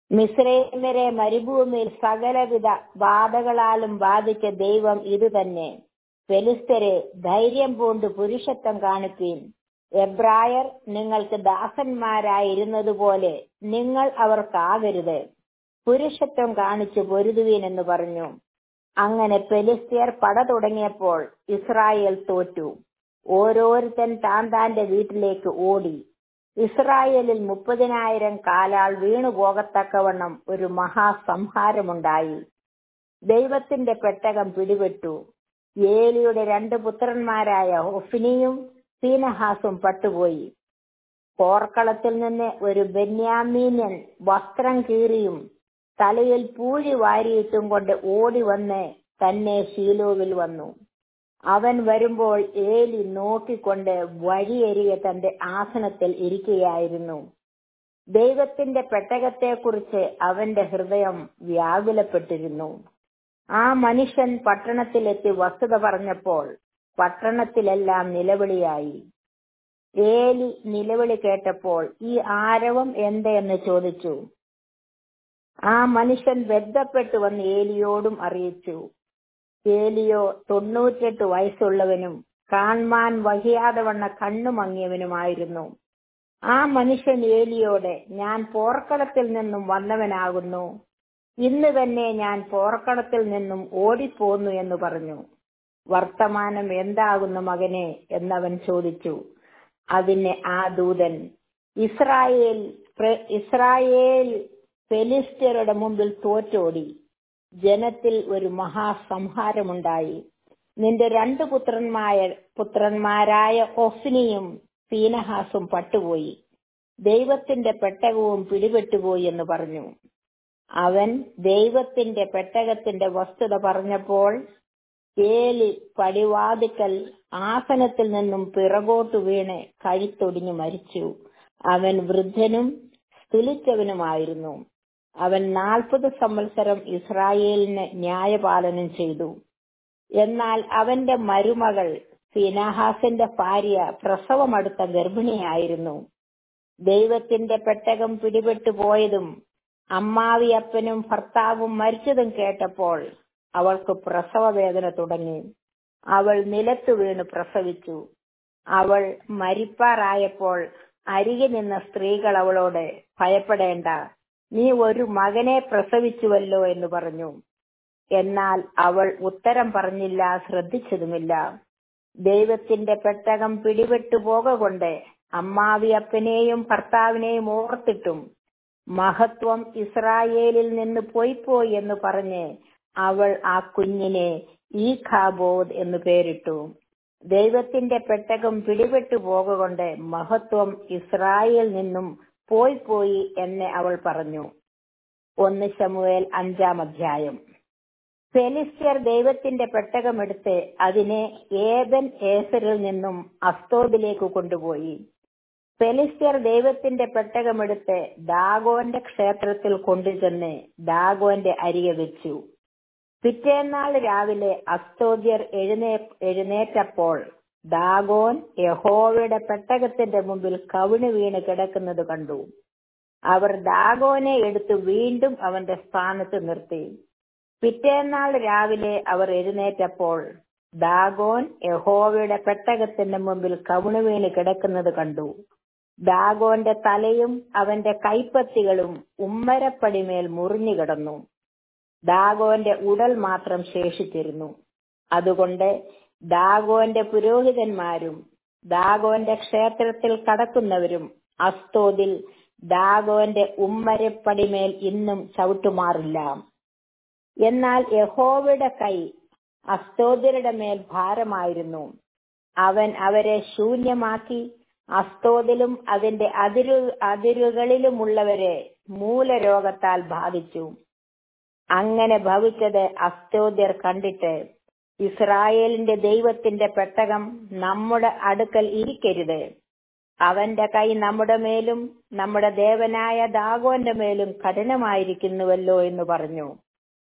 മിസ്രൈമ്യരെ മരുഭൂമിയിൽ സകലവിധ ബാധകളാലും ബാധിച്ച ദൈവം ഇതുതന്നെ ഫെലിസ്തരെ ധൈര്യം പൂണ്ട് പുരുഷത്വം കാണിപ്പീൻ എബ്രായർ നിങ്ങൾക്ക് ദാസന്മാരായിരുന്നതുപോലെ നിങ്ങൾ അവർക്കാകരുത് പുരുഷത്വം കാണിച്ചു പൊരുതുവീൻ എന്ന് പറഞ്ഞു അങ്ങനെ ഫെലിസ്തീയർ പട തുടങ്ങിയപ്പോൾ ഇസ്രായേൽ തോറ്റു ഓരോരുത്തൻ താൻ താന്റെ വീട്ടിലേക്ക് ഓടി ഇസ്രായേലിൽ മുപ്പതിനായിരം കാലാൾ വീണു പോകത്തക്കവണ്ണം ഒരു മഹാസംഹാരമുണ്ടായി ദൈവത്തിന്റെ പെട്ടകം പിടിപെട്ടു ഏലിയുടെ രണ്ട് പുത്രന്മാരായ ഒഫിനിയും സീനഹാസും പട്ടുപോയി പോർക്കളത്തിൽ നിന്ന് ഒരു ബെന്യാമീന്യൻ വസ്ത്രം കീറിയും തലയിൽ പൂഴി വാരിയിട്ടും കൊണ്ട് ഓടി വന്ന് തന്നെ ശീലോവിൽ വന്നു അവൻ വരുമ്പോൾ ഏലി നോക്കിക്കൊണ്ട് വഴിയരികെ തന്റെ ആസനത്തിൽ ഇരിക്കുകയായിരുന്നു ദൈവത്തിന്റെ പെട്ടകത്തെക്കുറിച്ച് അവന്റെ ഹൃദയം വ്യാകുലപ്പെട്ടിരുന്നു ആ മനുഷ്യൻ പട്ടണത്തിലെത്തി വസ്തുത പറഞ്ഞപ്പോൾ പട്ടണത്തിലെല്ലാം നിലവിളിയായി ഏലി നിലവിളി കേട്ടപ്പോൾ ഈ ആരവം എന്തെന്ന് ചോദിച്ചു ആ മനുഷ്യൻ ബന്ധപ്പെട്ടു വന്ന് ഏലിയോടും അറിയിച്ചു ഏലിയോ തൊണ്ണൂറ്റെട്ട് വയസ്സുള്ളവനും കാൺമാൻ വഹിയാതെ വണ്ണ കണ്ണുമങ്ങിയവനുമായിരുന്നു ആ മനുഷ്യൻ ഏലിയോടെ ഞാൻ പോർക്കളത്തിൽ നിന്നും വന്നവനാകുന്നു ഇന്ന് തന്നെ ഞാൻ പോർക്കളത്തിൽ നിന്നും ഓടിപ്പോന്നു എന്ന് പറഞ്ഞു വർത്തമാനം എന്താകുന്നു മകനെ എന്നവൻ ചോദിച്ചു അതിന് ആ ദൂതൻ ഇസ്രായേൽ ഇസ്രായേൽ ഫെലിസ്ത്യരുടെ മുമ്പിൽ തോറ്റോടി ജനത്തിൽ ഒരു മഹാസംഹാരമുണ്ടായി നിന്റെ രണ്ട് പുത്രന്മാര പുത്രന്മാരായ ഒഫ്നിയും പീനഹാസും പട്ടുപോയി ദൈവത്തിന്റെ പെട്ടകവും പിടിപെട്ടുപോയി എന്ന് പറഞ്ഞു അവൻ ദൈവത്തിന്റെ പെട്ടകത്തിന്റെ വസ്തുത പറഞ്ഞപ്പോൾ ഏലി പടിവാതിക്കൽ ആസനത്തിൽ നിന്നും പിറകോട്ടു വീണ് കഴുത്തൊടിഞ്ഞു മരിച്ചു അവൻ വൃദ്ധനും സ്തുലിച്ചവനുമായിരുന്നു അവൻ നാൽപ്പത് സംവത്സരം ഇസ്രായേലിന് ന്യായപാലനം ചെയ്തു എന്നാൽ അവന്റെ മരുമകൾ ഫിനഹാസിന്റെ ഭാര്യ പ്രസവമടുത്ത ഗർഭിണിയായിരുന്നു ദൈവത്തിന്റെ പെട്ടകം പിടിപെട്ടു പോയതും അമ്മാവിയപ്പനും ഭർത്താവും മരിച്ചതും കേട്ടപ്പോൾ അവൾക്ക് പ്രസവവേദന തുടങ്ങി അവൾ നിലത്തു വീണ് പ്രസവിച്ചു അവൾ മരിപ്പാറായപ്പോൾ അരികെ നിന്ന സ്ത്രീകൾ അവളോട് ഭയപ്പെടേണ്ട നീ ഒരു മകനെ പ്രസവിച്ചുവല്ലോ എന്ന് പറഞ്ഞു എന്നാൽ അവൾ ഉത്തരം പറഞ്ഞില്ല ശ്രദ്ധിച്ചതുമില്ല ദൈവത്തിന്റെ പെട്ടകം പിടിപെട്ടു പോകൊണ്ട് അമ്മാവിയപ്പനെയും ഭർത്താവിനെയും ഓർത്തിട്ടും മഹത്വം ഇസ്രായേലിൽ നിന്ന് പോയിപ്പോയി എന്ന് പറഞ്ഞ് അവൾ ആ കുഞ്ഞിനെ ഈ ഖാബോദ് എന്ന് പേരിട്ടു ദൈവത്തിന്റെ പെട്ടകം പിടിപെട്ടു പോകൊണ്ട് മഹത്വം ഇസ്രായേൽ നിന്നും പോയി പോയി എന്ന് അവൾ പറഞ്ഞു ഒന്ന് ശമുവേൽ അഞ്ചാം അധ്യായം ഫെലിസ്ത്യർ ദൈവത്തിന്റെ പെട്ടകമെടുത്ത് അതിനെ ഏതൻ ഏസറിൽ നിന്നും അസ്തോദിലേക്ക് കൊണ്ടുപോയി ഫെലിസ്ത്യർ ദൈവത്തിന്റെ പെട്ടകമെടുത്ത് ദാഗോന്റെ ക്ഷേത്രത്തിൽ കൊണ്ടുചെന്ന് ദാഗോന്റെ അരികെ വെച്ചു പിറ്റേന്നാൾ രാവിലെ അസ്തോദ്യർ എഴുന്നേ എഴുന്നേറ്റപ്പോൾ ദാഗോൻ യഹോവയുടെ പെട്ടകത്തിന്റെ മുമ്പിൽ കവിണ് വീണ് കിടക്കുന്നത് കണ്ടു അവർ ദാഗോനെ എടുത്തു വീണ്ടും അവന്റെ സ്ഥാനത്ത് നിർത്തി പിറ്റേന്നാൾ രാവിലെ അവർ എഴുന്നേറ്റപ്പോൾ ദാഗോൻ യഹോവയുടെ പെട്ടകത്തിന്റെ മുമ്പിൽ കവിണ് വീണ് കിടക്കുന്നത് കണ്ടു ദാഗോന്റെ തലയും അവന്റെ കൈപ്പത്തികളും ഉമ്മരപ്പടിമേൽ മുറിഞ്ഞു കിടന്നു ദാഗോന്റെ ഉടൽ മാത്രം ശേഷിച്ചിരുന്നു അതുകൊണ്ട് ദാഗോന്റെ പുരോഹിതന്മാരും ദാഗോന്റെ ക്ഷേത്രത്തിൽ കടക്കുന്നവരും അസ്തോദിൽ ദാഗോന്റെ ഉമ്മരപ്പടിമേൽ ഇന്നും ചവിട്ടുമാറില്ല എന്നാൽ യഹോവയുടെ കൈ അസ്തോദ്യരുടെ മേൽ ഭാരമായിരുന്നു അവൻ അവരെ ശൂന്യമാക്കി അസ്തോദിലും അതിന്റെ അതിരു അതിരുകളിലുമുള്ളവരെ മൂലരോഗത്താൽ ബാധിച്ചു അങ്ങനെ ഭവിച്ചത് അസ്തോദ്യർ കണ്ടിട്ട് ഇസ്രായേലിന്റെ ദൈവത്തിന്റെ പെട്ടകം നമ്മുടെ അടുക്കൽ ഇരിക്കരുത് അവന്റെ കൈ നമ്മുടെ മേലും നമ്മുടെ ദേവനായ ദാഗോന്റെ മേലും കഠിനമായിരിക്കുന്നുവല്ലോ എന്ന് പറഞ്ഞു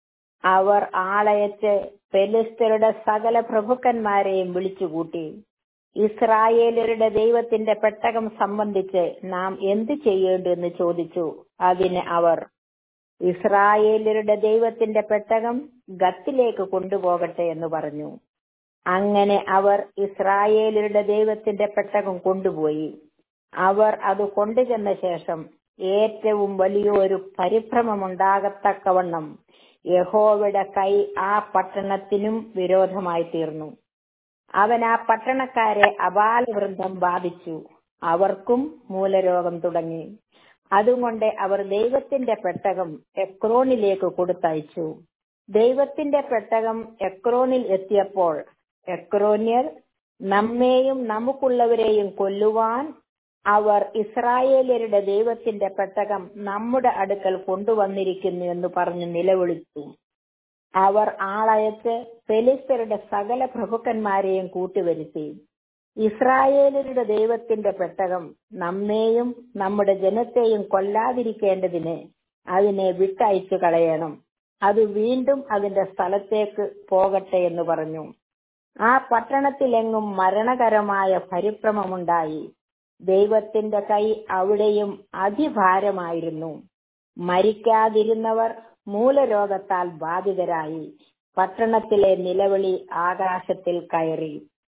അവർ ആളയച്ച് പെലിസ്തരുടെ സകല പ്രഭുക്കന്മാരെയും വിളിച്ചുകൂട്ടി ഇസ്രായേലരുടെ ദൈവത്തിന്റെ പെട്ടകം സംബന്ധിച്ച് നാം എന്തു ചെയ്യേണ്ടു എന്ന് ചോദിച്ചു അതിന് അവർ ഇസ്രായേലരുടെ ദൈവത്തിന്റെ പെട്ടകം ഗത്തിലേക്ക് കൊണ്ടുപോകട്ടെ എന്ന് പറഞ്ഞു അങ്ങനെ അവർ ഇസ്രായേലരുടെ ദൈവത്തിന്റെ പെട്ടകം കൊണ്ടുപോയി അവർ അത് കൊണ്ടുചെന്ന ശേഷം ഏറ്റവും വലിയൊരു പരിഭ്രമമുണ്ടാകത്തക്കവണ്ണം യഹോവയുടെ കൈ ആ പട്ടണത്തിനും വിരോധമായി തീർന്നു അവൻ ആ പട്ടണക്കാരെ അപാലവൃന്ദം ബാധിച്ചു അവർക്കും മൂലരോഗം തുടങ്ങി അതുകൊണ്ട് അവർ ദൈവത്തിന്റെ പെട്ടകം എക്രോണിലേക്ക് കൊടുത്തയച്ചു ദൈവത്തിന്റെ പെട്ടകം എക്രോണിൽ എത്തിയപ്പോൾ എക്രോന്യർ നമ്മെയും നമുക്കുള്ളവരെയും കൊല്ലുവാൻ അവർ ഇസ്രായേലരുടെ ദൈവത്തിന്റെ പെട്ടകം നമ്മുടെ അടുക്കൽ കൊണ്ടുവന്നിരിക്കുന്നു എന്ന് പറഞ്ഞ് നിലവിളിച്ചു അവർ ആളയച്ച് ഫെലിസ്തരുടെ സകല പ്രഭുക്കന്മാരെയും കൂട്ടിവരുത്തി ഇസ്രായേലരുടെ ദൈവത്തിന്റെ പെട്ടകം നമ്മെയും നമ്മുടെ ജനത്തെയും കൊല്ലാതിരിക്കേണ്ടതിന് അതിനെ വിട്ടയച്ചു കളയണം അത് വീണ്ടും അതിന്റെ സ്ഥലത്തേക്ക് പോകട്ടെ എന്ന് പറഞ്ഞു ആ പട്ടണത്തിലെങ്ങും മരണകരമായ പരിഭ്രമമുണ്ടായി ദൈവത്തിന്റെ കൈ അവിടെയും അതിഭാരമായിരുന്നു മരിക്കാതിരുന്നവർ മൂലരോഗത്താൽ ബാധിതരായി പട്ടണത്തിലെ നിലവിളി ആകാശത്തിൽ കയറി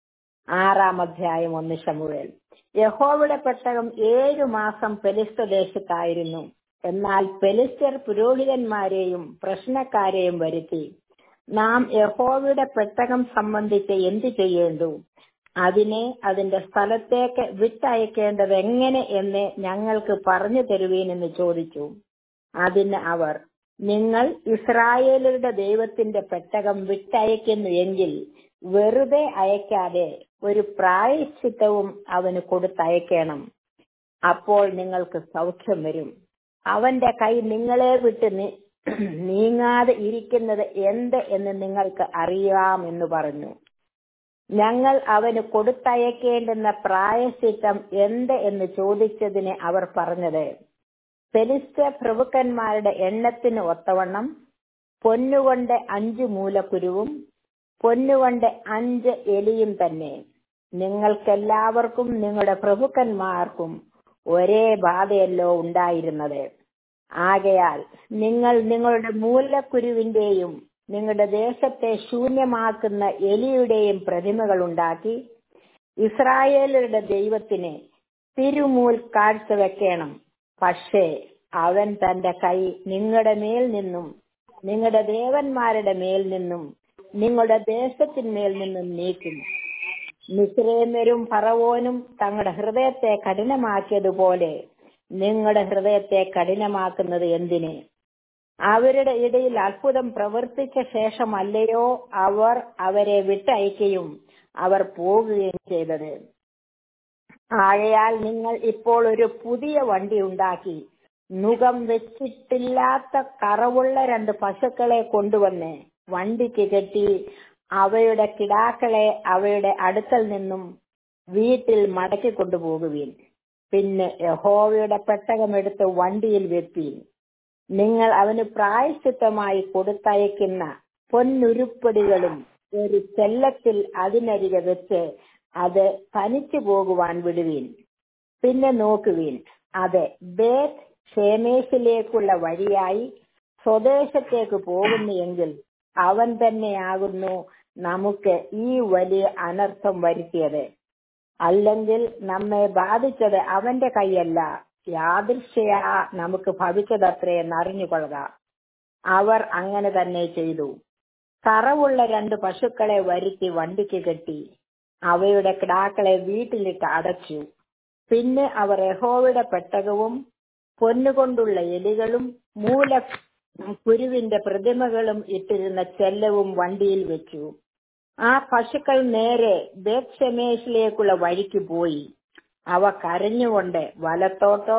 ആറാം അധ്യായം ഒന്ന് ശമുവേൽ യഹോവയുടെ പെട്ടകം ഏഴു മാസം പെലിസ്ത ദേശത്തായിരുന്നു എന്നാൽ പെലിസ്തർ പുരോഹിതന്മാരെയും പ്രശ്നക്കാരെയും വരുത്തി നാം യഹോവയുടെ പെട്ടകം സംബന്ധിച്ച് എന്തു ചെയ്യേണ്ടു അതിനെ അതിന്റെ സ്ഥലത്തേക്ക് വിട്ടയക്കേണ്ടത് എങ്ങനെ എന്ന് ഞങ്ങൾക്ക് പറഞ്ഞു തരുവീനെന്ന് ചോദിച്ചു അതിന് അവർ നിങ്ങൾ ഇസ്രായേലരുടെ ദൈവത്തിന്റെ പെട്ടകം വിട്ടയക്കുന്നു എങ്കിൽ വെറുതെ അയക്കാതെ ഒരു പ്രായശ്ചിത്തവും അവന് കൊടുത്തയക്കണം അപ്പോൾ നിങ്ങൾക്ക് സൗഖ്യം വരും അവന്റെ കൈ നിങ്ങളെ വിട്ട് നീങ്ങാതെ ഇരിക്കുന്നത് എന്ത് എന്ന് നിങ്ങൾക്ക് അറിയാമെന്ന് പറഞ്ഞു ഞങ്ങൾ അവന് കൊടുത്തയക്കേണ്ടുന്ന പ്രായശ്ചിത്തം എന്ത് എന്ന് ചോദിച്ചതിന് അവർ പറഞ്ഞത് ഫെലിസ്ത പ്രഭുക്കന്മാരുടെ എണ്ണത്തിന് ഒത്തവണ്ണം പൊന്നുകൊണ്ട് അഞ്ചു മൂലക്കുരുവും പൊന്നുകൊണ്ട് അഞ്ച് എലിയും തന്നെ നിങ്ങൾക്കെല്ലാവർക്കും നിങ്ങളുടെ പ്രഭുക്കന്മാർക്കും ഒരേ ബാധയല്ലോ ഉണ്ടായിരുന്നത് ആകയാൽ നിങ്ങൾ നിങ്ങളുടെ മൂലക്കുരുവിന്റെയും നിങ്ങളുടെ ദേശത്തെ ശൂന്യമാക്കുന്ന എലിയുടെയും പ്രതിമകൾ ഉണ്ടാക്കി ഇസ്രായേലരുടെ ദൈവത്തിന് തിരുമൂൽ കാഴ്ചവെക്കണം പക്ഷേ അവൻ തന്റെ കൈ നിങ്ങളുടെ മേൽ നിന്നും നിങ്ങളുടെ ദേവന്മാരുടെ മേൽ നിന്നും നിങ്ങളുടെ ദേശത്തിന്മേൽ നിന്നും നീക്കും മിശ്രേമരും ഫറവോനും തങ്ങളുടെ ഹൃദയത്തെ കഠിനമാക്കിയതുപോലെ നിങ്ങളുടെ ഹൃദയത്തെ കഠിനമാക്കുന്നത് എന്തിന് അവരുടെ ഇടയിൽ അത്ഭുതം പ്രവർത്തിച്ച ശേഷമല്ലയോ അവർ അവരെ വിട്ടയക്കുകയും അവർ പോകുകയും ചെയ്തത് ആകയാൽ നിങ്ങൾ ഇപ്പോൾ ഒരു പുതിയ വണ്ടി ഉണ്ടാക്കി നുകം വെച്ചിട്ടില്ലാത്ത കറവുള്ള രണ്ട് പശുക്കളെ കൊണ്ടുവന്ന് വണ്ടിക്ക് കെട്ടി അവയുടെ കിടാക്കളെ അവയുടെ അടുക്കൽ നിന്നും വീട്ടിൽ മടക്കി കൊണ്ടുപോകുവീൻ പിന്നെ യഹോവയുടെ പെട്ടകമെടുത്ത് വണ്ടിയിൽ വെപ്പീൻ നിങ്ങൾ അവന് പ്രായശ്ചിത്തമായി കൊടുത്തയക്കുന്ന പൊന്നുരുപ്പടികളും ഒരു ചെല്ലത്തിൽ അതിനരികെ വെച്ച് അത് തനിച്ചു പോകുവാൻ വിടുവീൻ പിന്നെ നോക്കുവീൻ അതെ ബേത്ത് ക്ഷേമേശിലേക്കുള്ള വഴിയായി സ്വദേശത്തേക്ക് പോകുന്നു എങ്കിൽ അവൻ തന്നെയാകുന്നു നമുക്ക് ഈ വലിയ അനർത്ഥം വരുത്തിയത് അല്ലെങ്കിൽ നമ്മെ ബാധിച്ചത് അവന്റെ കൈയല്ല യാദൃശ്യയാ നമുക്ക് ഭവിച്ചതത്രേ എന്നറിഞ്ഞുകൊള്ളുക അവർ അങ്ങനെ തന്നെ ചെയ്തു കറവുള്ള രണ്ട് പശുക്കളെ വരുത്തി വണ്ടിക്ക് കെട്ടി അവയുടെ കിടാക്കളെ വീട്ടിലിട്ട് അടച്ചു പിന്നെ അവർ യഹോവയുടെ പെട്ടകവും പൊന്നുകൊണ്ടുള്ള എലികളും മൂല കുരുവിന്റെ പ്രതിമകളും ഇട്ടിരുന്ന ചെല്ലവും വണ്ടിയിൽ വെച്ചു ആ പശുക്കൾ നേരെ ബേത്ഷമേഷിലേക്കുള്ള വഴിക്ക് പോയി അവ കരഞ്ഞുകൊണ്ട് വലത്തോട്ടോ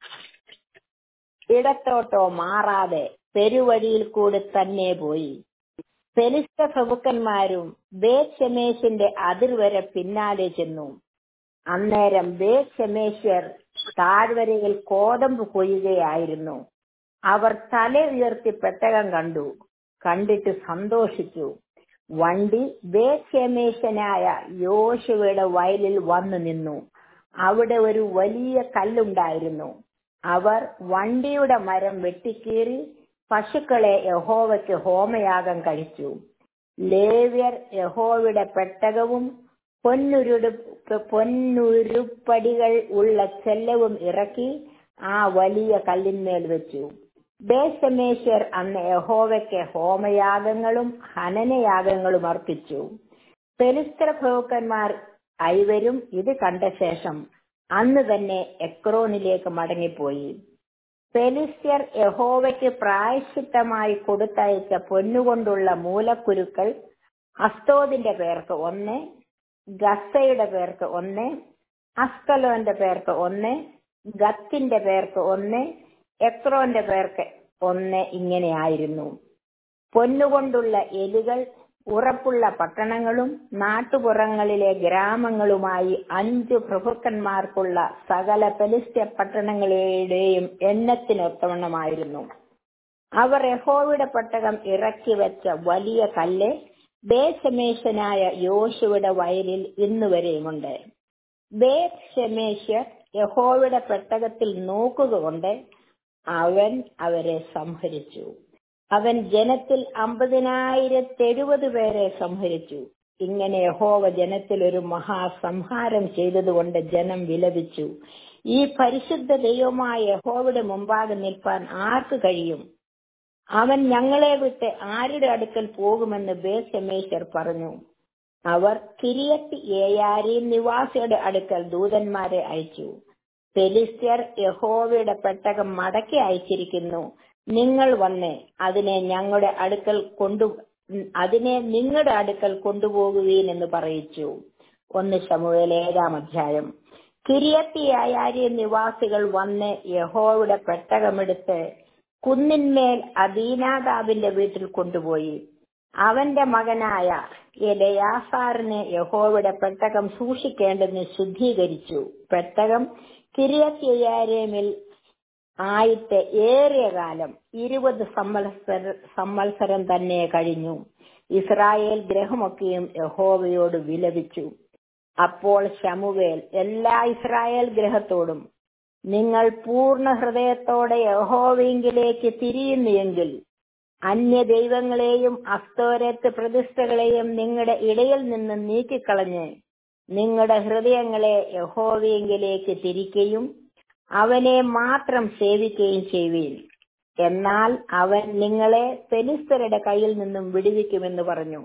ഇടത്തോട്ടോ മാറാതെ പെരുവഴിയിൽ കൂടി തന്നെ പോയി ഫെലിസ്ത പ്രഭുക്കന്മാരും ബേത്ഷമേഷിന്റെ അതിർവരെ പിന്നാലെ ചെന്നു അന്നേരം ബേത്ഷമേശ്യർ താഴ്വരയിൽ കോതമ്പ് കൊയ്യുകയായിരുന്നു അവർ തല ഉയർത്തി പെട്ടകം കണ്ടു കണ്ടിട്ട് സന്തോഷിച്ചു വണ്ടി ബേത്ഷമേശനായ യോശുവയുടെ വയലിൽ വന്നു നിന്നു അവിടെ ഒരു വലിയ കല്ലുണ്ടായിരുന്നു അവർ വണ്ടിയുടെ മരം വെട്ടിക്കീറി പശുക്കളെ യഹോവയ്ക്ക് ഹോമയാഗം കഴിച്ചു ലേവ്യർ യഹോവയുടെ പെട്ടകവും പൊന്നുരുടു പൊന്നുരുപ്പടികൾ ഉള്ള ചെല്ലവും ഇറക്കി ആ വലിയ കല്ലിന്മേൽ വെച്ചു ബേശമേശ്വർ അന്ന് യഹോവയ്ക്ക് ഹോമയാഗങ്ങളും ഹനനയാഗങ്ങളും അർപ്പിച്ചു പെലിസ്ത്ര പ്രഭുക്കന്മാർ ഐവരും ഇത് കണ്ട ശേഷം അന്ന് തന്നെ എക്രോനിലേക്ക് മടങ്ങിപ്പോയി പെലിസ്ത്യർ യഹോവയ്ക്ക് പ്രായശ്ചിത്തമായി കൊടുത്തയച്ച പൊന്നുകൊണ്ടുള്ള മൂലക്കുരുക്കൾ അസ്തോദിന്റെ പേർക്ക് ഒന്ന് ഗസയുടെ പേർക്ക് ഒന്ന് അസ്കലോന്റെ പേർക്ക് ഒന്ന് ഗത്തിന്റെ പേർക്ക് ഒന്ന് എക്രോന്റെ പേർക്ക് ഒന്ന് ഇങ്ങനെയായിരുന്നു പൊന്നുകൊണ്ടുള്ള എലികൾ ഉറപ്പുള്ള പട്ടണങ്ങളും നാട്ടുപുറങ്ങളിലെ ഗ്രാമങ്ങളുമായി അഞ്ചു പ്രഭുക്കന്മാർക്കുള്ള സകല പെലിസ്ത്യ പട്ടണങ്ങളുടെയും എണ്ണത്തിനൊത്തവണ്ണമായിരുന്നു അവർ യഹോവയുടെ പട്ടകം ഇറക്കി വെച്ച വലിയ കല്ല് ബേശമേശനായ യോശുവിടെ വയലിൽ ഇന്നുവരെയുമുണ്ട് ബേശമേശ്യർ യഹോവയുടെ പെട്ടകത്തിൽ നോക്കുക കൊണ്ട് അവൻ അവരെ സംഹരിച്ചു അവൻ ജനത്തിൽ അമ്പതിനായിരത്തെഴുപത് പേരെ സംഹരിച്ചു ഇങ്ങനെ യഹോവ ജനത്തിൽ ഒരു മഹാസംഹാരം ചെയ്തതുകൊണ്ട് ജനം വിലപിച്ചു ഈ പരിശുദ്ധ ദൈവമായ യഹോവയുടെ മുമ്പാകെ നിൽപ്പാൻ ആർക്ക് കഴിയും അവൻ ഞങ്ങളെ വിട്ട് ആരുടെ അടുക്കൽ പോകുമെന്ന് ബേസമേശ്വർ പറഞ്ഞു അവർ കിരിയത്ത് ഏയാരീം നിവാസിയുടെ അടുക്കൽ ദൂതന്മാരെ അയച്ചു ഫെലിസ്ത്യർ യഹോവയുടെ പെട്ടകം മടക്കി അയച്ചിരിക്കുന്നു നിങ്ങൾ വന്ന് അതിനെ ഞങ്ങളുടെ അടുക്കൽ കൊണ്ടു അതിനെ നിങ്ങളുടെ അടുക്കൽ കൊണ്ടുപോകുവീൻ എന്ന് പറയിച്ചു ഒന്ന് ശമുവേൽ ഏഴാം അധ്യായം കിരിയത്തിയായ നിവാസികൾ വന്ന് യഹോവയുടെ പെട്ടകമെടുത്ത് കുന്നിന്മേൽ അദീനാദാബിന്റെ വീട്ടിൽ കൊണ്ടുപോയി അവന്റെ മകനായ എലയാസാറിനെ യഹോവയുടെ പെട്ടകം സൂക്ഷിക്കേണ്ടതിന് ശുദ്ധീകരിച്ചു പെട്ടകം കിരിയത്തിയാരേമിൽ ആയിട്ട് ഏറിയ കാലം ഇരുപത് സംവത്സര സംവത്സരം തന്നെ കഴിഞ്ഞു ഇസ്രായേൽ ഗ്രഹമൊക്കെയും യഹോവയോട് വിലപിച്ചു അപ്പോൾ ശമുവേൽ എല്ലാ ഇസ്രായേൽ ഗ്രഹത്തോടും നിങ്ങൾ പൂർണ്ണ ഹൃദയത്തോടെ യഹോവയെങ്കിലേക്ക് തിരിയുന്നുവെങ്കിൽ അന്യ ദൈവങ്ങളെയും അസ്തോരത്ത് പ്രതിഷ്ഠകളെയും നിങ്ങളുടെ ഇടയിൽ നിന്ന് നീക്കിക്കളഞ്ഞ് നിങ്ങളുടെ ഹൃദയങ്ങളെ യഹോവയെങ്കിലേക്ക് തിരിക്കുകയും അവനെ മാത്രം സേവിക്കുകയും ചെയ്യുവീൻ എന്നാൽ അവൻ നിങ്ങളെ ഫെലിസ്തരുടെ കയ്യിൽ നിന്നും വിടുവിക്കുമെന്ന് പറഞ്ഞു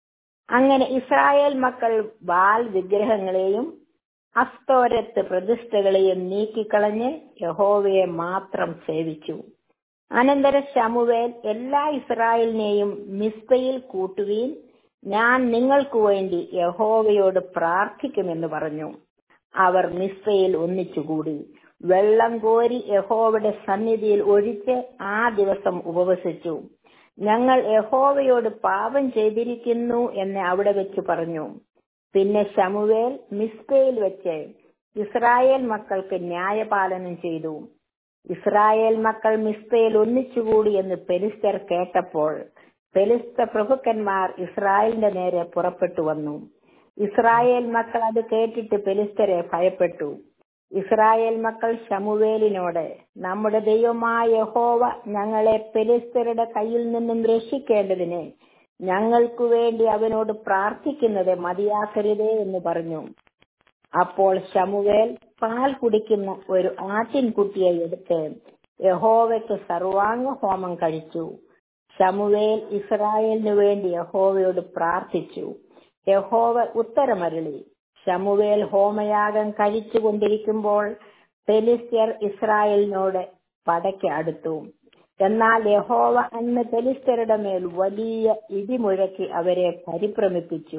അങ്ങനെ ഇസ്രായേൽ മക്കൾ ബാൽ വിഗ്രഹങ്ങളെയും അസ്തോരത്ത് പ്രതിഷ്ഠകളെയും നീക്കിക്കളഞ്ഞ് യഹോവയെ മാത്രം സേവിച്ചു അനന്തര ശമുവേൽ എല്ലാ ഇസ്രായേലിനെയും മിസ്ബയിൽ കൂട്ടുകയും ഞാൻ നിങ്ങൾക്ക് വേണ്ടി യഹോവയോട് പ്രാർത്ഥിക്കുമെന്ന് പറഞ്ഞു അവർ മിസ്ബയിൽ ഒന്നിച്ചുകൂടി വെള്ളം കോരി യഹോവയുടെ സന്നിധിയിൽ ഒഴിച്ച് ആ ദിവസം ഉപവസിച്ചു ഞങ്ങൾ യഹോവയോട് പാപം ചെയ്തിരിക്കുന്നു എന്ന് അവിടെ വെച്ച് പറഞ്ഞു പിന്നെ ശമുവേൽ മിസ്ബയിൽ വെച്ച് ഇസ്രായേൽ മക്കൾക്ക് ന്യായപാലനം ചെയ്തു ഇസ്രായേൽ മക്കൾ മിസ്ബയിൽ ഒന്നിച്ചുകൂടി എന്ന് പെലിസ്തർ കേട്ടപ്പോൾ പെലിസ്ത പ്രഭുക്കന്മാർ ഇസ്രായേലിന്റെ നേരെ പുറപ്പെട്ടു വന്നു ഇസ്രായേൽ മക്കൾ അത് കേട്ടിട്ട് പെലിസ്തരെ ഭയപ്പെട്ടു ഇസ്രായേൽ മക്കൾ ശമുവേലിനോട് നമ്മുടെ ദൈവമായ യഹോവ ഞങ്ങളെ പെലിസ്തരുടെ കയ്യിൽ നിന്നും രക്ഷിക്കേണ്ടതിന് ഞങ്ങൾക്കു വേണ്ടി അവനോട് പ്രാർത്ഥിക്കുന്നത് മതിയാക്കരുതേ എന്ന് പറഞ്ഞു അപ്പോൾ ശമുവേൽ പാൽ കുടിക്കുന്ന ഒരു ആട്ടിൻകുട്ടിയെ എടുത്ത് യഹോവയ്ക്ക് സർവാംഗ ഹോമം കഴിച്ചു ശമുവേൽ ഇസ്രായേലിനു വേണ്ടി യഹോവയോട് പ്രാർത്ഥിച്ചു യഹോവ ഉത്തരമരുളി ശമുവേൽ ഹോമയാഗം കഴിച്ചു കൊണ്ടിരിക്കുമ്പോൾ ഫെലിസ്ത്യർ ഇസ്രായേലിനോട് പടയ്ക്ക് അടുത്തു എന്നാൽ യഹോവ അന്ന് ഫെലിസ്ത്യരുടെ മേൽ വലിയ ഇടിമുഴക്കി അവരെ പരിഭ്രമിപ്പിച്ചു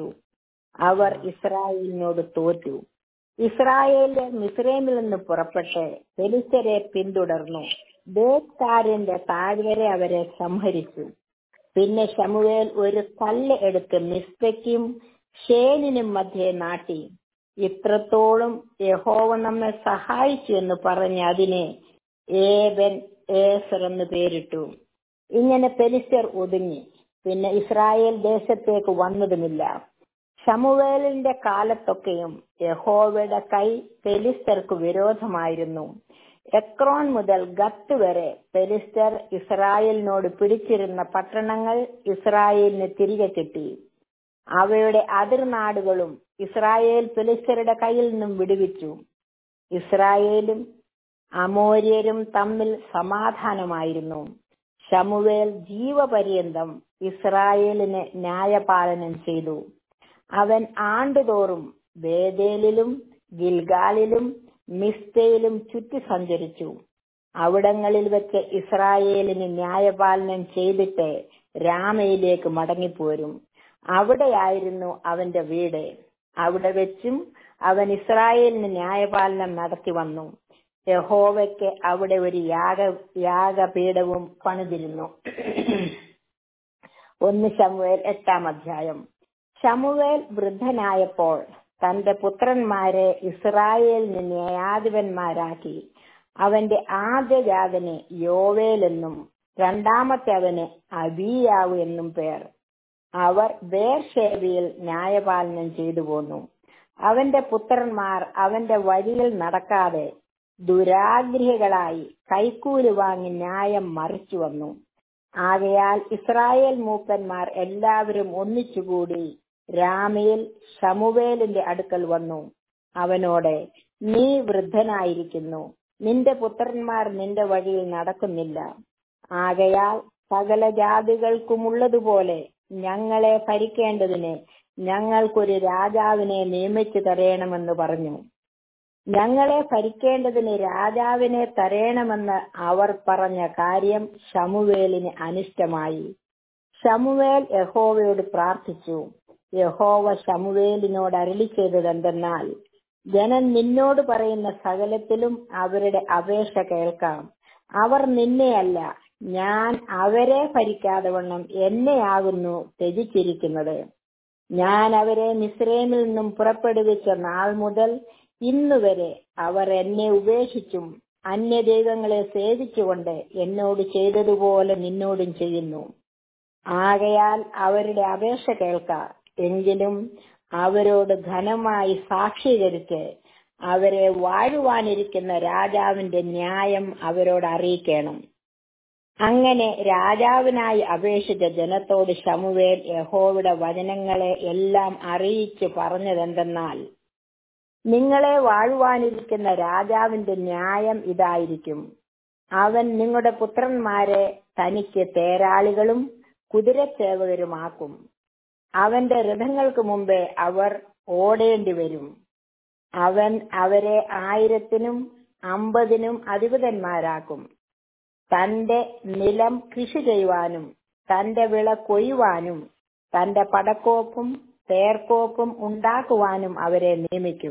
അവർ ഇസ്രായേലിനോട് തോറ്റു ഇസ്രായേലിലെ മിസ്രൈമിൽ നിന്ന് പുറപ്പെട്ട് ഫെലിസ്ത്യരെ പിന്തുടർന്നു ബേത്താരിന്റെ താഴ്വരെ അവരെ സംഹരിച്ചു പിന്നെ ശമുവേൽ ഒരു കല്ല് എടുത്ത് മിസ്ബയ്ക്കും ഷേനിനും മധ്യേ നാട്ടി ഇത്രത്തോളം യഹോവ നമ്മെ സഹായിച്ചു എന്ന് പറഞ്ഞ് അതിനെ ഏബൻ ഏസർ എന്ന് പേരിട്ടു ഇങ്ങനെ പെലിസ്യർ ഒതുങ്ങി പിന്നെ ഇസ്രായേൽ ദേശത്തേക്ക് വന്നതുമില്ല ശമുവേലിന്റെ കാലത്തൊക്കെയും യഹോവയുടെ കൈ പെലിസ്തർക്ക് വിരോധമായിരുന്നു എക്രോൺ മുതൽ ഗത്ത് വരെ പെലിസ്റ്റർ ഇസ്രായേലിനോട് പിടിച്ചിരുന്ന പട്ടണങ്ങൾ ഇസ്രായേലിന് തിരികെ കിട്ടി അവയുടെ അതിർനാടുകളും ഇസ്രായേൽ ഫിലിസ്തരുടെ കയ്യിൽ നിന്നും വിടുവിച്ചു ഇസ്രായേലും അമോര്യരും തമ്മിൽ സമാധാനമായിരുന്നു ശമുവേൽ ജീവപര്യന്തം ഇസ്രായേലിനെ ന്യായപാലനം ചെയ്തു അവൻ ആണ്ടുതോറും വേദേലിലും ഗിൽഗാലിലും മിസ്തയിലും ചുറ്റി സഞ്ചരിച്ചു അവിടങ്ങളിൽ വെച്ച് ഇസ്രായേലിന് ന്യായപാലനം ചെയ്തിട്ട് രാമയിലേക്ക് മടങ്ങിപ്പോരും അവിടെയായിരുന്നു അവന്റെ വീട് അവിടെ വെച്ചും അവൻ ഇസ്രായേലിന് ന്യായപാലനം നടത്തി വന്നു യഹോവയ്ക്ക് അവിടെ ഒരു യാഗ യാഗപീഠവും പണിതിരുന്നു ഒന്ന് ശമുവേൽ എട്ടാം അധ്യായം ശമുവേൽ വൃദ്ധനായപ്പോൾ തന്റെ പുത്രന്മാരെ ഇസ്രായേലിന് ന്യായാധിപന്മാരാക്കി അവന്റെ ആദ്യജാതന് യോവേൽ എന്നും രണ്ടാമത്തെ അവന് അബിയാവ് എന്നും പേർ അവർ ബേർഷേബിയിൽ ന്യായപാലനം ചെയ്തു പോന്നു അവന്റെ പുത്രന്മാർ അവന്റെ വഴിയിൽ നടക്കാതെ ദുരാഗ്രഹികളായി കൈക്കൂലി വാങ്ങി ന്യായം മറിച്ചു വന്നു ആകയാൽ ഇസ്രായേൽ മൂപ്പന്മാർ എല്ലാവരും ഒന്നിച്ചുകൂടി രാമയിൽ ശമുവേലിന്റെ അടുക്കൽ വന്നു അവനോട് നീ വൃദ്ധനായിരിക്കുന്നു നിന്റെ പുത്രന്മാർ നിന്റെ വഴിയിൽ നടക്കുന്നില്ല ആകയാൽ സകല ജാതികൾക്കുമുള്ളതുപോലെ ഞങ്ങളെ ഭരിക്കേണ്ടതിന് ഞങ്ങൾക്കൊരു രാജാവിനെ നിയമിച്ചു തരേണമെന്ന് പറഞ്ഞു ഞങ്ങളെ ഭരിക്കേണ്ടതിന് രാജാവിനെ തരേണമെന്ന് അവർ പറഞ്ഞ കാര്യം ശമുവേലിന് അനിഷ്ടമായി ശമുവേൽ യഹോവയോട് പ്രാർത്ഥിച്ചു യഹോവ ശമുവേലിനോട് അരളി ചെയ്തതെന്തെന്നാൽ ജനം നിന്നോട് പറയുന്ന സകലത്തിലും അവരുടെ അപേക്ഷ കേൾക്കാം അവർ നിന്നെയല്ല ഞാൻ അവരെ ഭരിക്കാതെ വണ്ണം എന്നെയാകുന്നു ത്യജിച്ചിരിക്കുന്നത് ഞാൻ അവരെ മിസ്രൈമിൽ നിന്നും പുറപ്പെടുവിച്ച നാൾ മുതൽ ഇന്നുവരെ അവർ എന്നെ ഉപേക്ഷിച്ചും അന്യദൈവങ്ങളെ സേവിച്ചുകൊണ്ട് എന്നോട് ചെയ്തതുപോലെ നിന്നോടും ചെയ്യുന്നു ആകയാൽ അവരുടെ അപേക്ഷ കേൾക്ക എങ്കിലും അവരോട് ഘനമായി സാക്ഷീകരിച്ച് അവരെ വാഴുവാനിരിക്കുന്ന രാജാവിന്റെ ന്യായം അവരോട് അറിയിക്കണം അങ്ങനെ രാജാവിനായി അപേക്ഷിച്ച ജനത്തോട് ശമുവേൽ യഹോവയുടെ വചനങ്ങളെ എല്ലാം അറിയിച്ചു പറഞ്ഞതെന്തെന്നാൽ നിങ്ങളെ വാഴുവാനിരിക്കുന്ന രാജാവിന്റെ ന്യായം ഇതായിരിക്കും അവൻ നിങ്ങളുടെ പുത്രന്മാരെ തനിക്ക് തേരാളികളും കുതിരസേവകരുമാക്കും അവന്റെ രഥങ്ങൾക്ക് മുമ്പേ അവർ ഓടേണ്ടി വരും അവൻ അവരെ ആയിരത്തിനും അമ്പതിനും അധിപതന്മാരാക്കും തന്റെ നിലം കൃഷി ചെയ്യുവാനും തന്റെ വിള കൊയ്യുവാനും തന്റെ പടക്കോപ്പും തേർക്കോപ്പും ഉണ്ടാക്കുവാനും അവരെ നിയമിക്കും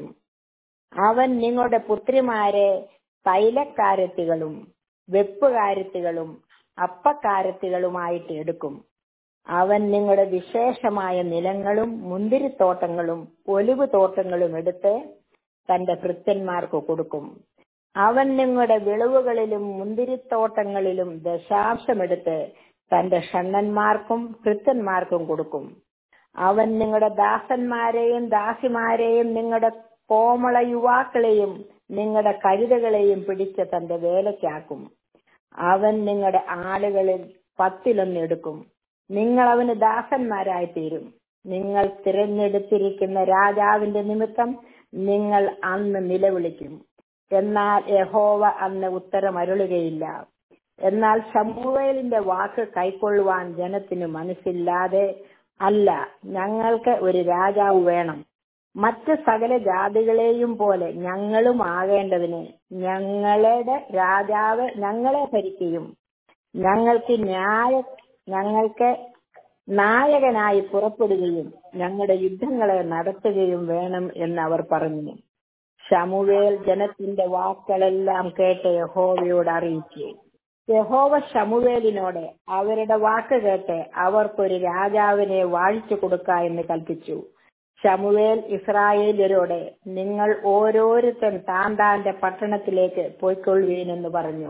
അവൻ നിങ്ങളുടെ പുത്രിമാരെ തൈലക്കാരത്തികളും വെപ്പുകാരത്തികളും അപ്പക്കാരത്തികളുമായിട്ട് എടുക്കും അവൻ നിങ്ങളുടെ വിശേഷമായ നിലങ്ങളും മുന്തിരിത്തോട്ടങ്ങളും ഒലിവ് തോട്ടങ്ങളും എടുത്ത് തന്റെ ഭൃത്യന്മാർക്ക് കൊടുക്കും അവൻ നിങ്ങളുടെ വിളവുകളിലും മുന്തിരിത്തോട്ടങ്ങളിലും ദശാംശമെടുത്ത് തന്റെ ഷണ്ണന്മാർക്കും ഭൃത്യന്മാർക്കും കൊടുക്കും അവൻ നിങ്ങളുടെ ദാസന്മാരെയും ദാസിമാരെയും നിങ്ങളുടെ കോമള യുവാക്കളെയും നിങ്ങളുടെ കഴുതകളെയും പിടിച്ച് തന്റെ വേലയ്ക്കാക്കും അവൻ നിങ്ങളുടെ ആളുകളിൽ പത്തിലൊന്ന് എടുക്കും നിങ്ങൾ അവന് ദാസന്മാരായി തീരും നിങ്ങൾ തിരഞ്ഞെടുത്തിരിക്കുന്ന രാജാവിന്റെ നിമിത്തം നിങ്ങൾ അന്ന് നിലവിളിക്കും എന്നാൽ യഹോവ അന്ന് ഉത്തരമരുളുകയില്ല എന്നാൽ ശമുവേലിന്റെ വാക്ക് കൈക്കൊള്ളുവാൻ ജനത്തിന് മനസ്സില്ലാതെ അല്ല ഞങ്ങൾക്ക് ഒരു രാജാവ് വേണം മറ്റ് സകല ജാതികളെയും പോലെ ഞങ്ങളും ആകേണ്ടതിന് ഞങ്ങളുടെ രാജാവ് ഞങ്ങളെ ഭരിക്കുകയും ഞങ്ങൾക്ക് ന്യായ ഞങ്ങൾക്ക് നായകനായി പുറപ്പെടുകയും ഞങ്ങളുടെ യുദ്ധങ്ങളെ നടത്തുകയും വേണം എന്ന് അവർ പറഞ്ഞു ഷമുവേൽ ജനത്തിന്റെ വാക്കുകളെല്ലാം കേട്ട് യഹോവയോട് അറിയിച്ചു യഹോവ ഷമുവേലിനോട് അവരുടെ വാക്ക് കേട്ട് അവർക്കൊരു രാജാവിനെ വാഴിച്ചു കൊടുക്ക എന്ന് കൽപ്പിച്ചു ഷമുവേൽ ഇസ്രായേലരോട് നിങ്ങൾ ഓരോരുത്തൻ താൻ താന്റെ പട്ടണത്തിലേക്ക് പോയിക്കൊള്ളുവീനെന്ന് പറഞ്ഞു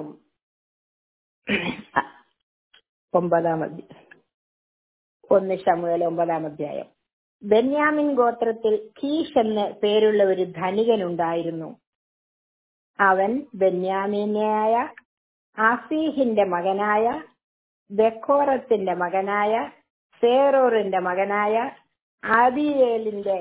ഒമ്പതാം അധ്യായം ഒന്ന് ഷമുവേൽ ഒമ്പതാം അധ്യായം ബെന്യാമിൻ ഗോത്രത്തിൽ കീഷ് എന്ന് പേരുള്ള ഒരു ധനികനുണ്ടായിരുന്നു അവൻ ബെന്യാമീനായ ആസീഹിന്റെ മകനായ ബെക്കോറത്തിന്റെ മകനായ സേറോറിന്റെ മകനായ ആബിയേലിന്റെ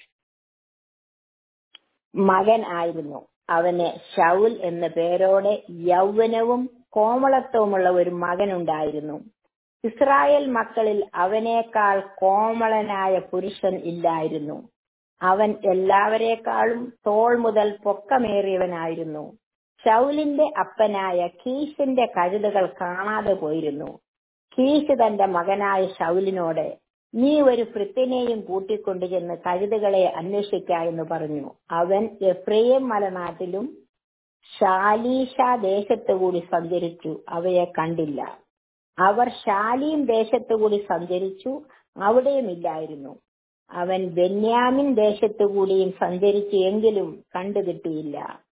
മകൻ ആയിരുന്നു അവന് ഷൗൽ എന്ന പേരോടെ യൗവനവും കോമളത്വമുള്ള ഒരു മകനുണ്ടായിരുന്നു ഇസ്രായേൽ മക്കളിൽ അവനേക്കാൾ കോമളനായ പുരുഷൻ ഇല്ലായിരുന്നു അവൻ എല്ലാവരെക്കാളും തോൾ മുതൽ പൊക്കമേറിയവനായിരുന്നു ഷൗലിന്റെ അപ്പനായ കീശിന്റെ കഴുതകൾ കാണാതെ പോയിരുന്നു കീശ് തന്റെ മകനായ ഷൗലിനോട് നീ ഒരു ഭൃത്തിനെയും കൂട്ടിക്കൊണ്ടു ചെന്ന് കഴുതകളെ അന്വേഷിക്ക എന്ന് പറഞ്ഞു അവൻ എഫ്രേം മലനാട്ടിലും ഷാലീഷ ദേശത്തുകൂടി സഞ്ചരിച്ചു അവയെ കണ്ടില്ല അവർ ഷാലീം ദേശത്തുകൂടി സഞ്ചരിച്ചു അവിടെയും ഇല്ലായിരുന്നു അവൻ ബെന്യാമിൻ ദേശത്തുകൂടിയും സഞ്ചരിച്ചു എങ്കിലും കണ്ടുകിട്ടിയില്ല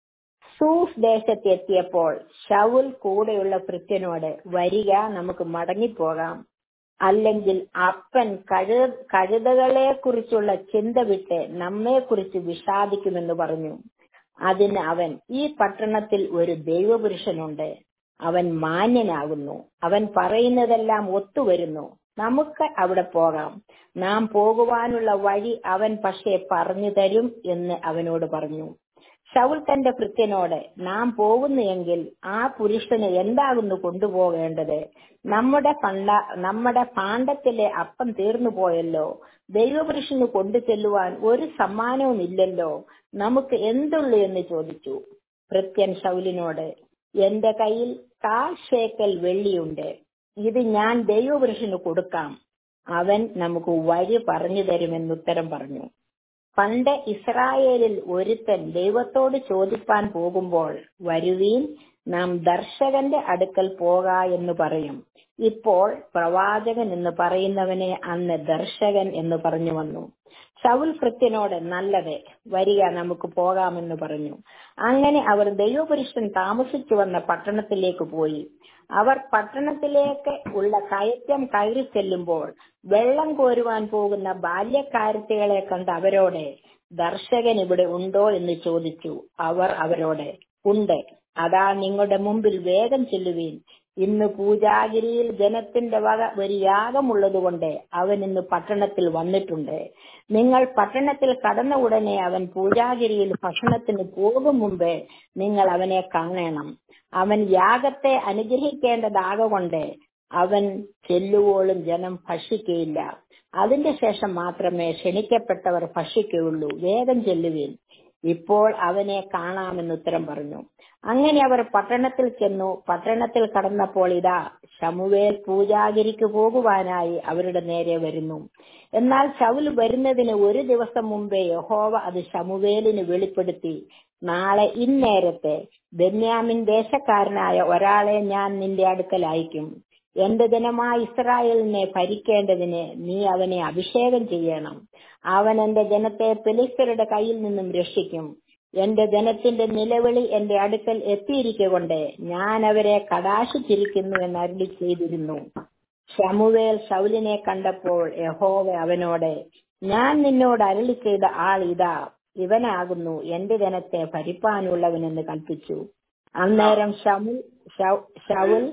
സൂഫ് ദേശത്തെത്തിയപ്പോൾ ഷൗൽ കൂടെയുള്ള ഭൃത്യനോട് വരിക നമുക്ക് മടങ്ങിപ്പോകാം അല്ലെങ്കിൽ അപ്പൻ കഴു കഴുതകളെ കുറിച്ചുള്ള ചിന്ത വിട്ട് നമ്മെ കുറിച്ച് വിഷാദിക്കുമെന്ന് പറഞ്ഞു അതിന് അവൻ ഈ പട്ടണത്തിൽ ഒരു ദൈവപുരുഷനുണ്ട് അവൻ മാന്യനാകുന്നു അവൻ പറയുന്നതെല്ലാം ഒത്തുവരുന്നു നമുക്ക് അവിടെ പോകാം നാം പോകുവാനുള്ള വഴി അവൻ പക്ഷേ പറഞ്ഞു തരും എന്ന് അവനോട് പറഞ്ഞു ഷൗൽ തന്റെ ഭൃത്യനോട് നാം പോകുന്നു എങ്കിൽ ആ പുരുഷന് എന്താകുന്നു കൊണ്ടുപോകേണ്ടത് നമ്മുടെ പണ്ട നമ്മുടെ പാണ്ഡത്തിലെ അപ്പം തീർന്നു പോയല്ലോ ദൈവപുരുഷന് കൊണ്ടു ചെല്ലുവാൻ ഒരു സമ്മാനവും ഇല്ലല്ലോ നമുക്ക് എന്തുള്ളൂ എന്ന് ചോദിച്ചു ഭൃത്യൻ ഷൗലിനോട് എന്റെ കയ്യിൽ കാൽ ഷേക്കൽ വെള്ളിയുണ്ട് ഇത് ഞാൻ ദൈവപുരുഷന് കൊടുക്കാം അവൻ നമുക്ക് വഴി പറഞ്ഞു തരുമെന്ന് ഉത്തരം പറഞ്ഞു പണ്ട് ഇസ്രായേലിൽ ഒരുത്തൻ ദൈവത്തോട് ചോദിപ്പാൻ പോകുമ്പോൾ വരുവീൻ നാം ദർശകന്റെ അടുക്കൽ പോക എന്ന് പറയും ഇപ്പോൾ പ്രവാചകൻ എന്ന് പറയുന്നവനെ അന്ന് ദർശകൻ എന്ന് പറഞ്ഞു വന്നു ശൗൽ ഭൃത്യനോട് നല്ലത് വരിക നമുക്ക് പോകാമെന്ന് പറഞ്ഞു അങ്ങനെ അവർ ദൈവപുരുഷൻ താമസിച്ചു വന്ന പട്ടണത്തിലേക്ക് പോയി അവർ പട്ടണത്തിലേക്ക് ഉള്ള കയറ്റം കയറി ചെല്ലുമ്പോൾ വെള്ളം കോരുവാൻ പോകുന്ന ബാല്യക്കാരത്തികളെ കണ്ട് അവരോട് ദർശകൻ ഇവിടെ ഉണ്ടോ എന്ന് ചോദിച്ചു അവർ അവരോട് ഉണ്ട് അതാ നിങ്ങളുടെ മുമ്പിൽ വേഗം ചെല്ലുവീൻ ഇന്ന് പൂജാഗിരിയിൽ ജനത്തിന്റെ വക ഒരു യാഗമുള്ളതുകൊണ്ട് അവൻ ഇന്ന് പട്ടണത്തിൽ വന്നിട്ടുണ്ട് നിങ്ങൾ പട്ടണത്തിൽ കടന്ന ഉടനെ അവൻ പൂജാഗിരിയിൽ ഭക്ഷണത്തിന് പോകും മുമ്പേ നിങ്ങൾ അവനെ കാണണം അവൻ യാഗത്തെ അനുഗ്രഹിക്കേണ്ടതാകൊണ്ട് അവൻ ചെല്ലുവോളും ജനം ഭക്ഷിക്കയില്ല അതിന്റെ ശേഷം മാത്രമേ ക്ഷണിക്കപ്പെട്ടവർ ഭക്ഷിക്കുകയുള്ളൂ വേഗം ചെല്ലുവീൻ ഇപ്പോൾ അവനെ കാണാമെന്ന് ഉത്തരം പറഞ്ഞു അങ്ങനെ അവർ പട്ടണത്തിൽ ചെന്നു പട്ടണത്തിൽ കടന്നപ്പോൾ ഇതാ ശമുവേൽ പൂജാഗിരിക്ക് പോകുവാനായി അവരുടെ നേരെ വരുന്നു എന്നാൽ ശൗൽ വരുന്നതിന് ഒരു ദിവസം മുമ്പേ യഹോവ അത് ശമുവേലിന് വെളിപ്പെടുത്തി നാളെ ഇന്നേരത്തെ ബെന്യാമിൻ ദേശക്കാരനായ ഒരാളെ ഞാൻ നിന്റെ അടുക്കൽ അയക്കും എന്റെ ജനമായ ഇസ്രായേലിനെ ഭരിക്കേണ്ടതിന് നീ അവനെ അഭിഷേകം ചെയ്യണം അവൻ എന്റെ ജനത്തെ പെലിസ്തരുടെ കയ്യിൽ നിന്നും രക്ഷിക്കും എന്റെ ജനത്തിന്റെ നിലവിളി എന്റെ അടുക്കൽ എത്തിയിരിക്കൊണ്ട് ഞാൻ അവരെ കടാശിച്ചിരിക്കുന്നു എന്ന് അരുളി ചെയ്തിരുന്നു ഷമുവേൽ ശൗലിനെ കണ്ടപ്പോൾ യഹോവ അവനോട് ഞാൻ നിന്നോട് അരുളി ചെയ്ത ആൾ ഇതാ ഇവനാകുന്നു എന്റെ ജനത്തെ ഭരിപ്പാനുള്ളവനെന്ന് കൽപ്പിച്ചു അന്നേരം ഷമുൽ ഷൗൽ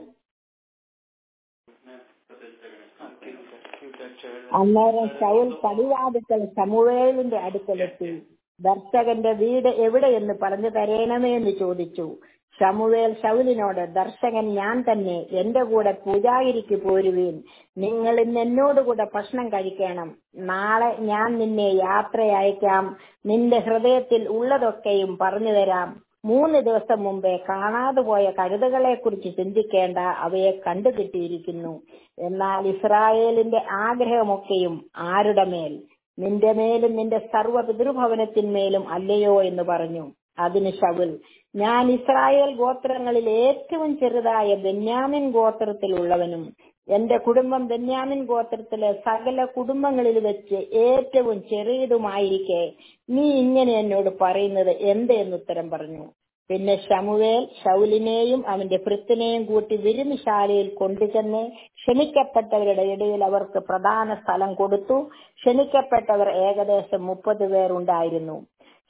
അന്നേരം ശൗൽ പടിവാതിക്കൽ ശമുവേലിന്റെ അടുക്കലെത്തി ദർശകന്റെ വീട് എവിടെയെന്ന് പറഞ്ഞു തരേണമേ എന്ന് ചോദിച്ചു ശമുവേൽ ശൗലിനോട് ദർശകൻ ഞാൻ തന്നെ എന്റെ കൂടെ പൂജാഗിരിക്ക് പോരുവീൻ നിങ്ങൾ ഇന്ന് എന്നോടുകൂടെ ഭക്ഷണം കഴിക്കണം നാളെ ഞാൻ നിന്നെ യാത്ര അയക്കാം നിന്റെ ഹൃദയത്തിൽ ഉള്ളതൊക്കെയും പറഞ്ഞു തരാം മൂന്ന് ദിവസം മുമ്പേ കാണാതെ പോയ കഴുതകളെ കുറിച്ച് ചിന്തിക്കേണ്ട അവയെ കണ്ടുകിട്ടിയിരിക്കുന്നു എന്നാൽ ഇസ്രായേലിന്റെ ആഗ്രഹമൊക്കെയും ആരുടെ മേൽ നിന്റെ മേലും നിന്റെ സർവ്വ പിതൃഭവനത്തിന്മേലും അല്ലയോ എന്ന് പറഞ്ഞു അതിന് ശവുൽ ഞാൻ ഇസ്രായേൽ ഗോത്രങ്ങളിൽ ഏറ്റവും ചെറുതായ ബെന്യാമിൻ ഗോത്രത്തിലുള്ളവനും എന്റെ കുടുംബം ബെന്യാമിൻ ഗോത്രത്തിലെ സകല കുടുംബങ്ങളിൽ വെച്ച് ഏറ്റവും ചെറിയതുമായിരിക്കെ നീ ഇങ്ങനെ എന്നോട് പറയുന്നത് എന്ത് എന്ന് ഉത്തരം പറഞ്ഞു പിന്നെ ശമുവേൽ ശൗലിനെയും അവന്റെ ഭൃത്തിനെയും കൂട്ടി വിരുന്നുശാലയിൽ കൊണ്ടുചെന്ന് ക്ഷണിക്കപ്പെട്ടവരുടെ ഇടയിൽ അവർക്ക് പ്രധാന സ്ഥലം കൊടുത്തു ക്ഷണിക്കപ്പെട്ടവർ ഏകദേശം മുപ്പത് പേർ ഉണ്ടായിരുന്നു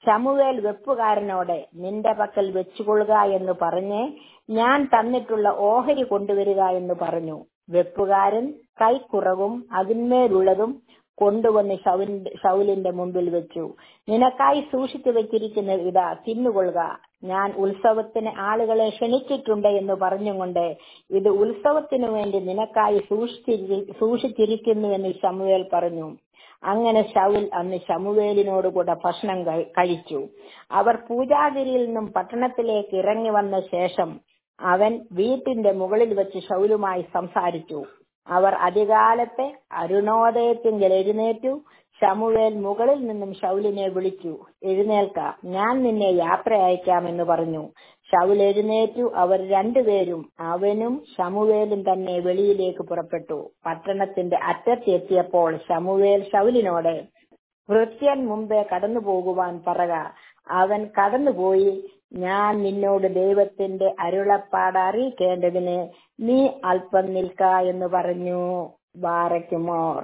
ശമുവേൽ വെപ്പുകാരനോട് നിന്റെ പക്കൽ വെച്ചുകൊള്ളുക എന്ന് പറഞ്ഞ് ഞാൻ തന്നിട്ടുള്ള ഓഹരി കൊണ്ടുവരിക എന്ന് പറഞ്ഞു വെപ്പുകാരൻ കൈക്കുറവും അതിന്മേലുള്ളതും കൊണ്ടുവന്ന് ഷൗലിന്റെ ഷൗലിന്റെ മുമ്പിൽ വെച്ചു നിനക്കായി സൂക്ഷിച്ചു വെച്ചിരിക്കുന്ന ഇതാ തിന്നുകൊള്ളുക ഞാൻ ഉത്സവത്തിന് ആളുകളെ ക്ഷണിച്ചിട്ടുണ്ട് എന്ന് പറഞ്ഞുകൊണ്ട് ഇത് ഉത്സവത്തിനു വേണ്ടി നിനക്കായി സൂക്ഷിച്ചിരി സൂക്ഷിച്ചിരിക്കുന്നു എന്ന് ശമുവേൽ പറഞ്ഞു അങ്ങനെ ശൗൽ അന്ന് ശമുവേലിനോടുകൂടെ ഭക്ഷണം കഴി- കഴിച്ചു അവർ പൂജാഗിരിയിൽ നിന്നും പട്ടണത്തിലേക്ക് ഇറങ്ങി വന്ന ശേഷം അവൻ വീട്ടിന്റെ മുകളിൽ വെച്ച് ശൗലുമായി സംസാരിച്ചു അവർ അധികാലത്തെ അരുണോദയത്തിങ്കൽ എഴുന്നേറ്റു ശമുവേൽ മുകളിൽ നിന്നും ശൗലിനെ വിളിച്ചു എഴുന്നേൽക്ക ഞാൻ നിന്നെ യാത്ര അയക്കാമെന്ന് പറഞ്ഞു ശൗൽ എഴുന്നേറ്റു അവർ രണ്ടുപേരും അവനും ശമുവേലും തന്നെ വെളിയിലേക്ക് പുറപ്പെട്ടു പട്ടണത്തിന്റെ അറ്റത്തെത്തിയപ്പോൾ ശമുവേൽ ശൗലിനോട് ഭൃത്യൻ മുമ്പേ കടന്നു പോകുവാൻ പറക അവൻ കടന്നുപോയി ഞാൻ നിന്നോട് ദൈവത്തിന്റെ അരുളപ്പാട് അറിയിക്കേണ്ടതിന് നീ അല്പം നിൽക്ക എന്ന് പറഞ്ഞു ബാറയ്ക്കുമോർ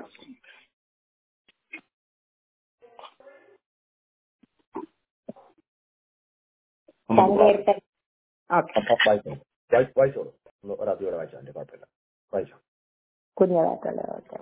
സങ്കീർത്തൻ ഓക്കെ അപ്പൊ വായിച്ചോ വായി- വായിച്ചോളൂ ഒന്ന് ഒരാദ്യം വായിച്ചാൽ മതി കുഴപ്പമില്ല വായിച്ചോ കുഞ്ഞതായിട്ടുള്ളത് ഓക്കെ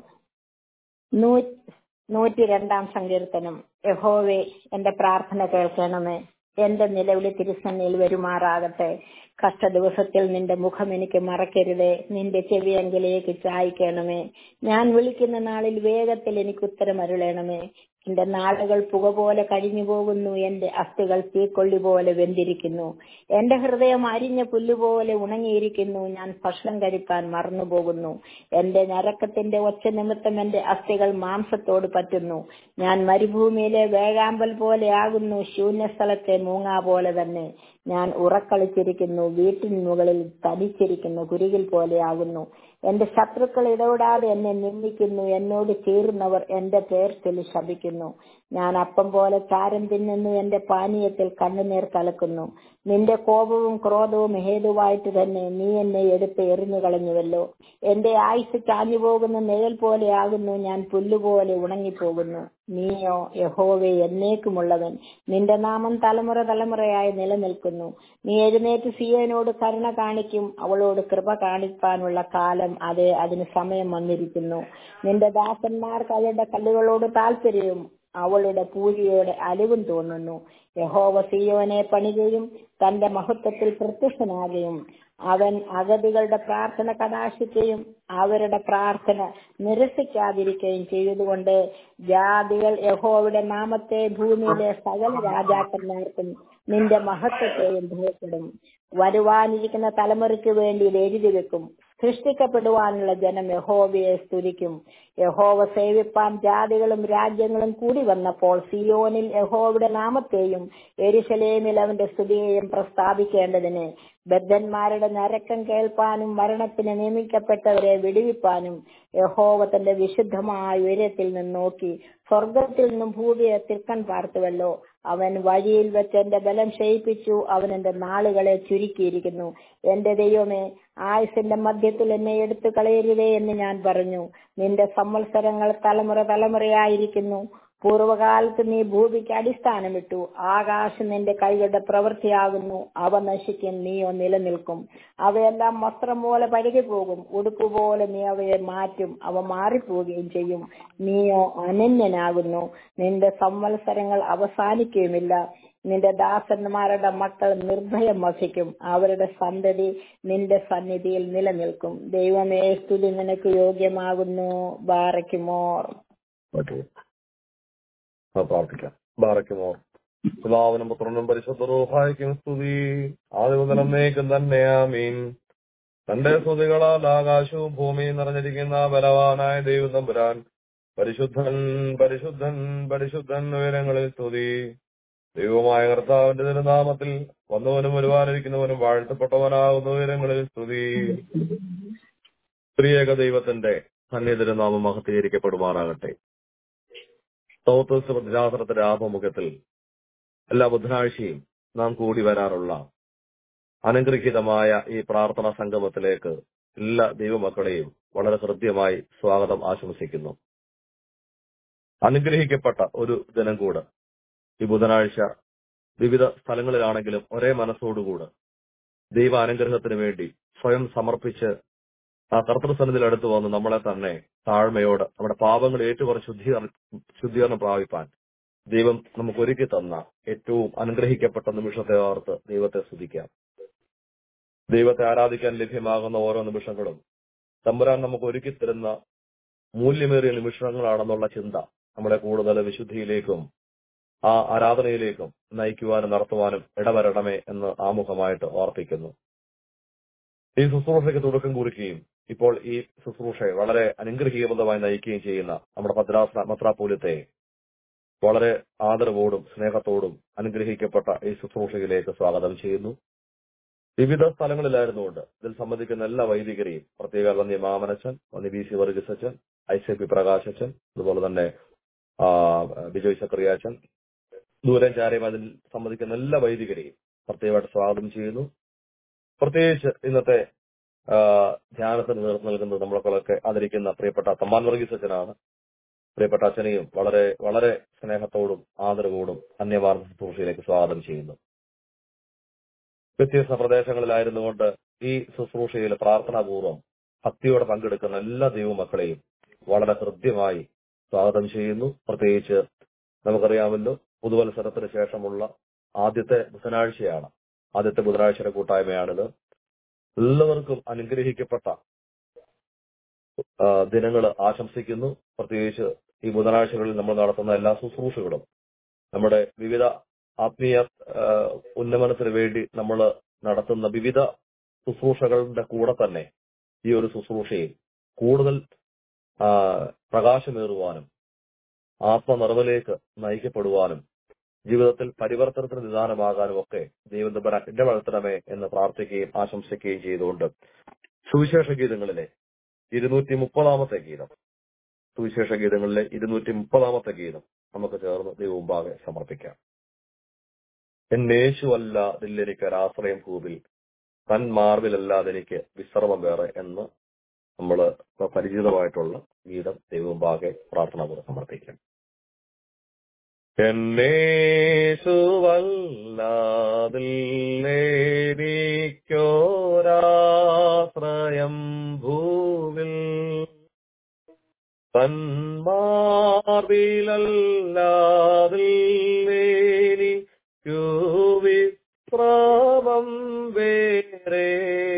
നൂറ്റി രണ്ടാം സങ്കീർത്തനം യഹോവേ എന്റെ പ്രാർത്ഥന കേൾക്കണമേ എന്റെ നിലവിളി തിരുസന്നിൽ വരുമാറാകട്ടെ കഷ്ടദിവസത്തിൽ നിന്റെ മുഖം എനിക്ക് മറക്കരുതേ നിന്റെ ചെവിയെങ്കിലേക്ക് ചായ്ക്കണമേ ഞാൻ വിളിക്കുന്ന നാളിൽ വേഗത്തിൽ എനിക്ക് ഉത്തരം അരുളണമേ എന്റെ നാളുകൾ പുക പോലെ കഴിഞ്ഞു പോകുന്നു എന്റെ അസ്ഥികൾ തീക്കൊള്ളി പോലെ വെന്തിരിക്കുന്നു എന്റെ ഹൃദയം അരിഞ്ഞ പുല്ലുപോലെ ഉണങ്ങിയിരിക്കുന്നു ഞാൻ ഭക്ഷണം കഴിക്കാൻ മറന്നുപോകുന്നു എന്റെ ഞരക്കത്തിന്റെ ഒച്ച നിമിത്തം എന്റെ അസ്ഥികൾ മാംസത്തോട് പറ്റുന്നു ഞാൻ മരുഭൂമിയിലെ വേഴാമ്പൽ പോലെയാകുന്നു ശൂന്യസ്ഥലത്തെ മൂങ്ങ പോലെ തന്നെ ഞാൻ ഉറക്കളിച്ചിരിക്കുന്നു വീട്ടിന് മുകളിൽ തനിച്ചിരിക്കുന്നു കുരുകിൽ പോലെയാകുന്നു എന്റെ ശത്രുക്കൾ ഇടപെടാതെ എന്നെ നിന്ദിക്കുന്നു എന്നോട് ചേർന്നവർ എന്റെ പേർത്തിൽ ശപിക്കുന്നു ഞാൻ അപ്പം പോലെ ചാരം തിന്നുന്നു എന്റെ പാനീയത്തിൽ കണ്ണുനീർ കലക്കുന്നു നിന്റെ കോപവും ക്രോധവും ഹേതുവായിട്ട് തന്നെ നീ എന്നെ എടുത്ത് എറിഞ്ഞു കളഞ്ഞുവല്ലോ എന്റെ ആയുസ് ചാഞ്ഞു പോകുന്ന നിഴൽ പോലെയാകുന്നു ഞാൻ പുല്ലുപോലെ ഉണങ്ങിപ്പോകുന്നു നീയോ യഹോവേ എന്നേക്കുമുള്ളവൻ നിന്റെ നാമം തലമുറ തലമുറയായി നിലനിൽക്കുന്നു നീ എഴുന്നേറ്റ് സിയോനോട് കരുണ കാണിക്കും അവളോട് കൃപ കാണിക്കാനുള്ള കാലം അതെ അതിന് സമയം വന്നിരിക്കുന്നു നിന്റെ ദാസന്മാർക്ക് അവരുടെ കല്ലുകളോട് താല്പര്യവും അവളുടെ പൂജയോടെ അലിവും തോന്നുന്നു യഹോവ സിയോനെ പണികയും തന്റെ മഹത്വത്തിൽ പ്രത്യക്ഷനാകുകയും അവൻ അഗതികളുടെ പ്രാർത്ഥന കടാശിക്കുകയും അവരുടെ പ്രാർത്ഥന നിരസിക്കാതിരിക്കുകയും ചെയ്തതുകൊണ്ട് ജാതികൾ യഹോവയുടെ നാമത്തെ ഭൂമിയിലെ സകല രാജാക്കന്മാർക്കും നിന്റെ മഹത്വത്തെയും ഭയപ്പെടും വരുവാനിരിക്കുന്ന തലമുറയ്ക്ക് വേണ്ടി ഇത് എഴുതി വെക്കും സൃഷ്ടിക്കപ്പെടുവാനുള്ള ജനം യഹോവയെ സ്തുതിക്കും യഹോവ സേവിപ്പാൻ ജാതികളും രാജ്യങ്ങളും കൂടി വന്നപ്പോൾ സിയോനിൽ യഹോവയുടെ നാമത്തെയും എരിശലേമിൽ അവന്റെ സ്തുതിയെയും പ്രസ്താവിക്കേണ്ടതിന് ബദ്ധന്മാരുടെ നരക്കം കേൾപ്പാനും മരണത്തിന് നിയമിക്കപ്പെട്ടവരെ വിടുവിപ്പാനും യഹോവ തന്റെ വിശുദ്ധമായ ഉയരത്തിൽ നിന്ന് നോക്കി സ്വർഗത്തിൽ നിന്നും ഭൂമിയെ തിർക്കൻ പാർത്തുവല്ലോ അവൻ വഴിയിൽ വെച്ച് എന്റെ ബലം ക്ഷയിപ്പിച്ചു അവൻ എന്റെ നാളുകളെ ചുരുക്കിയിരിക്കുന്നു എന്റെ ദൈവമേ ആയുസിന്റെ മധ്യത്തിൽ എന്നെ എടുത്തു കളയരുതേ എന്ന് ഞാൻ പറഞ്ഞു നിന്റെ സംവത്സരങ്ങൾ തലമുറ തലമുറയായിരിക്കുന്നു പൂർവകാലത്ത് നീ ഭൂമിക്ക് അടിസ്ഥാനമിട്ടു ആകാശം നിന്റെ കൈകളുടെ പ്രവൃത്തിയാകുന്നു അവ നശിക്കും നീയോ നിലനിൽക്കും അവയെല്ലാം വസ്ത്രം പോലെ പഴുകി പോകും ഉടുപ്പ് പോലെ നീ അവയെ മാറ്റും അവ മാറിപ്പോവുകയും ചെയ്യും നീയോ അനന്യനാകുന്നു നിന്റെ സംവത്സരങ്ങൾ അവസാനിക്കുകയുമില്ല നിന്റെ ദാസന്മാരുടെ മക്കൾ നിർഭയം വസിക്കും അവരുടെ സന്തതി നിന്റെ സന്നിധിയിൽ നിലനിൽക്കും ദൈവമേ സ്തുതി നിനക്ക് യോഗ്യമാകുന്നു ബാറയ്ക്കുമോർ ഓക്കെ ആ പ്രാർത്ഥിക്കാം ബാറയ്ക്കുമോ പിതാവിനും പുത്രനും പരിശുദ്ധ റൂഹായിക്കും സ്തുതി ആദ്യമുതൽ എന്നേക്കും തന്നെ ആമീൻ തന്റെ സ്തുതികളാൽ ആകാശവും ഭൂമിയും നിറഞ്ഞിരിക്കുന്ന ബലവാനായ ദൈവം തമ്പുരാൻ പരിശുദ്ധൻ പരിശുദ്ധൻ പരിശുദ്ധൻ ഉയരങ്ങളിൽ സ്തുതി ദൈവമായ കർത്താവിന്റെ തിരുനാമത്തിൽ വന്നവനും വരുവാനിരിക്കുന്നവനും വാഴ്ത്തപ്പെട്ടവനാകുന്ന ഉയരങ്ങളിൽ സ്തുതി പ്രിയേക ദൈവത്തിന്റെ സന്നിധിരുനാമം മഹത്തീകരിക്കപ്പെടുമാറാകട്ടെ സ്തോത്രസ് ദിനാസനത്തിന്റെ ആഭിമുഖ്യത്തിൽ എല്ലാ ബുധനാഴ്ചയും നാം കൂടി വരാറുള്ള അനുഗ്രഹീതമായ ഈ പ്രാർത്ഥനാ സംഗമത്തിലേക്ക് എല്ലാ ദൈവമക്കളെയും വളരെ ഹൃദ്യമായി സ്വാഗതം ആശംസിക്കുന്നു അനുഗ്രഹിക്കപ്പെട്ട ഒരു ദിനം കൂടെ ഈ ബുധനാഴ്ച വിവിധ സ്ഥലങ്ങളിലാണെങ്കിലും ഒരേ മനസ്സോടുകൂടെ ദൈവാനുഗ്രഹത്തിന് വേണ്ടി സ്വയം സമർപ്പിച്ച് ആ കർത്തൃസന്നിധിയിൽ അടുത്ത് വന്ന് നമ്മളെ തന്നെ താഴ്മയോട് നമ്മുടെ പാപങ്ങൾ ഏറ്റുപറഞ്ഞ് ശുദ്ധീകരണം ശുദ്ധീകരണം പ്രാപിപ്പാൻ ദൈവം നമുക്ക് ഒരുക്കി തന്ന ഏറ്റവും അനുഗ്രഹിക്കപ്പെട്ട നിമിഷത്തെ ഓർത്ത് ദൈവത്തെ സ്തുതിക്കാം ദൈവത്തെ ആരാധിക്കാൻ ലഭ്യമാകുന്ന ഓരോ നിമിഷങ്ങളും തമ്പുരാൻ നമുക്ക് ഒരുക്കി തരുന്ന മൂല്യമേറിയ നിമിഷങ്ങളാണെന്നുള്ള ചിന്ത നമ്മളെ കൂടുതൽ വിശുദ്ധിയിലേക്കും ആ ആരാധനയിലേക്കും നയിക്കുവാനും നടത്തുവാനും ഇടവരണമേ എന്ന് ആമുഖമായിട്ട് ഓർപ്പിക്കുന്നു ഈ ശുശ്രൂഷയ്ക്ക് തുടക്കം കുറിക്കുകയും ഇപ്പോൾ ഈ ശുശ്രൂഷയെ വളരെ അനുഗ്രഹീതമായി നയിക്കുകയും ചെയ്യുന്ന നമ്മുടെ ഭദ്രാസന മത്രാപൂലത്തെ വളരെ ആദരവോടും സ്നേഹത്തോടും അനുഗ്രഹിക്കപ്പെട്ട ഈ ശുശ്രൂഷയിലേക്ക് സ്വാഗതം ചെയ്യുന്നു വിവിധ സ്ഥലങ്ങളിലായിരുന്നുകൊണ്ട് ഇതിൽ സംബന്ധിക്കുന്ന എല്ലാ വൈദികരെയും പ്രത്യേക വന്നി മാമനച്ചൻ വന്നി ബി സി വർഗീസച്ചൻ ഐ സി പി പ്രകാശച്ചൻ അതുപോലെ തന്നെ ആ, ബിജോയ് സക്രിയാച്ചൻ ദൂരം ചാരയും അതിൽ സംബന്ധിക്കുന്ന എല്ലാ വൈദികരെയും പ്രത്യേകമായിട്ട് സ്വാഗതം ചെയ്യുന്നു പ്രത്യേകിച്ച് ഇന്നത്തെ ആ, ധ്യാനത്തിന് നേതൃത്വം നൽകുന്നത് നമ്മളൊക്കെ ആദരിക്കുന്ന പ്രിയപ്പെട്ട തമ്മാൻ വർഗീസ് അച്ഛനാണ് പ്രിയപ്പെട്ട അച്ഛനെയും വളരെ വളരെ സ്നേഹത്തോടും ആദരവോടും അന്യവാർത്ത ശുശ്രൂഷയിലേക്ക് സ്വാഗതം ചെയ്യുന്നു വ്യത്യസ്ത പ്രദേശങ്ങളിലായിരുന്നുകൊണ്ട് ഈ ശുശ്രൂഷയിൽ പ്രാർത്ഥനാപൂർവ്വം ഭക്തിയോടെ പങ്കെടുക്കുന്ന എല്ലാ ദൈവമക്കളെയും വളരെ ഹൃദ്യമായി സ്വാഗതം ചെയ്യുന്നു പ്രത്യേകിച്ച് നമുക്കറിയാമല്ലോ പുതുവത്സരത്തിന് ശേഷമുള്ള ആദ്യത്തെ ബുധനാഴ്ചയാണ് ആദ്യത്തെ ബുധനാഴ്ചയുടെ കൂട്ടായ്മയാണിത് എല്ലാവർക്കും അനുഗ്രഹിക്കപ്പെട്ട ദിനങ്ങൾ ആശംസിക്കുന്നു പ്രത്യേകിച്ച് ഈ ബുധനാഴ്ചകളിൽ നമ്മൾ നടത്തുന്ന എല്ലാ ശുശ്രൂഷകളും നമ്മുടെ വിവിധ ആത്മീയ ആ, ഉന്നമനത്തിന് വേണ്ടി നമ്മൾ നടത്തുന്ന വിവിധ ശുശ്രൂഷകളുടെ കൂടെ തന്നെ ഈ ഒരു ശുശ്രൂഷയിൽ കൂടുതൽ ആ, പ്രകാശമേറുവാനും ആത്മനിറവിലേക്ക് നയിക്കപ്പെടുവാനും ജീവിതത്തിൽ പരിവർത്തനത്തിന് നിദാനമാകാനും ഒക്കെ ദൈവം തമ്പുരാൻ ഇടവളർത്തണമേ എന്ന് പ്രാർത്ഥിക്കുകയും ആശംസിക്കുകയും ചെയ്തുകൊണ്ട് സുവിശേഷ ഗീതങ്ങളിലെ ഇരുന്നൂറ്റി മുപ്പതാമത്തെ ഗീതം സുവിശേഷ ഗീതങ്ങളിലെ ഇരുന്നൂറ്റി മുപ്പതാമത്തെ ഗീതം നമുക്ക് ചേർന്ന് ദൈവമുമ്പാകെ സമർപ്പിക്കാം എന്നേശുവല്ല ദില്ലെനിക്കൊരാശ്രയം ഭൂവിൽ തൻ മാർവിലല്ലാതെ എനിക്ക് വിശ്രമം വേറെ എന്ന് നമ്മൾ പരിചിതമായിട്ടുള്ള ഗീതം ദൈവമുമ്പാകെ പ്രാർത്ഥനാപൂർവ്വം സമർപ്പിക്കാം എന്നേശുവല്ലാതില്ലേനിക്കോരാശ്രയം ഭൂവിൽ തന്മാർവിലല്ലാതില്ലേനിക്കു വിശ്രമം വേറെ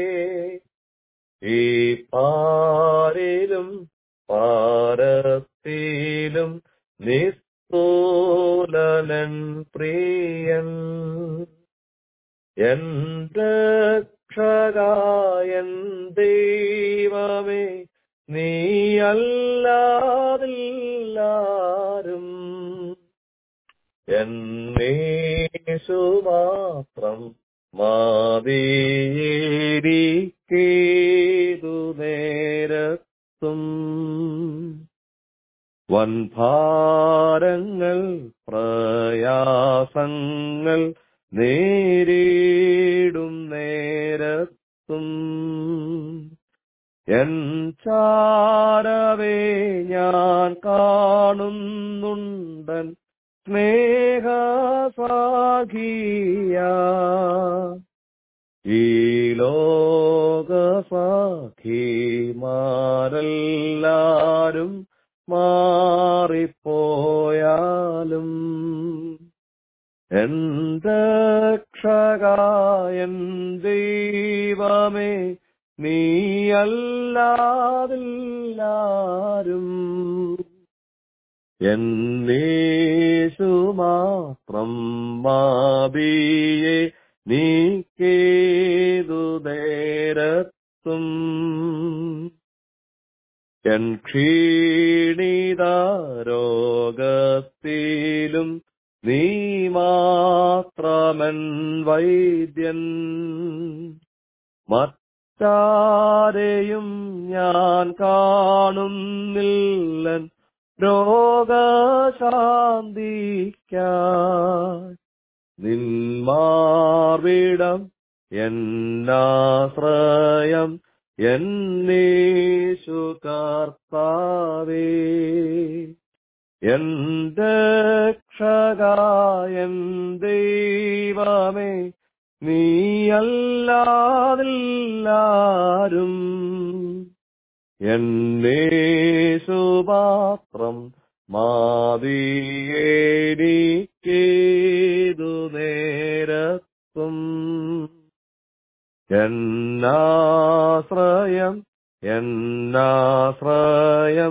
ഈ പാരിലും പാരത്തിലും നിസ്തൂലനൻ പ്രിയൻ എൻ രക്ഷകായൻ ദൈവമേ നീയല്ലാതില്ലാരും എന്നേശു മാത്രം മാതീരിക്കേതു നേരത്തും വൻഭാരങ്ങൾ പ്രയാസങ്ങൾ നേരിടും നേരത്തും എൻ ചാരവേ ഞാൻ കാണുന്നുണ്ടൻ സ്നേഹസാഖിയ ഈ ലോകസാഖിമാരെല്ലാരും മാറിപ്പോയാലും എന്തക്ഷകായൻ ദൈവമേ നീയല്ലാതില്ലാരും എന്നേശു മാത്രം മാബിയെ നീക്കേതു നേരത്തും എൻ ക്ഷീണിതാരോഗത്തിലും നീ മാത്രമൻ വൈദ്യൻ മറ്റാരെയും ഞാൻ കാണുന്നില്ലൻ രോഗശാന്തിക്കായി നിന്മാർവിടം എന്നാശ്രയം എന്നേശു കർത്താവേ എന്റെ രക്ഷകായൻ ദൈവമേ നീയല്ലാതില്ലാരും എന്നെ സുപാത്രം മാതിയേടിക്കേതു നേരത്തും എന്നാശ്രയം എന്നാശ്രയം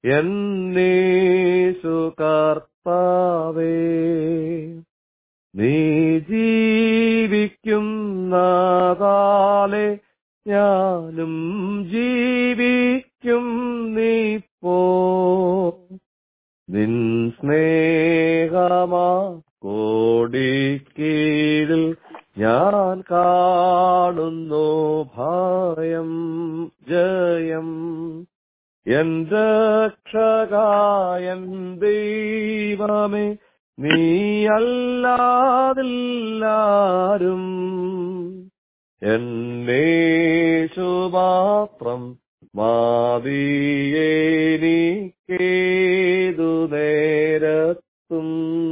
എന്നീശു കർത്താവേ നീ ജീവിക്കുന്നതാലെ ഞാനും ജീവിക്കും നീപ്പോ നിൻ സ്നേഹമാ കോടിക്കീഴിൽ ഞാൻ കാണുന്നു ഭയം ജയം എൻ രക്ഷകായൻ ദൈവമേ നീയല്ലാതില്ലാരും എന്നേശുമാത്രം മാതിയേനിക്കേതു നേരത്തും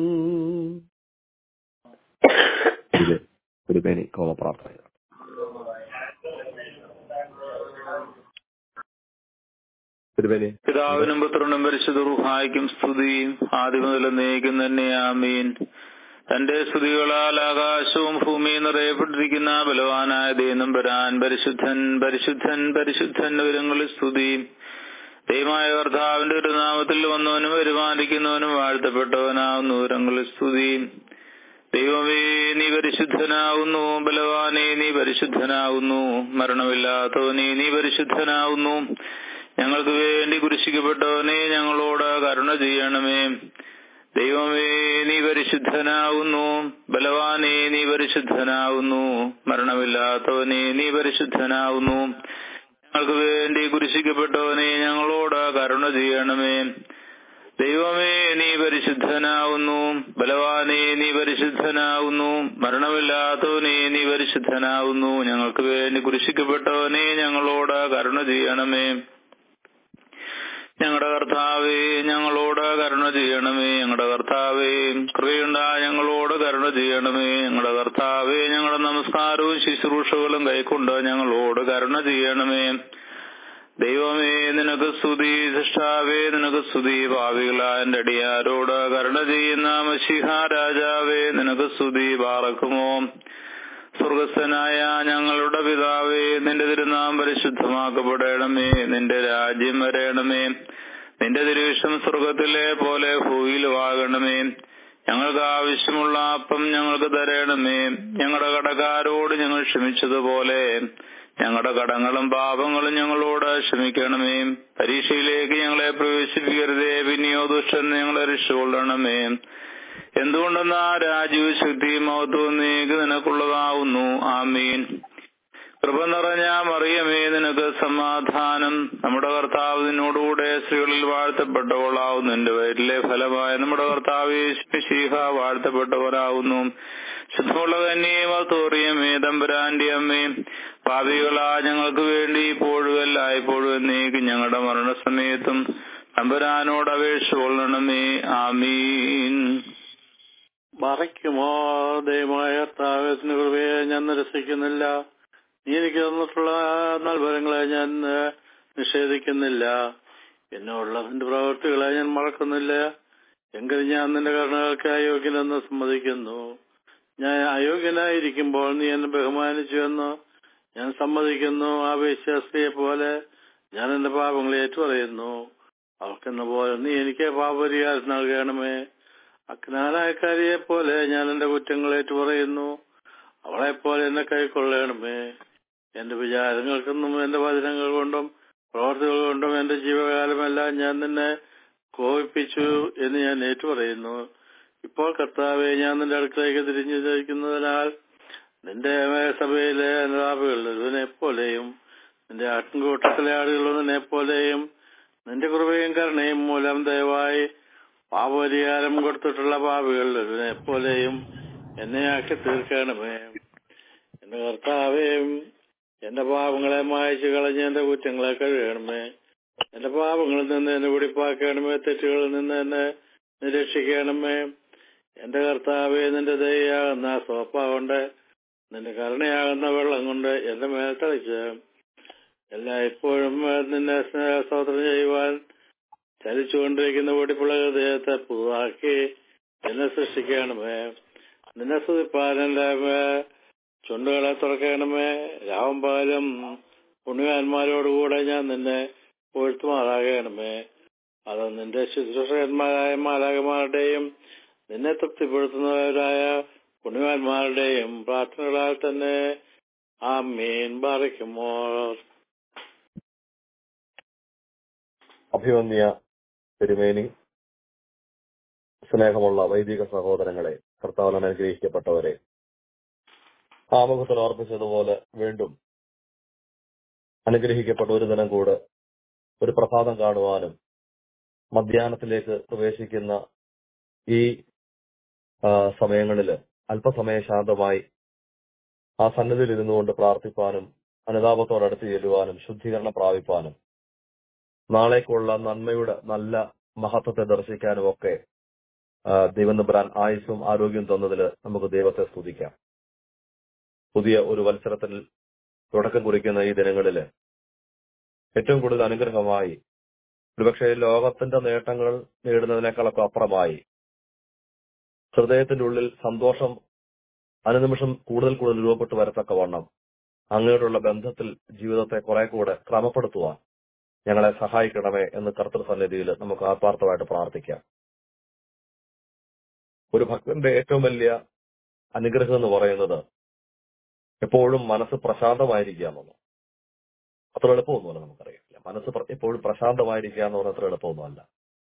ഇത് ഒരു പേനി കോമപ്രാർത്ഥന തിരുവേനി പിതാവിനും പുത്രനും പരിശുദ്ധ റുഹായിക്കും സ്തുതിയും ആദ്യം മുതൽ നയിക്കും തന്നെ ആമീൻ തന്റെ സ്തുതികളാൽ ആകാശവും ഭൂമിയും നിറയപ്പെട്ടിരിക്കുന്ന ബലവാനായ ദൈവം വരാൻ പരിശുദ്ധൻ പരിശുദ്ധൻ പരിശുദ്ധൻ വിവരങ്ങളിൽ സ്തുതി ദൈവമായ കർത്താവിന്റെ ഒരു നാമത്തിൽ വന്നവനും വരുമാനിക്കുന്നവനും വാഴ്ത്തപ്പെട്ടവനാവുന്നു വിവരങ്ങളിൽ സ്തുതി ദൈവമേ നീ പരിശുദ്ധനാവുന്നു ബലവാനെ നീ പരിശുദ്ധനാവുന്നു മരണമില്ലാത്തവനെ നീ പരിശുദ്ധനാവുന്നു ഞങ്ങൾക്ക് വേണ്ടി കുരിശിക്കപ്പെട്ടവനെ ഞങ്ങളോട് കരുണ ചെയ്യണമേ ദൈവമേ നീ പരിശുദ്ധനാവുന്നു ബലവാനെ നീ പരിശുദ്ധനാവുന്നു മരണമില്ലാത്തവനെ നീ പരിശുദ്ധനാവുന്നു ഞങ്ങൾക്ക് വേണ്ടി കുരിശിക്കപ്പെട്ടവനെ ഞങ്ങളോട് കരുണ ചെയ്യണമേ ദൈവമേ നീ പരിശുദ്ധനാവുന്നു ബലവാനെ നീ പരിശുദ്ധനാവുന്നു മരണമില്ലാത്തവനെ നീ പരിശുദ്ധനാവുന്നു ഞങ്ങൾക്ക് വേണ്ടി കുരിശിക്കപ്പെട്ടവനെ ഞങ്ങളോട് കരുണ ചെയ്യണമേ ഞങ്ങളുടെ കർത്താവേ ഞങ്ങളോട് കരുണ ചെയ്യണമേ ഞങ്ങളുടെ കർത്താവേ കൃപയുണ്ടാ ഞങ്ങളോട് കരുണ ചെയ്യണമേ ഞങ്ങളുടെ കർത്താവേ ഞങ്ങളുടെ നമസ്കാരവും ശുശ്രൂഷകളും കൈക്കൊണ്ട് ഞങ്ങളോട് കരുണ ചെയ്യണമേ ദൈവമേ നിനക്ക് സ്തുതി സൃഷ്ടാവേ നിനക്ക് സ്തുതി ഭാവികളായ എന്റെ അടിയാരോട് കരുണ ചെയ്യുന്ന മഷിഹ രാജാവേ നിനക്ക് സ്തുതി പാറക്കുമോ സ്വർഗസ്ഥനായ ഞങ്ങളുടെ പിതാവേ നിന്റെ തിരുനാം പരിശുദ്ധമാക്കപ്പെടണമേ നിന്റെ രാജ്യം വരയണമേ നിന്റെ തിരുവിഷം സ്വർഗത്തിലെ പോലെ ഭൂയിലുമാകണമേ ഞങ്ങൾക്ക് ആവശ്യമുള്ള അപ്പം ഞങ്ങൾക്ക് തരണമേ ഞങ്ങളുടെ കടക്കാരോട് ഞങ്ങൾ ക്ഷമിച്ചതുപോലെ ഞങ്ങളുടെ കടങ്ങളും പാപങ്ങളും ഞങ്ങളോട് ക്ഷമിക്കണമേ പരീക്ഷയിലേക്ക് ഞങ്ങളെ പ്രവേശിപ്പിക്കരുതേ പിന്നെയോ ദുഷ്ടൻ ഞങ്ങളെ രക്ഷകൊള്ളണമേ എന്തുകൊണ്ടെന്നാ രാജീവ് ശക്തിയും മഹത്വവും നീക്ക് നിനക്കുള്ളതാവുന്നു ആമീൻ കൃപ നിറഞ്ഞ മറിയമേ നിനക്ക് സമാധാനം നമ്മുടെ കർത്താവ് നിന്നോടുകൂടെ സ്ത്രീകളിൽ വാഴ്ത്തപ്പെട്ടവളാവുന്നു എന്റെ വയറ്റിലെ ഫലമായ നമ്മുടെ കർത്താവ് ശീഹ വാഴ്ത്തപ്പെട്ടവരാകുന്നു ശുദ്ധമുള്ള കന്യയും തോറിയമേ തമ്പുരാന്റെ അമ്മേ പാപികളാ ഞങ്ങൾക്ക് വേണ്ടി ഇപ്പോഴും എല്ലായ്പ്പോഴും എന്നേക്ക് ഞങ്ങളുടെ മരണസമയത്തും തമ്പുരാനോട് അപേക്ഷ കൊള്ളണമേ ആമീൻ മറയ്ക്കുമോ ദയമായ കർത്താവേശന് കൃപയെ ഞാൻ നിരസിക്കുന്നില്ല നീ എനിക്ക് തന്നിട്ടുള്ള നൽവരങ്ങളെ ഞാൻ ഏഹ്, നിഷേധിക്കുന്നില്ല എന്നോടുള്ള നിന്റെ പ്രവൃത്തികളെ ഞാൻ മറക്കുന്നില്ല എങ്കിലും ഞാൻ നിന്റെ കരുണകൾക്ക് അയോഗ്യനെന്ന് സമ്മതിക്കുന്നു ഞാൻ അയോഗ്യനായിരിക്കുമ്പോൾ നീ എന്നെ ബഹുമാനിച്ചു എന്ന് ഞാൻ സമ്മതിക്കുന്നു ആ വിശ്വാസിയെ പോലെ ഞാൻ എന്റെ പാപങ്ങളെ ഏറ്റുപറയുന്നു അവൾക്കെന്ന പോലെ നീ എനിക്ക് പാപപരിഹാരം നൽകണമേ അജ്ഞാനായക്കാരിയെ പോലെ ഞാൻ എന്റെ കുറ്റങ്ങൾ ഏറ്റുപറയുന്നു അവളെ പോലെ എന്നെ കൈക്കൊള്ളണമേ എന്റെ വിചാരങ്ങൾക്കൊന്നും എന്റെ വചനങ്ങൾ കൊണ്ടും പ്രവർത്തികൾ കൊണ്ടും എന്റെ ജീവകാലമെല്ലാം ഞാൻ നിന്നെ കോപിപ്പിച്ചു എന്ന് ഞാൻ ഏറ്റുപറയുന്നു ഇപ്പോൾ കർത്താവെ ഞാൻ നിന്റെ അടുക്കളയ്ക്ക് തിരിഞ്ഞു ചോദിക്കുന്നതിനാൽ നിന്റെ സഭയിലെ അനുതാപുകളിനെ പോലെയും നിന്റെ ആട്ടിൻകൂട്ടത്തിലെ ആടുകളൊന്നിനെ പോലെയും നിന്റെ കൃപയും കരുണയും മൂലം ദയവായി പാപപരിഹാരം കൊടുത്തിട്ടുള്ള പാപികളിനെ പോലെയും എന്നെ ആക്കി തീർക്കണമേ എന്റെ കർത്താവേയും എന്റെ പാപങ്ങളെ മായച്ചു കളഞ്ഞ് എന്റെ കുറ്റങ്ങളെ കഴുകണമേ എന്റെ പാപങ്ങളിൽ നിന്ന് എന്നെ പിടിപ്പാക്കണമേ തെറ്റുകളിൽ നിന്ന് എന്നെ നിരീക്ഷിക്കണമേ എന്റെ കർത്താവെ നിന്റെ ദയാകുന്ന സോപ്പ കൊണ്ട് നിന്റെ കരുണയാകുന്ന വെള്ളം കൊണ്ട് എന്റെ മേൽ തളിച്ച് എല്ലാ ഇപ്പോഴും നിന്നെ സ്തോത്രം ചെയ്യുവാൻ ചലിച്ചുകൊണ്ടിരിക്കുന്ന ഓടിപ്പുള്ള ഹൃദയത്തെ പുതുതാക്കി എന്നെ സൃഷ്ടിക്കണമേ നിന്നെ സ്തുതിപ്പാൻ എന്റെ ചുണ്ടുകളെ തുറക്കണമേ രാവും പകലും പുണ്യവാന്മാരോടുകൂടെ ഞാൻ നിന്നെ പൊഴുത്തുമാറാകണമേ അത് നിന്റെ ശുശ്രൂഷകന്മാരായ മാലാകന്മാരുടെയും നിന്നെ തൃപ്തിപ്പെടുത്തുന്നവരായ പുണ്യവാന്മാരുടെയും പ്രാർത്ഥനകളാൽ തന്നെ ആ മീൻ ബാധിക്കുമോ അഭിമന്യ തിരുമേനി സ്നേഹമുള്ള വൈദിക സഹോദരങ്ങളെ കർത്താവിനെ അനുഗ്രഹിക്കപ്പെട്ടവരെ ആമുഖത്തിൽ ഓർപ്പിച്ചതുപോലെ വീണ്ടും അനുഗ്രഹിക്കപ്പെട്ട ഒരു ദിനം കൂടെ ഒരു പ്രഭാതം കാണുവാനും മധ്യാഹ്നത്തിലേക്ക് പ്രവേശിക്കുന്ന ഈ സമയങ്ങളിൽ അല്പസമയം ശാന്തമായി ആ സന്നിധിയിൽ ഇരുന്നുകൊണ്ട് പ്രാർത്ഥിപ്പാനും അനുതാപത്തോട് അടുത്ത് ചെല്ലുവാനും ശുദ്ധീകരണം പ്രാപിപ്പാനും നാളേക്കുള്ള നന്മയുടെ നല്ല മഹത്വത്തെ ദർശിക്കാനും ഒക്കെ ദൈവം നമ്പരാൻ ആയുസ്സും ആരോഗ്യവും തന്നതിൽ നമുക്ക് ദൈവത്തെ സ്തുതിക്കാം പുതിയ ഒരു മത്സരത്തിൽ തുടക്കം കുറിക്കുന്ന ഈ ദിനങ്ങളിൽ ഏറ്റവും കൂടുതൽ അനുഗ്രഹമായി ഒരുപക്ഷെ ലോകത്തിന്റെ നേട്ടങ്ങൾ നേടുന്നതിനേക്കാളൊക്കെ അപ്പുറമായി ഹൃദയത്തിന്റെ ഉള്ളിൽ സന്തോഷം അനുനിമിഷം കൂടുതൽ കൂടുതൽ രൂപപ്പെട്ടു വരത്തക്കവണ്ണം അങ്ങോട്ടുള്ള ബന്ധത്തിൽ ജീവിതത്തെ കുറെ കൂടെ ക്രമപ്പെടുത്തുവാൻ ഞങ്ങളെ സഹായിക്കണമേ എന്ന് കർത്തൃ സന്നിധിയിൽ നമുക്ക് ആത്മാർത്ഥമായിട്ട് പ്രാർത്ഥിക്കാം ഒരു ഭക്തന്റെ ഏറ്റവും വലിയ അനുഗ്രഹം എന്ന് പറയുന്നത് എപ്പോഴും മനസ്സ് പ്രശാന്തമായിരിക്കുക എന്നുള്ളത് അത്ര എളുപ്പമൊന്നുമല്ല നമുക്കറിയില്ല മനസ്സ് എപ്പോഴും പ്രശാന്തമായിരിക്കുക എന്ന് പറഞ്ഞാൽ അത്ര എളുപ്പമൊന്നുമല്ല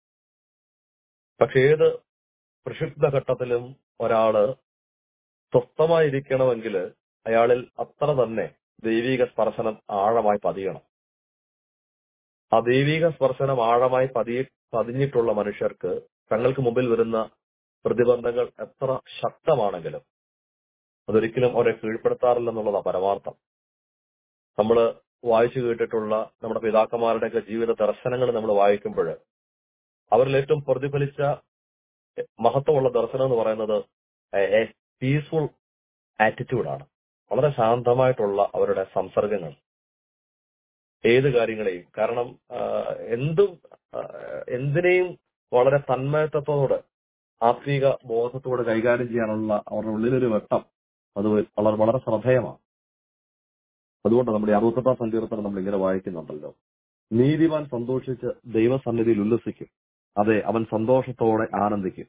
പക്ഷെ ഏത് പ്രക്ഷുബ്ധ ഘട്ടത്തിലും ഒരാള് സ്വസ്ഥമായിരിക്കണമെങ്കിൽ അയാളിൽ അത്ര തന്നെ ദൈവിക സ്പർശനം ആഴമായി പതിയണം ആ ദൈവിക സ്പർശനം ആഴമായി പതി പതിഞ്ഞിട്ടുള്ള മനുഷ്യർക്ക് തങ്ങൾക്ക് മുമ്പിൽ വരുന്ന പ്രതിബന്ധങ്ങൾ എത്ര ശക്തമാണെങ്കിലും അതൊരിക്കലും അവരെ കീഴ്പ്പെടുത്താറില്ലെന്നുള്ളതാ പരമാർത്ഥം നമ്മൾ വായിച്ചു കേട്ടിട്ടുള്ള നമ്മുടെ പിതാക്കന്മാരുടെയൊക്കെ ജീവിത ദർശനങ്ങൾ നമ്മൾ വായിക്കുമ്പോൾ അവരിൽ ഏറ്റവും പ്രതിഫലിച്ച മഹത്വമുള്ള ദർശനം എന്ന് പറയുന്നത് എ പീസ്ഫുൾ ആറ്റിറ്റ്യൂഡാണ് വളരെ ശാന്തമായിട്ടുള്ള അവരുടെ സംസർഗങ്ങൾ ഏത് കാര്യങ്ങളെയും കാരണം എന്തും എന്തിനേയും വളരെ തന്മയത്വത്തോട് ആത്മീക ബോധത്തോട് കൈകാര്യം ചെയ്യാനുള്ള അവരുടെ ഉള്ളിലൊരു വെട്ടം അത് വളരെ വളരെ ശ്രദ്ധേയമാണ് അതുകൊണ്ട് നമ്മുടെ അറുപത്തെട്ടാം സങ്കീർത്തനം നമ്മൾ ഇങ്ങനെ വായിക്കുന്നുണ്ടല്ലോ നീതിമാൻ സന്തോഷിച്ച് ദൈവസന്നിധിയിൽ ഉല്ലസിക്കും അതെ അവൻ സന്തോഷത്തോടെ ആനന്ദിക്കും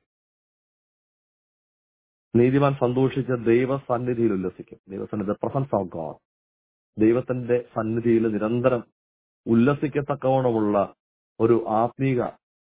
നീതിമാൻ സന്തോഷിച്ച് ദൈവസന്നിധിയിൽ ഉല്ലസിക്കും ദൈവസന്നിധി പ്രസൻസ് ഓഫ് ഗോഡ് ദൈവത്തിന്റെ സന്നിധിയിൽ നിരന്തരം ഉല്ലസിക്കത്തക്കവണ്ണമുള്ള ഒരു ആത്മീക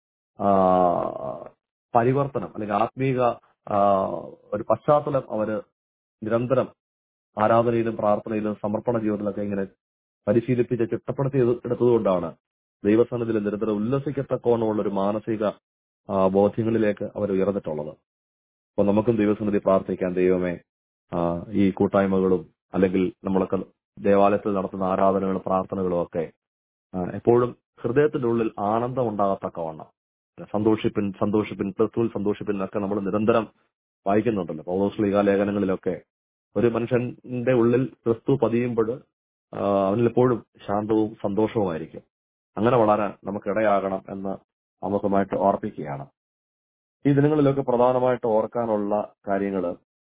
പരിവർത്തനം അല്ലെങ്കിൽ ആത്മീക ഒരു പശ്ചാത്തലം അവര് നിരന്തരം ആരാധനയിലും പ്രാർത്ഥനയിലും സമർപ്പണ ജീവിതത്തിലൊക്കെ ഇങ്ങനെ പരിശീലിപ്പിച്ച് ചിട്ടപ്പെടുത്തി എടുത്തതുകൊണ്ടാണ് ദൈവസന്നിധിയിൽ നിരന്തരം ഉല്ലസിക്കത്തക്കവണ്ണമുള്ള ഒരു മാനസിക ബോധ്യങ്ങളിലേക്ക് അവർ ഉയർന്നിട്ടുള്ളത് അപ്പൊ നമുക്കും ദൈവസന്നിധി പ്രാർത്ഥിക്കാൻ ദൈവമേ ഈ കൂട്ടായ്മകളും അല്ലെങ്കിൽ നമ്മളൊക്കെ ദേവാലയത്തിൽ നടത്തുന്ന ആരാധനകളും പ്രാർത്ഥനകളും ഒക്കെ എപ്പോഴും ഹൃദയത്തിന്റെ ഉള്ളിൽ ആനന്ദം ഉണ്ടാകത്തക്കവണ്ണം സന്തോഷിപ്പിൻ സന്തോഷിപ്പിൻ ക്രിസ്തുവിൽ സന്തോഷിപ്പിൻ എന്നൊക്കെ നമ്മൾ നിരന്തരം വായിക്കുന്നുണ്ടല്ലോ പൗലോസ്ലിക ലേഖനങ്ങളിലൊക്കെ ഒരു മനുഷ്യന്റെ ഉള്ളിൽ ക്രിസ്തു പതിയുമ്പോൾ അവനിൽ എപ്പോഴും ശാന്തവും സന്തോഷവുമായിരിക്കും അങ്ങനെ വളരാൻ നമുക്ക് ഇടയാകണം എന്ന് അമുഖമായിട്ട് ഓർപ്പിക്കുകയാണ് ഈ ദിനങ്ങളിലൊക്കെ പ്രധാനമായിട്ട് ഓർക്കാനുള്ള കാര്യങ്ങൾ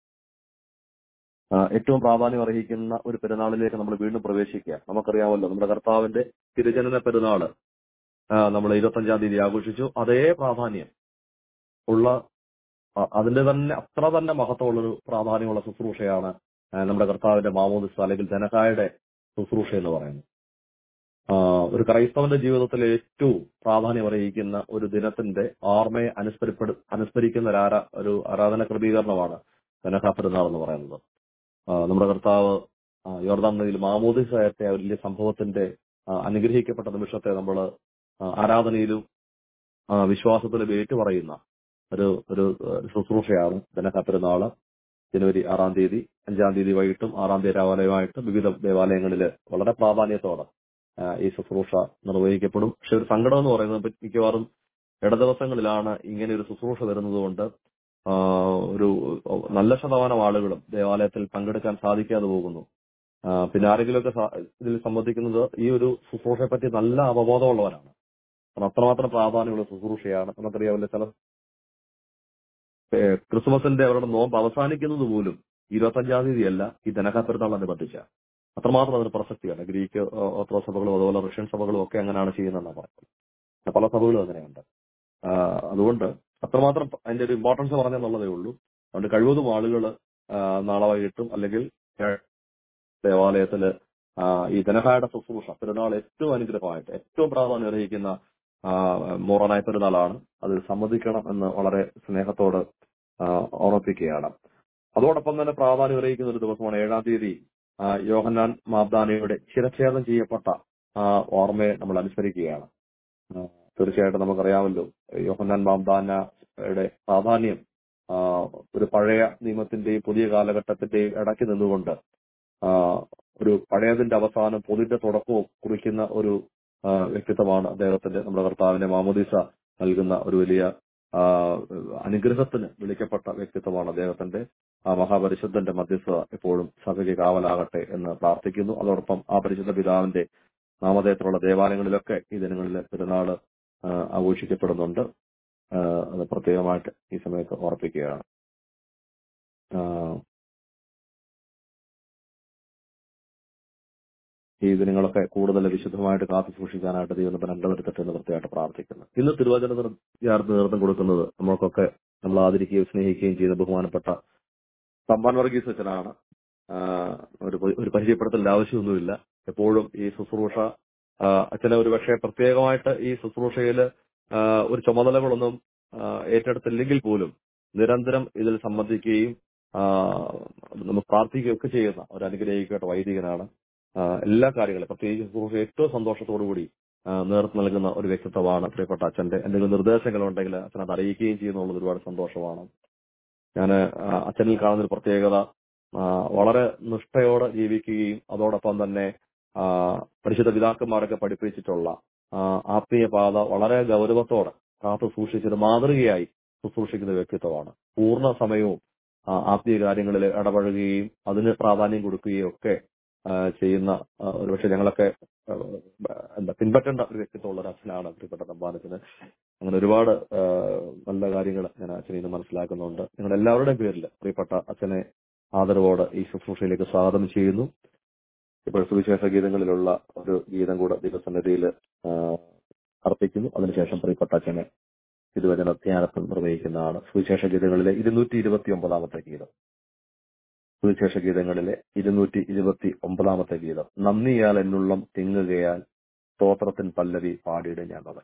ഏറ്റവും പ്രാധാന്യം അർഹിക്കുന്ന ഒരു പെരുന്നാളിലേക്ക് നമ്മൾ വീണ്ടും പ്രവേശിക്കുക നമുക്കറിയാമല്ലോ നമ്മുടെ കർത്താവിന്റെ തിരുജനന പെരുന്നാള് നമ്മൾ ഇരുപത്തഞ്ചാം തീയതി ആഘോഷിച്ചു അതേ പ്രാധാന്യം ഉള്ള അതിന്റെ തന്നെ അത്ര തന്നെ മഹത്വമുള്ളൊരു പ്രാധാന്യമുള്ള ശുശ്രൂഷയാണ് നമ്മുടെ കർത്താവിന്റെ മാമോദിസ അല്ലെങ്കിൽ ധനകായുടെ ശുശ്രൂഷ എന്ന് പറയുന്നത് ഒരു ക്രൈസ്തവന്റെ ജീവിതത്തിൽ ഏറ്റവും പ്രാധാന്യം അറിയിക്കുന്ന ഒരു ദിനത്തിന്റെ ഓർമ്മയെ അനുസ്മരിപ്പെടു അനുസ്മരിക്കുന്ന ഒരു ആരാ ഒരു ആരാധന ക്രമീകരണമാണ് ധനകാ പെരുന്നാൾ എന്ന് പറയുന്നത് നമ്മുടെ കർത്താവ് യോർദാൻ നദിയിൽ മാമോദിസായത്തെ ആ വലിയ സംഭവത്തിന്റെ അനുഗ്രഹിക്കപ്പെട്ട നിമിഷത്തെ നമ്മൾ ആരാധനയിലും വിശ്വാസത്തിലും ഏറ്റുപറയുന്ന ഒരു ഒരു ശുശ്രൂഷയാണ് ധനകാ പെരുന്നാള് ജനുവരി ആറാം തീയതി അഞ്ചാം തീയതി വൈകിട്ടും ആറാം തീയതി രാവിലെയുമായിട്ട് വിവിധ ദേവാലയങ്ങളിൽ വളരെ പ്രാധാന്യത്തോടെ ഈ ശുശ്രൂഷ നിർവഹിക്കപ്പെടും പക്ഷെ ഒരു സങ്കടം എന്ന് പറയുന്നത് മിക്കവാറും ഇടദിവസങ്ങളിലാണ് ഇങ്ങനെ ഒരു ശുശ്രൂഷ വരുന്നത് കൊണ്ട് ആ, ഒരു നല്ല ശതമാനം ആളുകളും ദേവാലയത്തിൽ പങ്കെടുക്കാൻ സാധിക്കാതെ പോകുന്നു ആ, പിന്നെ ആരെങ്കിലുമൊക്കെ സ- ഇതിൽ സംബന്ധിക്കുന്നത് ഈ ഒരു ശുശ്രൂഷയെ പറ്റി നല്ല അവബോധമുള്ളവരാണ് കാരണം അത്രമാത്രം പ്രാധാന്യമുള്ള ശുശ്രൂഷയാണ് നമുക്കറിയാമല്ലോ ചില ഏഹ് ക്രിസ്മസിന്റെ അവരുടെ നോമ്പ് അവസാനിക്കുന്നത് പോലും ഇരുപത്തഞ്ചാം തീയതിയല്ല ഈ ധനകാ പെരുന്നാളനുബന്ധിച്ച അത്രമാത്രം അതിന് പ്രസക്തിയാണ് ഗ്രീക്ക് ഓ- ഓർത്തഡോക്സ് സഭകളും അതുപോലെ റഷ്യൻ സഭകളും ഒക്കെ അങ്ങനെയാണ് ചെയ്യുന്നതെന്നാണ് പറയുന്നത് പല സഭകളും അങ്ങനെയുണ്ട് ആ, അതുകൊണ്ട് അത്രമാത്രം അതിന്റെ ഒരു ഇമ്പോർട്ടൻസ് പറഞ്ഞെന്നുള്ളതേ ഉള്ളൂ അതുകൊണ്ട് കഴിവതും ആളുകൾ നാളെ വൈകിട്ടും അല്ലെങ്കിൽ ദേവാലയത്തില് ആ, ഈ ധനഹായുടെ ശുശ്രൂഷ പെരുന്നാൾ ഏറ്റവും അനുഗ്രഹമായിട്ട് ഏറ്റവും പ്രാധാന്യം അർഹിക്കുന്ന ആ, മോറനായ പെരുന്നാളാണ് അതിൽ സംബന്ധിക്കണം എന്ന് വളരെ സ്നേഹത്തോട് ആ, ഓർമ്മിപ്പിക്കുകയാണ് അതോടൊപ്പം തന്നെ പ്രാധാന്യം അർഹിക്കുന്ന ഒരു ദിവസമാണ് ഏഴാം തീയതി ആ, യോഹന്നാൻ മാബ്ദാനയുടെ ശിരച്ഛേദം ചെയ്യപ്പെട്ട ആ ഓർമ്മയെ നമ്മൾ അനുസ്മരിക്കുകയാണ് ആ, തീർച്ചയായിട്ടും നമുക്കറിയാമല്ലോ യോഹന്നാൻ മാബ്ദാനയുടെ പ്രാധാന്യം ആ, ഒരു പഴയ നിയമത്തിന്റെയും പുതിയ കാലഘട്ടത്തിന്റെയും ഇടയ്ക്ക് നിന്നുകൊണ്ട് ആ, ഒരു പഴയതിന്റെ അവസാനം പുതിന്റെ തുടക്കവും കുറിക്കുന്ന ഒരു ആ, വ്യക്തിത്വമാണ് അദ്ദേഹത്തിന്റെ നമ്മുടെ കർത്താവിനെ മാമോദീസ നൽകുന്ന ഒരു വലിയ ആ, അനുഗ്രഹത്തിന് വിളിക്കപ്പെട്ട വ്യക്തിത്വമാണ് അദ്ദേഹത്തിന്റെ ആ മഹാപരിശുദ്ധന്റെ മധ്യസ്ഥത എപ്പോഴും സഭയ്ക്ക് കാവലാകട്ടെ എന്ന് പ്രാർത്ഥിക്കുന്നു അതോടൊപ്പം ആ പരിശുദ്ധ പിതാവിന്റെ നാമധേയത്തിലുള്ള ദേവാലയങ്ങളിലൊക്കെ ഈ ദിനങ്ങളിൽ പെരുന്നാള് ആ, ആഘോഷിക്കപ്പെടുന്നുണ്ട് ആ, അത് പ്രത്യേകമായിട്ട് ഈ സമയത്ത് ഓർപ്പിക്കുകയാണ് ആ, ഈ ദിനങ്ങളൊക്കെ കൂടുതൽ വിശുദ്ധമായിട്ട് കാത്തു സൂക്ഷിക്കാനായിട്ട് ദൈവം ബന്ധപ്പെടുത്തട്ടെ എന്ന് പ്രത്യേകമായിട്ട് പ്രാർത്ഥിക്കുന്നു ഇന്ന് തിരുവചനത്തിന് ചേർത്ത് നേതൃത്വം കൊടുക്കുന്നത് നമ്മൾക്കൊക്കെ നമ്മൾ ആദരിക്കുകയും സ്നേഹിക്കുകയും ചെയ്യുന്ന ബഹുമാനപ്പെട്ട സമ്പാൻ വർഗീസ് അച്ഛനാണ് ആഹ് ഒരു പ- ഒരു പരിചയപ്പെടുത്തലിന്റെ ആവശ്യമൊന്നുമില്ല എപ്പോഴും ഈ ശുശ്രൂഷ ആഹ് അച്ഛനെ ഒരു പക്ഷേ പ്രത്യേകമായിട്ട് ഈ ശുശ്രൂഷയിൽ ഒരു ചുമതലകളൊന്നും ആഹ് ഏറ്റെടുത്തില്ലെങ്കിൽ പോലും നിരന്തരം ഇതിൽ സംബന്ധിക്കുകയും ആഹ് നമ്മൾ പ്രാർത്ഥിക്കുകയും ഒക്കെ ചെയ്യുന്ന ഒരു അനുഗ്രഹിക്കപ്പെട്ട വൈദികനാണ് ആഹ് എല്ലാ കാര്യങ്ങളും പ്രത്യേകിച്ച് ശുശ്രൂഷ ഏറ്റവും സന്തോഷത്തോടു കൂടി ആഹ് നേതൃത്വം നൽകുന്ന ഒരു വ്യക്തിത്വമാണ് പ്രിയപ്പെട്ട അച്ഛന്റെ എന്തെങ്കിലും നിർദ്ദേശങ്ങളുണ്ടെങ്കിൽ അച്ഛൻ അത് അറിയിക്കുകയും ചെയ്യുന്നുള്ളത് ഒരുപാട് സന്തോഷമാണ് ഞാൻ അച്ഛനിൽ കാണുന്ന ഒരു പ്രത്യേകത ആ, വളരെ നിഷ്ഠയോടെ ജീവിക്കുകയും അതോടൊപ്പം തന്നെ ആ, പരിശുദ്ധ പിതാക്കന്മാരൊക്കെ പഠിപ്പിച്ചിട്ടുള്ള ആ, ആത്മീയ പാത വളരെ ഗൗരവത്തോടെ കാത്തു സൂക്ഷിച്ചത് മാതൃകയായി ശുശ്രൂഷിക്കുന്ന വ്യക്തിത്വമാണ് പൂർണ്ണ സമയവും ആ, ആത്മീയ കാര്യങ്ങളിൽ ഇടപഴകുകയും അതിന് പ്രാധാന്യം കൊടുക്കുകയും ഒക്കെ ആ, ചെയ്യുന്ന ആ, ഒരുപക്ഷെ ഞങ്ങളൊക്കെ ആ, എന്താ പിൻപറ്റേണ്ട ഒരു വ്യക്തിത്വമുള്ള ഒരു അച്ഛനാണ് പ്രിയപ്പെട്ട തമ്പാനത്തിന് അങ്ങനെ ഒരുപാട് ആ, നല്ല കാര്യങ്ങൾ ഞാൻ അച്ഛനിൽ നിന്ന് മനസ്സിലാക്കുന്നുണ്ട് നിങ്ങളുടെ എല്ലാവരുടെയും പേരിൽ പ്രിയപ്പെട്ട അച്ഛനെ ആദരവോടെ ഈ ശുശ്രൂഷയിലേക്ക് സ്വാഗതം ചെയ്യുന്നു ഇപ്പോൾ സുവിശേഷ ഗീതങ്ങളിലുള്ള ഒരു ഗീതം കൂടെ ദൈവസന്നിധിയിൽ അർപ്പിക്കുന്നു അതിനുശേഷം പ്രിയപ്പെട്ട അച്ഛനെ തിരുവചന ധ്യാനത്തിൽ നിർവഹിക്കുന്നതാണ് സുവിശേഷ ഗീതങ്ങളിലെ ഇരുന്നൂറ്റി ഇരുപത്തി ഒമ്പതാമത്തെ ഗീതം സുവിശേഷ ഗീതങ്ങളിലെ ഇരുന്നൂറ്റി ഇരുപത്തി ഒമ്പതാമത്തെ ഗീതം നന്ദിയാൽ എന്നുള്ളം തിങ്ങുകയാൽ സ്തോത്രത്തിൻ പല്ലവി പാടിയിടും ഞാൻ അവൻ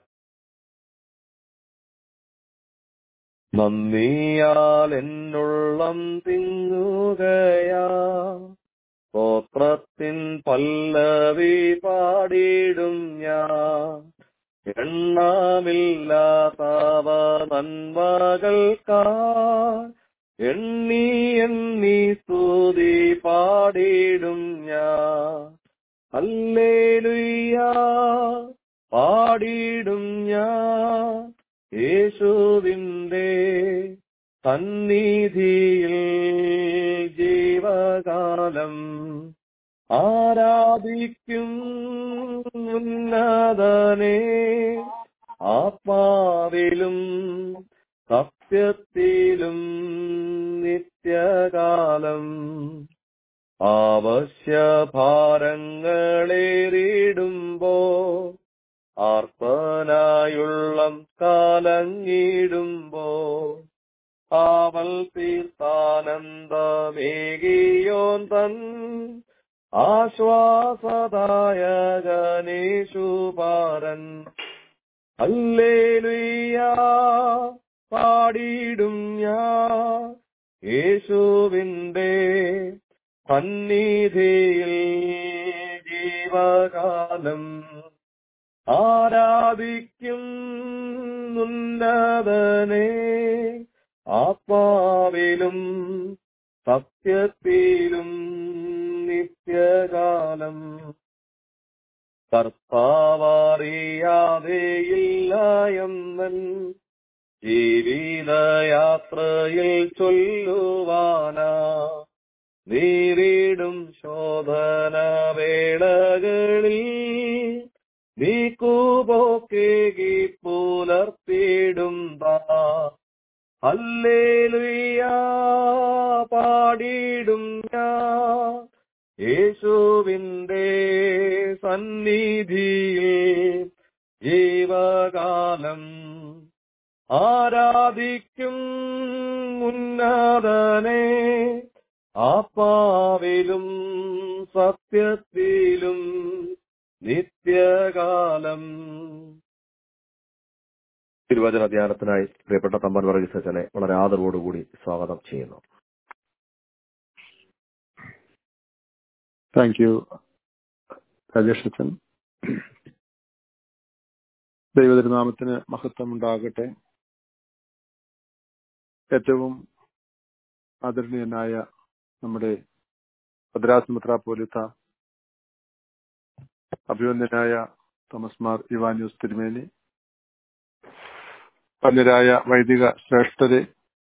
നന്ദിയാൽ എന്നുള്ളം തിങ്ങുകയാ സ്തോത്രത്തിൻ പല്ലവി പാടിയിടും ഞാൻ എണ്ണമില്ലാത്തവ നന്മകൾക്കാ എണ്ണി എണ്ണി സ്തുതി പാടിയിടും ഞാൻ അല്ലേലുയ്യ പാടിയിടും ഞാൻ യേശുവിന്റെ സന്നിധിയിൽ ജീവകാലം ആരാധിക്കും ഉന്നതനെ ആത്മാവിലും സത്യത്തിലും നിത്യകാലം ആവശ്യഭാരങ്ങളേറിടുമ്പോ ആർപ്പനായുള്ളം കാലങ്ങിടുമ്പോ ആവൽ തീർത്ഥാനന്ദമേകിയോൻ തൻ ആശ്വാസദായകനേശുപാരൻ അല്ലേലുയ്യ പാടിയിടും ഞാൻ യേശുവിന്റെ സന്നിധിയിൽ ജീവകാലം ആരാധിക്കും ഉന്നതനെ ആത്മാവിലും സത്യത്തിലും നിത്യകാലം കർത്താവറിയാതെയില്ല എന്നൻ ജീവിതയാത്രയിൽ ചൊല്ലുവാനാ നേരിടും ശോധന വേളകളിൽ നീക്കുപോക്കേകി പുലർത്തിയിടും അല്ലേലുയ്യ പാടിയിടും ഞാൻ യേശുവിന്റെ സന്നിധിയിൽ ജീവകാലം ആരാധിക്കും ഉന്നതനെ ആത്മാവിലും സത്യത്തിലും നിത്യകാലം തിരുവചന ധ്യാനത്തിനായി പ്രിയപ്പെട്ട തമ്പൻ വർഗീസ് അച്ഛനെ വളരെ ആദരവോടുകൂടി സ്വാഗതം ചെയ്യുന്നു താങ്ക് യു രാജേഷ് അച്ഛൻ ദൈവതിരുനാമത്തിന് മഹത്വം ഉണ്ടാകട്ടെ ഏറ്റവും ആദരണീയനായ നമ്മുടെ ഭദ്രാസ് മെത്രാപ്പോലിത്ത അഭിവന്ദനായ തോമസ് മാർ ഇവാന്യൂസ് തിരുമേനി പലരായ വൈദിക ശ്രേഷ്ഠരെ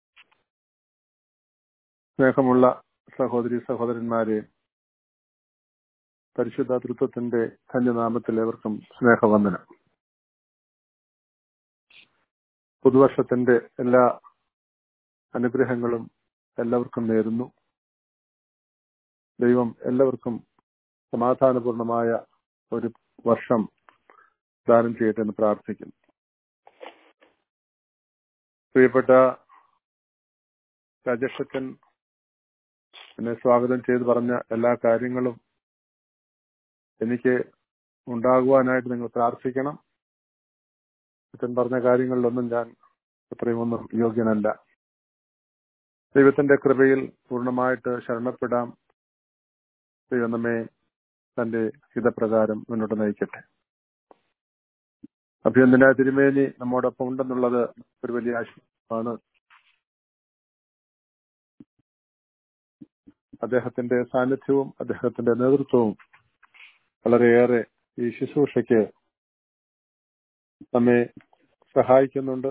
സ്നേഹമുള്ള സഹോദരി സഹോദരന്മാരെ പരിശുദ്ധ തൃത്വത്തിന്റെ ധന്യനാമത്തിൽ ഏവർക്കും സ്നേഹവന്ദനം പുതുവർഷത്തിന്റെ എല്ലാ അനുഗ്രഹങ്ങളും എല്ലാവർക്കും നേരുന്നു ദൈവം എല്ലാവർക്കും സമാധാനപൂർണമായ ഒരു വർഷം ദാനം ചെയ്യട്ടെ എന്ന് പ്രാർത്ഥിക്കുന്നു പ്രിയപ്പെട്ട രാജേഷക്കൻ എന്നെ സ്വാഗതം ചെയ്ത് പറഞ്ഞ എല്ലാ കാര്യങ്ങളും എനിക്ക് ഉണ്ടാകുവാനായിട്ട് നിങ്ങൾ പ്രാർത്ഥിക്കണം അച്ഛൻ പറഞ്ഞ കാര്യങ്ങളിലൊന്നും ഞാൻ അത്രയും ഒന്നും യോഗ്യനല്ല ദൈവത്തിന്റെ കൃപയിൽ പൂർണ്ണമായിട്ട് ശരണപ്പെടാം ദൈവം നമ്മെ തന്റെ ഹിതപ്രകാരം മുന്നോട്ട് നയിക്കട്ടെ അഭ്യന്തര തിരുമേനി നമ്മോടൊപ്പം ഉണ്ടെന്നുള്ളത് ഒരു വലിയ ആശ്വാസമാണ് അദ്ദേഹത്തിന്റെ സാന്നിധ്യവും അദ്ദേഹത്തിന്റെ നേതൃത്വവും വളരെയേറെ ഈ ശുശ്രൂഷയ്ക്ക് നമ്മെ സഹായിക്കുന്നുണ്ട്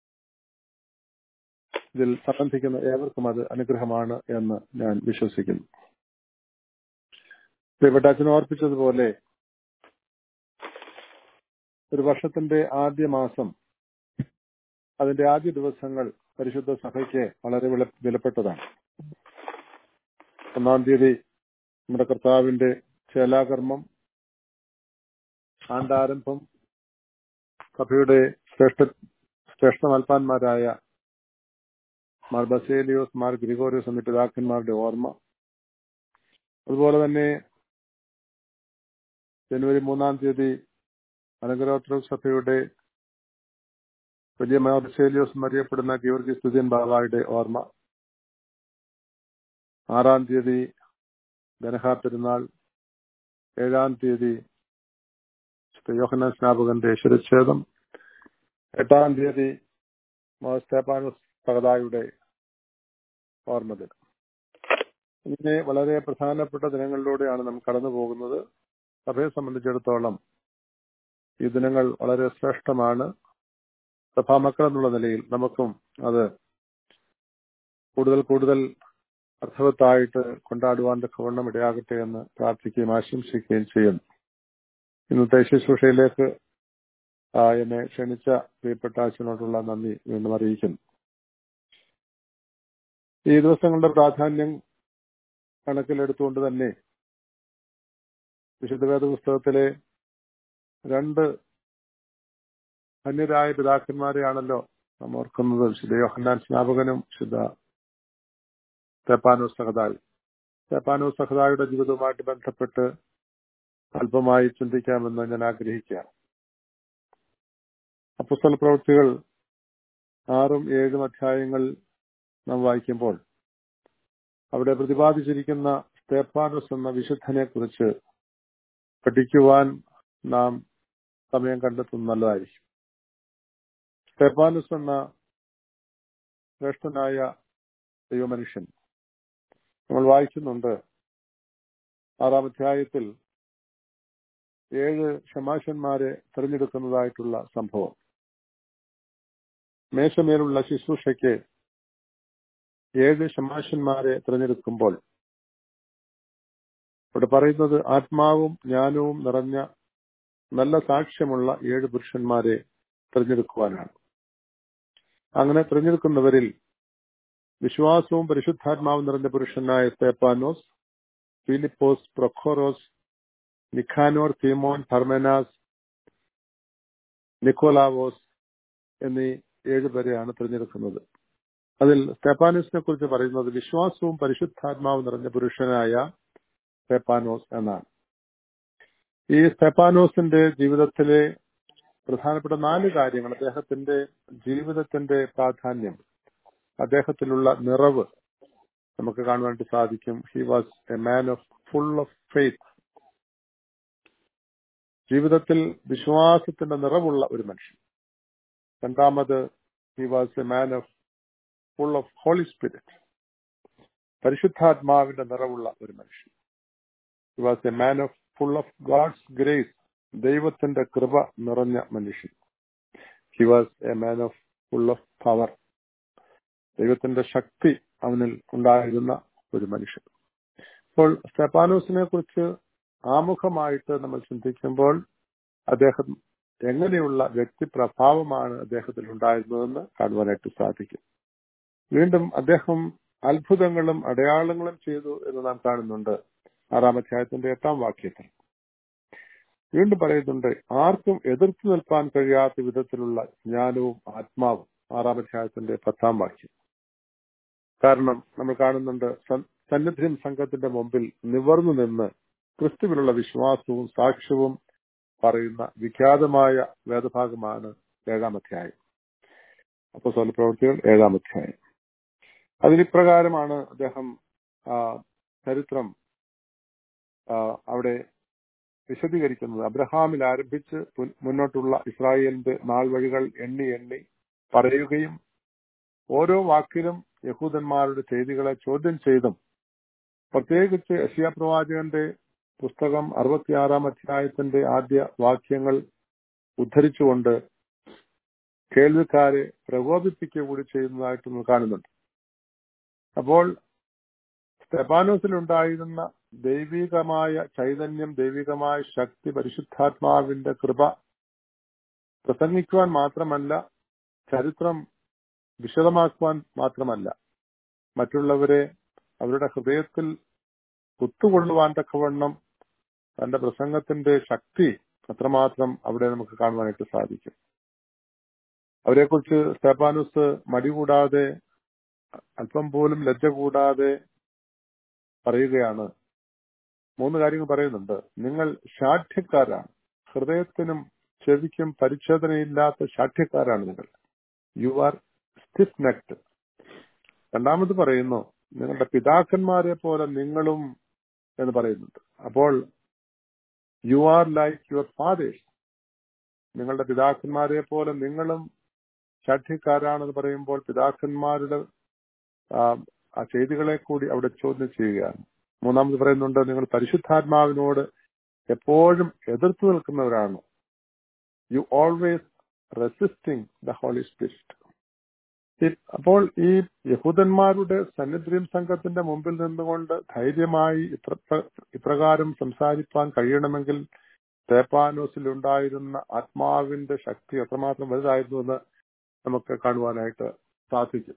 ഇതിൽ സംബന്ധിക്കുന്ന ഏവർക്കും അത് അനുഗ്രഹമാണ് എന്ന് ഞാൻ വിശ്വസിക്കുന്നു പ്രിയപ്പെട്ട അച്ഛൻ ഓർപ്പിച്ചതുപോലെ ഒരു വർഷത്തിന്റെ ആദ്യ മാസം അതിന്റെ ആദ്യ ദിവസങ്ങൾ പരിശുദ്ധ സഭയ്ക്ക് വളരെ വില വിലപ്പെട്ടതാണ് ഒന്നാം തീയതി നമ്മുടെ കർത്താവിന്റെ ചേലാകർമ്മം ആണ്ടാരംഭം സഭയുടെ ശ്രേഷ്ഠ ശ്രേഷ്ഠ മൽപ്പാന്മാരായ മാർ ബസേലിയോസ് മാർ ഗ്രിഗോറിയോസ് എന്നീ പിതാക്കന്മാരുടെ ഓർമ്മ അതുപോലെ തന്നെ ജനുവരി മൂന്നാം തീയതി അനുഗ്രഹോത്ര സഭയുടെ വലിയ മാർബസേലിയോസ് എന്നറിയപ്പെടുന്ന ഗീവർഗി സ്തുതിയൻ ബാബായുടെ ഓർമ്മ ആറാം തീയതി ധനഹ പെരുന്നാൾ ഏഴാം തീയതി യോഹന സ്നാപകന്റെ ശിരച്ഛേദം എട്ടാം തീയതി സ്തേപ്പാനോസ് പകതായുടെ ഓർമ്മ ദിനം ഇങ്ങനെ വളരെ പ്രധാനപ്പെട്ട ദിനങ്ങളിലൂടെയാണ് നാം കടന്നു പോകുന്നത് സഭയെ സംബന്ധിച്ചിടത്തോളം ഈ ദിനങ്ങൾ വളരെ ശ്രേഷ്ഠമാണ് സഭാമക്കൾ എന്നുള്ള നിലയിൽ നമുക്കും അത് കൂടുതൽ കൂടുതൽ അർത്ഥവത്തായിട്ട് കൊണ്ടാടുവാൻ തക്കവണ്ണം ഇടയാകട്ടെ എന്ന് പ്രാർത്ഥിക്കുകയും ആശംസിക്കുകയും ചെയ്യുന്നു ഇന്നത്തെ ശുശ്രൂഷയിലേക്ക് എന്നെ ക്ഷണിച്ച പ്രിയപ്പെട്ട അച്ഛനോടുള്ള നന്ദി വീണ്ടും അറിയിക്കുന്നു ഈ ദിവസങ്ങളുടെ പ്രാധാന്യം കണക്കിലെടുത്തുകൊണ്ട് തന്നെ വിശുദ്ധ വേദ പുസ്തകത്തിലെ രണ്ട് ധന്യരായ പിതാക്കന്മാരെയാണല്ലോ നാം ഓർക്കുന്നത് വിശുദ്ധ യോഹന്നാൻ സ്നാപകനും വിശുദ്ധ തെപ്പാനൂർ സഹദായി തെപ്പാനൂർ സഹദായുടെ ജീവിതവുമായിട്ട് ബന്ധപ്പെട്ട് അല്പമായി ചിന്തിക്കാമെന്ന് ഞാൻ ആഗ്രഹിക്കുകയാണ് അപ്പുസ്തല പ്രവൃത്തികൾ ആറും ഏഴും അധ്യായങ്ങൾ നാം വായിക്കുമ്പോൾ അവിടെ പ്രതിപാദിച്ചിരിക്കുന്ന സ്തേഫാനോസ് എന്ന വിശുദ്ധനെ കുറിച്ച് പഠിക്കുവാൻ നാം സമയം കണ്ടെത്തുന്നത് നല്ലതായിരിക്കും സ്തേഫാനോസ് എന്ന ശ്രേഷ്ഠനായ ദൈവമനുഷ്യൻ നമ്മൾ വായിക്കുന്നുണ്ട് ആറാം അധ്യായത്തിൽ ഏഴ് ഷമാശന്മാരെ തിരഞ്ഞെടുക്കുന്നതായിട്ടുള്ള സംഭവം മേശമേലുള്ള ശുശ്രൂഷയ്ക്ക് ഏഴ് ശമാശന്മാരെ തിരഞ്ഞെടുക്കുമ്പോൾ ഇവിടെ പറയുന്നത് ആത്മാവും ജ്ഞാനവും നിറഞ്ഞ നല്ല സാക്ഷ്യമുള്ള ഏഴ് പുരുഷന്മാരെ തിരഞ്ഞെടുക്കുവാനാണ് അങ്ങനെ തിരഞ്ഞെടുക്കുന്നവരിൽ വിശ്വാസവും പരിശുദ്ധാത്മാവും നിറഞ്ഞ പുരുഷനായ തേപ്പാനോസ് ഫിലിപ്പോസ് പ്രൊഖോറോസ് നിഖാനോർ തീമോൻ ഫർമനാസ് നിക്കോലാവോസ് എന്നീ ഏഴുപേരെയാണ് തിരഞ്ഞെടുക്കുന്നത് അതിൽ സ്തെപ്പാനോസിനെ കുറിച്ച് പറയുന്നത് വിശ്വാസവും പരിശുദ്ധാത്മാവും നിറഞ്ഞ പുരുഷനായ സ്തെപ്പാനോസ് എന്നാണ് ഈ സ്തെപ്പാനോസിന്റെ ജീവിതത്തിലെ പ്രധാനപ്പെട്ട നാല് കാര്യങ്ങൾ അദ്ദേഹത്തിന്റെ ജീവിതത്തിന്റെ പ്രാധാന്യം അദ്ദേഹത്തിലുള്ള നിറവ് നമുക്ക് കാണുവാനായിട്ട് സാധിക്കും he was a man of full of faith ജീവിതത്തിൽ വിശ്വാസത്തിന്റെ നിറവുള്ള ഒരു മനുഷ്യൻ രണ്ടാമത് he was a man of full of Holy Spirit പരിശുദ്ധാത്മാവിന്റെ നിറവുള്ള ഒരു മനുഷ്യൻ he was a man of full of God's grace ദൈവത്തിന്റെ കൃപ നിറഞ്ഞ മനുഷ്യൻ he was a man of full of power ദൈവത്തിന്റെ ശക്തി അവനിൽ ഉണ്ടായിരുന്ന ഒരു മനുഷ്യൻ അപ്പോൾ സ്റ്റെപ്പാനോസിനെ കുറിച്ച് ആമുഖമായിട്ട് നമ്മൾ ചിന്തിക്കുമ്പോൾ അദ്ദേഹം എങ്ങനെയുള്ള വ്യക്തിപ്രഭാവമാണ് അദ്ദേഹത്തിൽ ഉണ്ടായിരുന്നതെന്ന് കാണുവാനായിട്ട് സാധിക്കും വീണ്ടും അദ്ദേഹം അത്ഭുതങ്ങളും അടയാളങ്ങളും ചെയ്തു എന്ന് നാം കാണുന്നുണ്ട് ആറാം അധ്യായത്തിന്റെ എട്ടാം വാക്യത്തിൽ വീണ്ടും പറയുന്നുണ്ട് ആർക്കും എതിർത്ത് നിൽപ്പാൻ കഴിയാത്ത വിധത്തിലുള്ള ജ്ഞാനവും ആത്മാവും ആറാം അധ്യായത്തിന്റെ പത്താം വാക്യം കാരണം നമ്മൾ കാണുന്നുണ്ട് സന്നിധ്യം സംഘത്തിന്റെ മുമ്പിൽ നിവർന്നു നിന്ന് ക്രിസ്തുവിലുള്ള വിശ്വാസവും സാക്ഷ്യവും പറയുന്ന വിഖ്യാതമായ വേദഭാഗമാണ് ഏഴാം അധ്യായം അപ്പൊ സ്വലപ്രവൃത്തികൾ ഏഴാം അധ്യായം അതിനിപ്രകാരമാണ് അദ്ദേഹം ചരിത്രം അവിടെ വിശദീകരിക്കുന്നത് അബ്രഹാമിൽ ആരംഭിച്ച് മുന്നോട്ടുള്ള ഇസ്രായേലിന്റെ നാൾ വഴികൾ എണ്ണി എണ്ണി പറയുകയും ഓരോ വാക്കിലും യഹൂദന്മാരുടെ ചെയ്തികളെ ചോദ്യം ചെയ്തും പ്രത്യേകിച്ച് യഷിയ പ്രവാചകന്റെ പുസ്തകം അറുപത്തിയാറാം അധ്യായത്തിന്റെ ആദ്യ വാക്യങ്ങൾ ഉദ്ധരിച്ചുകൊണ്ട് കേൾവിക്കാരെ പ്രകോപിപ്പിക്കുക കൂടി ചെയ്യുന്നതായിട്ട് നമ്മൾ കാണുന്നുണ്ട് അപ്പോൾ സ്തെപാനോസിൽ ഉണ്ടായിരുന്ന ദൈവികമായ ചൈതന്യം ദൈവികമായ ശക്തി പരിശുദ്ധാത്മാവിന്റെ കൃപ പ്രസംഗിക്കുവാൻ മാത്രമല്ല ചരിത്രം വിശദമാക്കുവാൻ മാത്രമല്ല മറ്റുള്ളവരെ അവരുടെ ഹൃദയത്തിൽ കുത്തുകൊള്ളുവാൻ തക്കവണ്ണം തന്റെ പ്രസംഗത്തിന്റെ ശക്തി അത്രമാത്രം അവിടെ നമുക്ക് കാണുവാനായിട്ട് സാധിക്കും അവരെക്കുറിച്ച് സ്തേപ്പാനുസ് മടി കൂടാതെ അല്പം പോലും ലജ്ജ കൂടാതെ പറയുകയാണ് മൂന്ന് കാര്യങ്ങൾ പറയുന്നുണ്ട് നിങ്ങൾ ശാഠ്യക്കാരാണ് ഹൃദയത്തിനും ചെവിക്കും പരിച്ഛേദനയില്ലാത്ത ശാഠ്യക്കാരാണ് നിങ്ങൾ യു ആർ സ്റ്റിഫ് നെക്ട് രണ്ടാമത് പറയുന്നു നിങ്ങളുടെ പിതാക്കന്മാരെ പോലെ നിങ്ങളും എന്ന് പറയുന്നുണ്ട് അപ്പോൾ you are like your fathers നിങ്ങളുടെ പിതാക്കന്മാരെ പോലെ നിങ്ങളും ശാഠ്യക്കാരാണെന്ന് പറയുമ്പോൾ പിതാക്കന്മാരുടെ ആ ചെയ്തികളെ കൂടി അവിടെ ചോദ്യം ചെയ്യുകയാണ് മൂന്നാമത് പറയുന്നുണ്ട് നിങ്ങൾ പരിശുദ്ധാത്മാവിനോട് എപ്പോഴും എതിർത്ത് നിൽക്കുന്നവരാണ് you always resisting the Holy Spirit അപ്പോൾ ഈ യഹൂദന്മാരുടെ സന്നിധ്യം സംഘത്തിന്റെ മുമ്പിൽ നിന്നുകൊണ്ട് ധൈര്യമായി ഇത്ര ഇപ്രകാരം സംസാരിപ്പാൻ കഴിയണമെങ്കിൽ തേപ്പാനോസിൽ ഉണ്ടായിരുന്ന ആത്മാവിന്റെ ശക്തി എത്രമാത്രം വലുതായിരുന്നു എന്ന് നമുക്ക് കാണുവാനായിട്ട് സാധിക്കും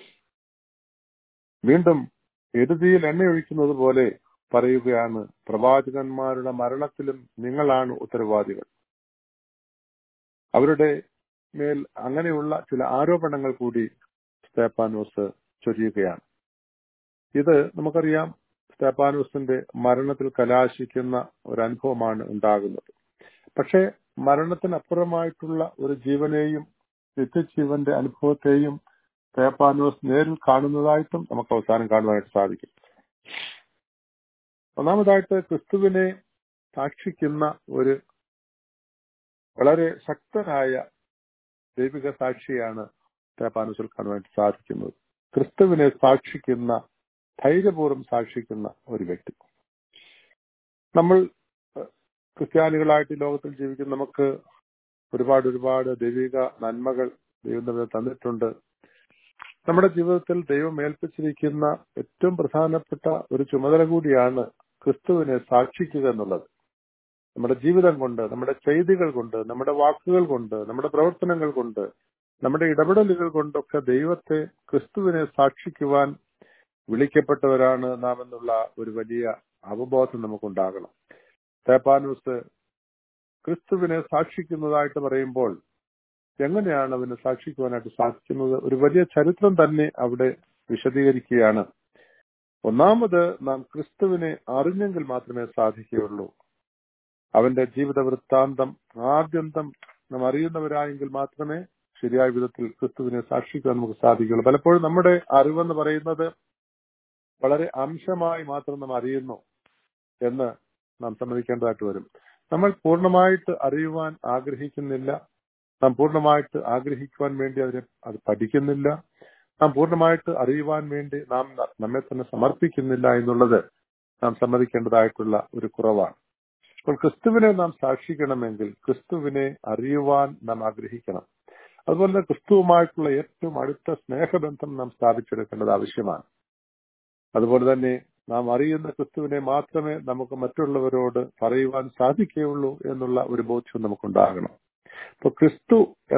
വീണ്ടും എരുതിയിൽ എണ്ണയൊഴിക്കുന്നത് പോലെ പറയുകയാണ് പ്രവാചകന്മാരുടെ മരണത്തിലും നിങ്ങളാണ് ഉത്തരവാദികൾ അവരുടെ മേൽ അങ്ങനെയുള്ള ചില ആരോപണങ്ങൾ കൂടി സ്തേപ്പാനോസ് ചൊരിയുകയാണ് ഇത് നമുക്കറിയാം സ്തേപ്പാനോസിന്റെ മരണത്തിൽ കലാശിക്കുന്ന ഒരു അനുഭവമാണ് ഉണ്ടാകുന്നത് പക്ഷേ മരണത്തിനപ്പുറമായിട്ടുള്ള ഒരു ജീവനെയും നിത്യജീവന്റെ അനുഭവത്തെയും സ്തേപ്പാനോസ് നേരിൽ കാണുന്നതായിട്ടും നമുക്ക് അവസാനം കാണുവാനായിട്ട് സാധിക്കും ഒന്നാമതായിട്ട് ക്രിസ്തുവിനെ സാക്ഷിക്കുന്ന ഒരു വളരെ ശക്തനായ ദൈവിക സാക്ഷിയാണ് സ്തേപ്പാനോസിൽ കാണുവാനായിട്ട് സാധിക്കുന്നത് ക്രിസ്തുവിനെ സാക്ഷിക്കുന്ന ധൈര്യപൂർവ്വം സാക്ഷിക്കുന്ന ഒരു വ്യക്തി നമ്മൾ ക്രിസ്ത്യാനികളായിട്ട് ലോകത്തിൽ ജീവിക്കുന്ന നമുക്ക് ഒരുപാട് ഒരുപാട് ദൈവിക നന്മകൾ ദൈവം നമ്മെ തന്നിട്ടുണ്ട് നമ്മുടെ ജീവിതത്തിൽ ദൈവം ഏൽപ്പിച്ചിരിക്കുന്ന ഏറ്റവും പ്രധാനപ്പെട്ട ഒരു ചുമതല കൂടിയാണ് ക്രിസ്തുവിനെ സാക്ഷിക്കുക എന്നുള്ളത് നമ്മുടെ ജീവിതം കൊണ്ട് നമ്മുടെ ചെയ്തികൾ കൊണ്ട് നമ്മുടെ വാക്കുകൾ കൊണ്ട് നമ്മുടെ പ്രവർത്തനങ്ങൾ കൊണ്ട് നമ്മുടെ ഇടപെടലുകൾ കൊണ്ടൊക്കെ ദൈവത്തെ ക്രിസ്തുവിനെ സാക്ഷിക്കുവാൻ വിളിക്കപ്പെട്ടവരാണ് നാം എന്നുള്ള ഒരു വലിയ അവബോധം നമുക്കുണ്ടാകണം തേപ്പാനൂസ് ക്രിസ്തുവിനെ സാക്ഷിക്കുന്നതായിട്ട് പറയുമ്പോൾ എങ്ങനെയാണ് അവന് സാക്ഷിക്കുവാനായിട്ട് സാധിക്കുന്നത് ഒരു വലിയ ചരിത്രം തന്നെ അവിടെ വിശദീകരിക്കുകയാണ് ഒന്നാമത് നാം ക്രിസ്തുവിനെ അറിഞ്ഞെങ്കിൽ മാത്രമേ സാധിക്കുകയുള്ളൂ അവന്റെ ജീവിത വൃത്താന്തം ആദ്യന്തം നാം അറിയുന്നവരായെങ്കിൽ മാത്രമേ ശരിയായ വിധത്തിൽ ക്രിസ്തുവിനെ സാക്ഷിക്കുവാൻ നമുക്ക് സാധിക്കുള്ളൂ പലപ്പോഴും നമ്മുടെ അറിവെന്ന് പറയുന്നത് വളരെ അംശമായി മാത്രം നാം അറിയുന്നു എന്ന് നാം സമ്മതിക്കേണ്ടതായിട്ട് വരും നമ്മൾ പൂർണ്ണമായിട്ട് അറിയുവാൻ ആഗ്രഹിക്കുന്നില്ല നാം പൂർണ്ണമായിട്ട് ആഗ്രഹിക്കുവാൻ വേണ്ടി അതിനെ അത് പഠിക്കുന്നില്ല നാം പൂർണ്ണമായിട്ട് അറിയുവാൻ വേണ്ടി നാം നമ്മെ തന്നെ സമർപ്പിക്കുന്നില്ല എന്നുള്ളത് നാം സമ്മതിക്കേണ്ടതായിട്ടുള്ള ഒരു കുറവാണ് അപ്പോൾ ക്രിസ്തുവിനെ നാം സാക്ഷിക്കണമെങ്കിൽ ക്രിസ്തുവിനെ അറിയുവാൻ നാം ആഗ്രഹിക്കണം അതുപോലെ തന്നെ ക്രിസ്തുവുമായിട്ടുള്ള ഏറ്റവും അടുത്ത സ്നേഹബന്ധം നാം സ്ഥാപിച്ചെടുക്കേണ്ടത് ആവശ്യമാണ് അതുപോലെ തന്നെ നാം അറിയുന്ന ക്രിസ്തുവിനെ മാത്രമേ നമുക്ക് മറ്റുള്ളവരോട് പറയുവാൻ സാധിക്കുകയുള്ളൂ എന്നുള്ള ഒരു ബോധ്യം നമുക്കുണ്ടാകണം അപ്പൊ ക്രിസ്തു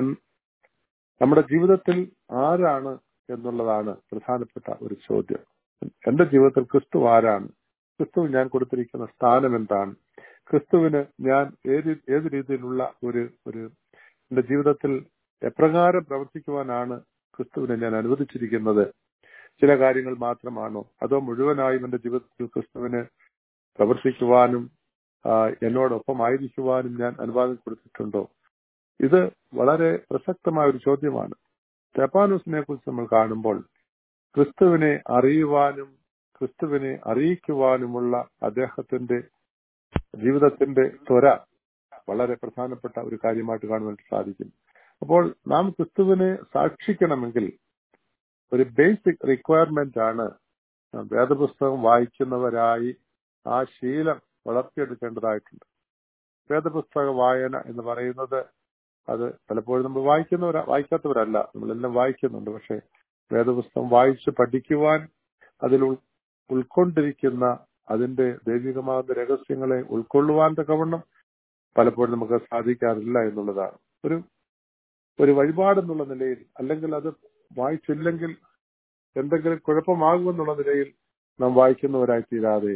നമ്മുടെ ജീവിതത്തിൽ ആരാണ് എന്നുള്ളതാണ് പ്രധാനപ്പെട്ട ഒരു ചോദ്യം എന്റെ ജീവിതത്തിൽ ക്രിസ്തു ആരാണ് ക്രിസ്തു ഞാൻ കൊടുത്തിരിക്കുന്ന സ്ഥാനം എന്താണ് ക്രിസ്തുവിന് ഞാൻ ഏത് ഏത് രീതിയിലുള്ള ഒരു ഒരു എന്റെ ജീവിതത്തിൽ എപ്രകാരം പ്രവർത്തിക്കുവാനാണ് ക്രിസ്തുവിനെ ഞാൻ അനുവദിച്ചിരിക്കുന്നത് ചില കാര്യങ്ങൾ മാത്രമാണോ അതോ മുഴുവനായും എന്റെ ജീവിതത്തിൽ ക്രിസ്തുവിന് പ്രവർത്തിക്കുവാനും എന്നോടൊപ്പം ആയിരിക്കുവാനും ഞാൻ അനുവാദം കൊടുത്തിട്ടുണ്ടോ ഇത് വളരെ പ്രസക്തമായ ഒരു ചോദ്യമാണ് സ്റ്റെപ്പാനൂസിനെ കുറിച്ച് നമ്മൾ കാണുമ്പോൾ ക്രിസ്തുവിനെ അറിയുവാനും ക്രിസ്തുവിനെ അറിയിക്കുവാനുമുള്ള അദ്ദേഹത്തിന്റെ ജീവിതത്തിന്റെ ത്വര വളരെ പ്രധാനപ്പെട്ട ഒരു കാര്യമായിട്ട് കാണുവാൻ സാധിക്കും അപ്പോൾ നാം ക്രിസ്തുവിനെ സാക്ഷിക്കണമെങ്കിൽ ഒരു ബേസിക് റിക്വയർമെന്റ് ആണ് വേദപുസ്തകം വായിക്കുന്നവരായി ആ ശീലം വളർത്തിയെടുക്കേണ്ടതായിട്ടുണ്ട് വേദപുസ്തക വായന എന്ന് പറയുന്നത് അത് പലപ്പോഴും നമ്മൾ വായിക്കുന്നവരാ വായിക്കാത്തവരല്ല നമ്മളെല്ലാം വായിക്കുന്നുണ്ട് പക്ഷെ വേദപുസ്തകം വായിച്ച് പഠിക്കുവാൻ അതിൽ ഉൾക്കൊണ്ടിരിക്കുന്ന അതിന്റെ ദൈവികമാകുന്ന രഹസ്യങ്ങളെ ഉൾക്കൊള്ളുവാൻ തക്കവണ്ണം പലപ്പോഴും നമുക്ക് സാധിക്കാറില്ല എന്നുള്ളതാണ് ഒരു ഒരു വഴിപാടെന്നുള്ള നിലയിൽ അല്ലെങ്കിൽ അത് വായിച്ചില്ലെങ്കിൽ എന്തെങ്കിലും കുഴപ്പമാകുമെന്നുള്ള നിലയിൽ നാം വായിക്കുന്നവരായി തീരാതെ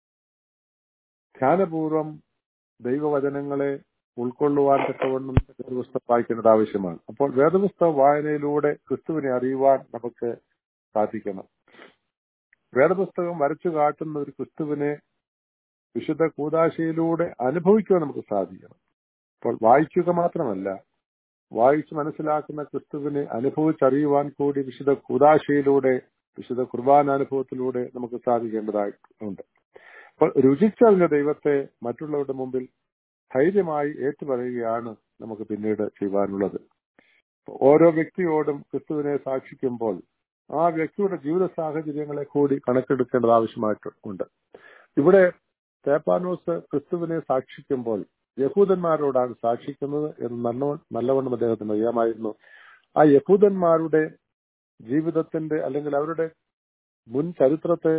ധ്യാനപൂർവം ദൈവവചനങ്ങളെ ഉൾക്കൊള്ളുവാൻ തക്കവണ്ണം വേദപുസ്തകം വായിക്കേണ്ടത് ആവശ്യമാണ് അപ്പോൾ വേദപുസ്തക വായനയിലൂടെ ക്രിസ്തുവിനെ അറിയുവാൻ നമുക്ക് സാധിക്കണം വേദപുസ്തകം വരച്ചു കാട്ടുന്ന ഒരു ക്രിസ്തുവിനെ വിശുദ്ധ കൂതാശയിലൂടെ അനുഭവിക്കുവാൻ നമുക്ക് സാധിക്കണം അപ്പോൾ വായിക്കുക മാത്രമല്ല വായിച്ച് മനസ്സിലാക്കുന്ന ക്രിസ്തുവിനെ അനുഭവിച്ചറിയുവാൻ കൂടി വിശുദ്ധ കൂതാശയിലൂടെ വിശുദ്ധ കുർബാനാനുഭവത്തിലൂടെ നമുക്ക് സാധിക്കേണ്ടതായിട്ടുണ്ട് അപ്പോൾ രുചിച്ചറിഞ്ഞ ദൈവത്തെ മറ്റുള്ളവരുടെ മുമ്പിൽ ധൈര്യമായി ഏറ്റുപറയുകയാണ് നമുക്ക് പിന്നീട് ചെയ്യുവാനുള്ളത് ഓരോ വ്യക്തിയോടും ക്രിസ്തുവിനെ സാക്ഷിക്കുമ്പോൾ ആ വ്യക്തിയുടെ ജീവിത സാഹചര്യങ്ങളെ കൂടി കണക്കെടുക്കേണ്ടത് ആവശ്യമായിട്ടുണ്ട് ഇവിടെ തേപ്പാനോസ് ക്രിസ്തുവിനെ സാക്ഷിക്കുമ്പോൾ യഹൂദന്മാരോടാണ് സാക്ഷിക്കുന്നത് എന്ന് നല്ല നല്ലവണ്ണം അദ്ദേഹത്തിന് അറിയാമായിരുന്നു ആ യഹൂദന്മാരുടെ ജീവിതത്തിന്റെ അല്ലെങ്കിൽ അവരുടെ മുൻ ചരിത്രത്തെ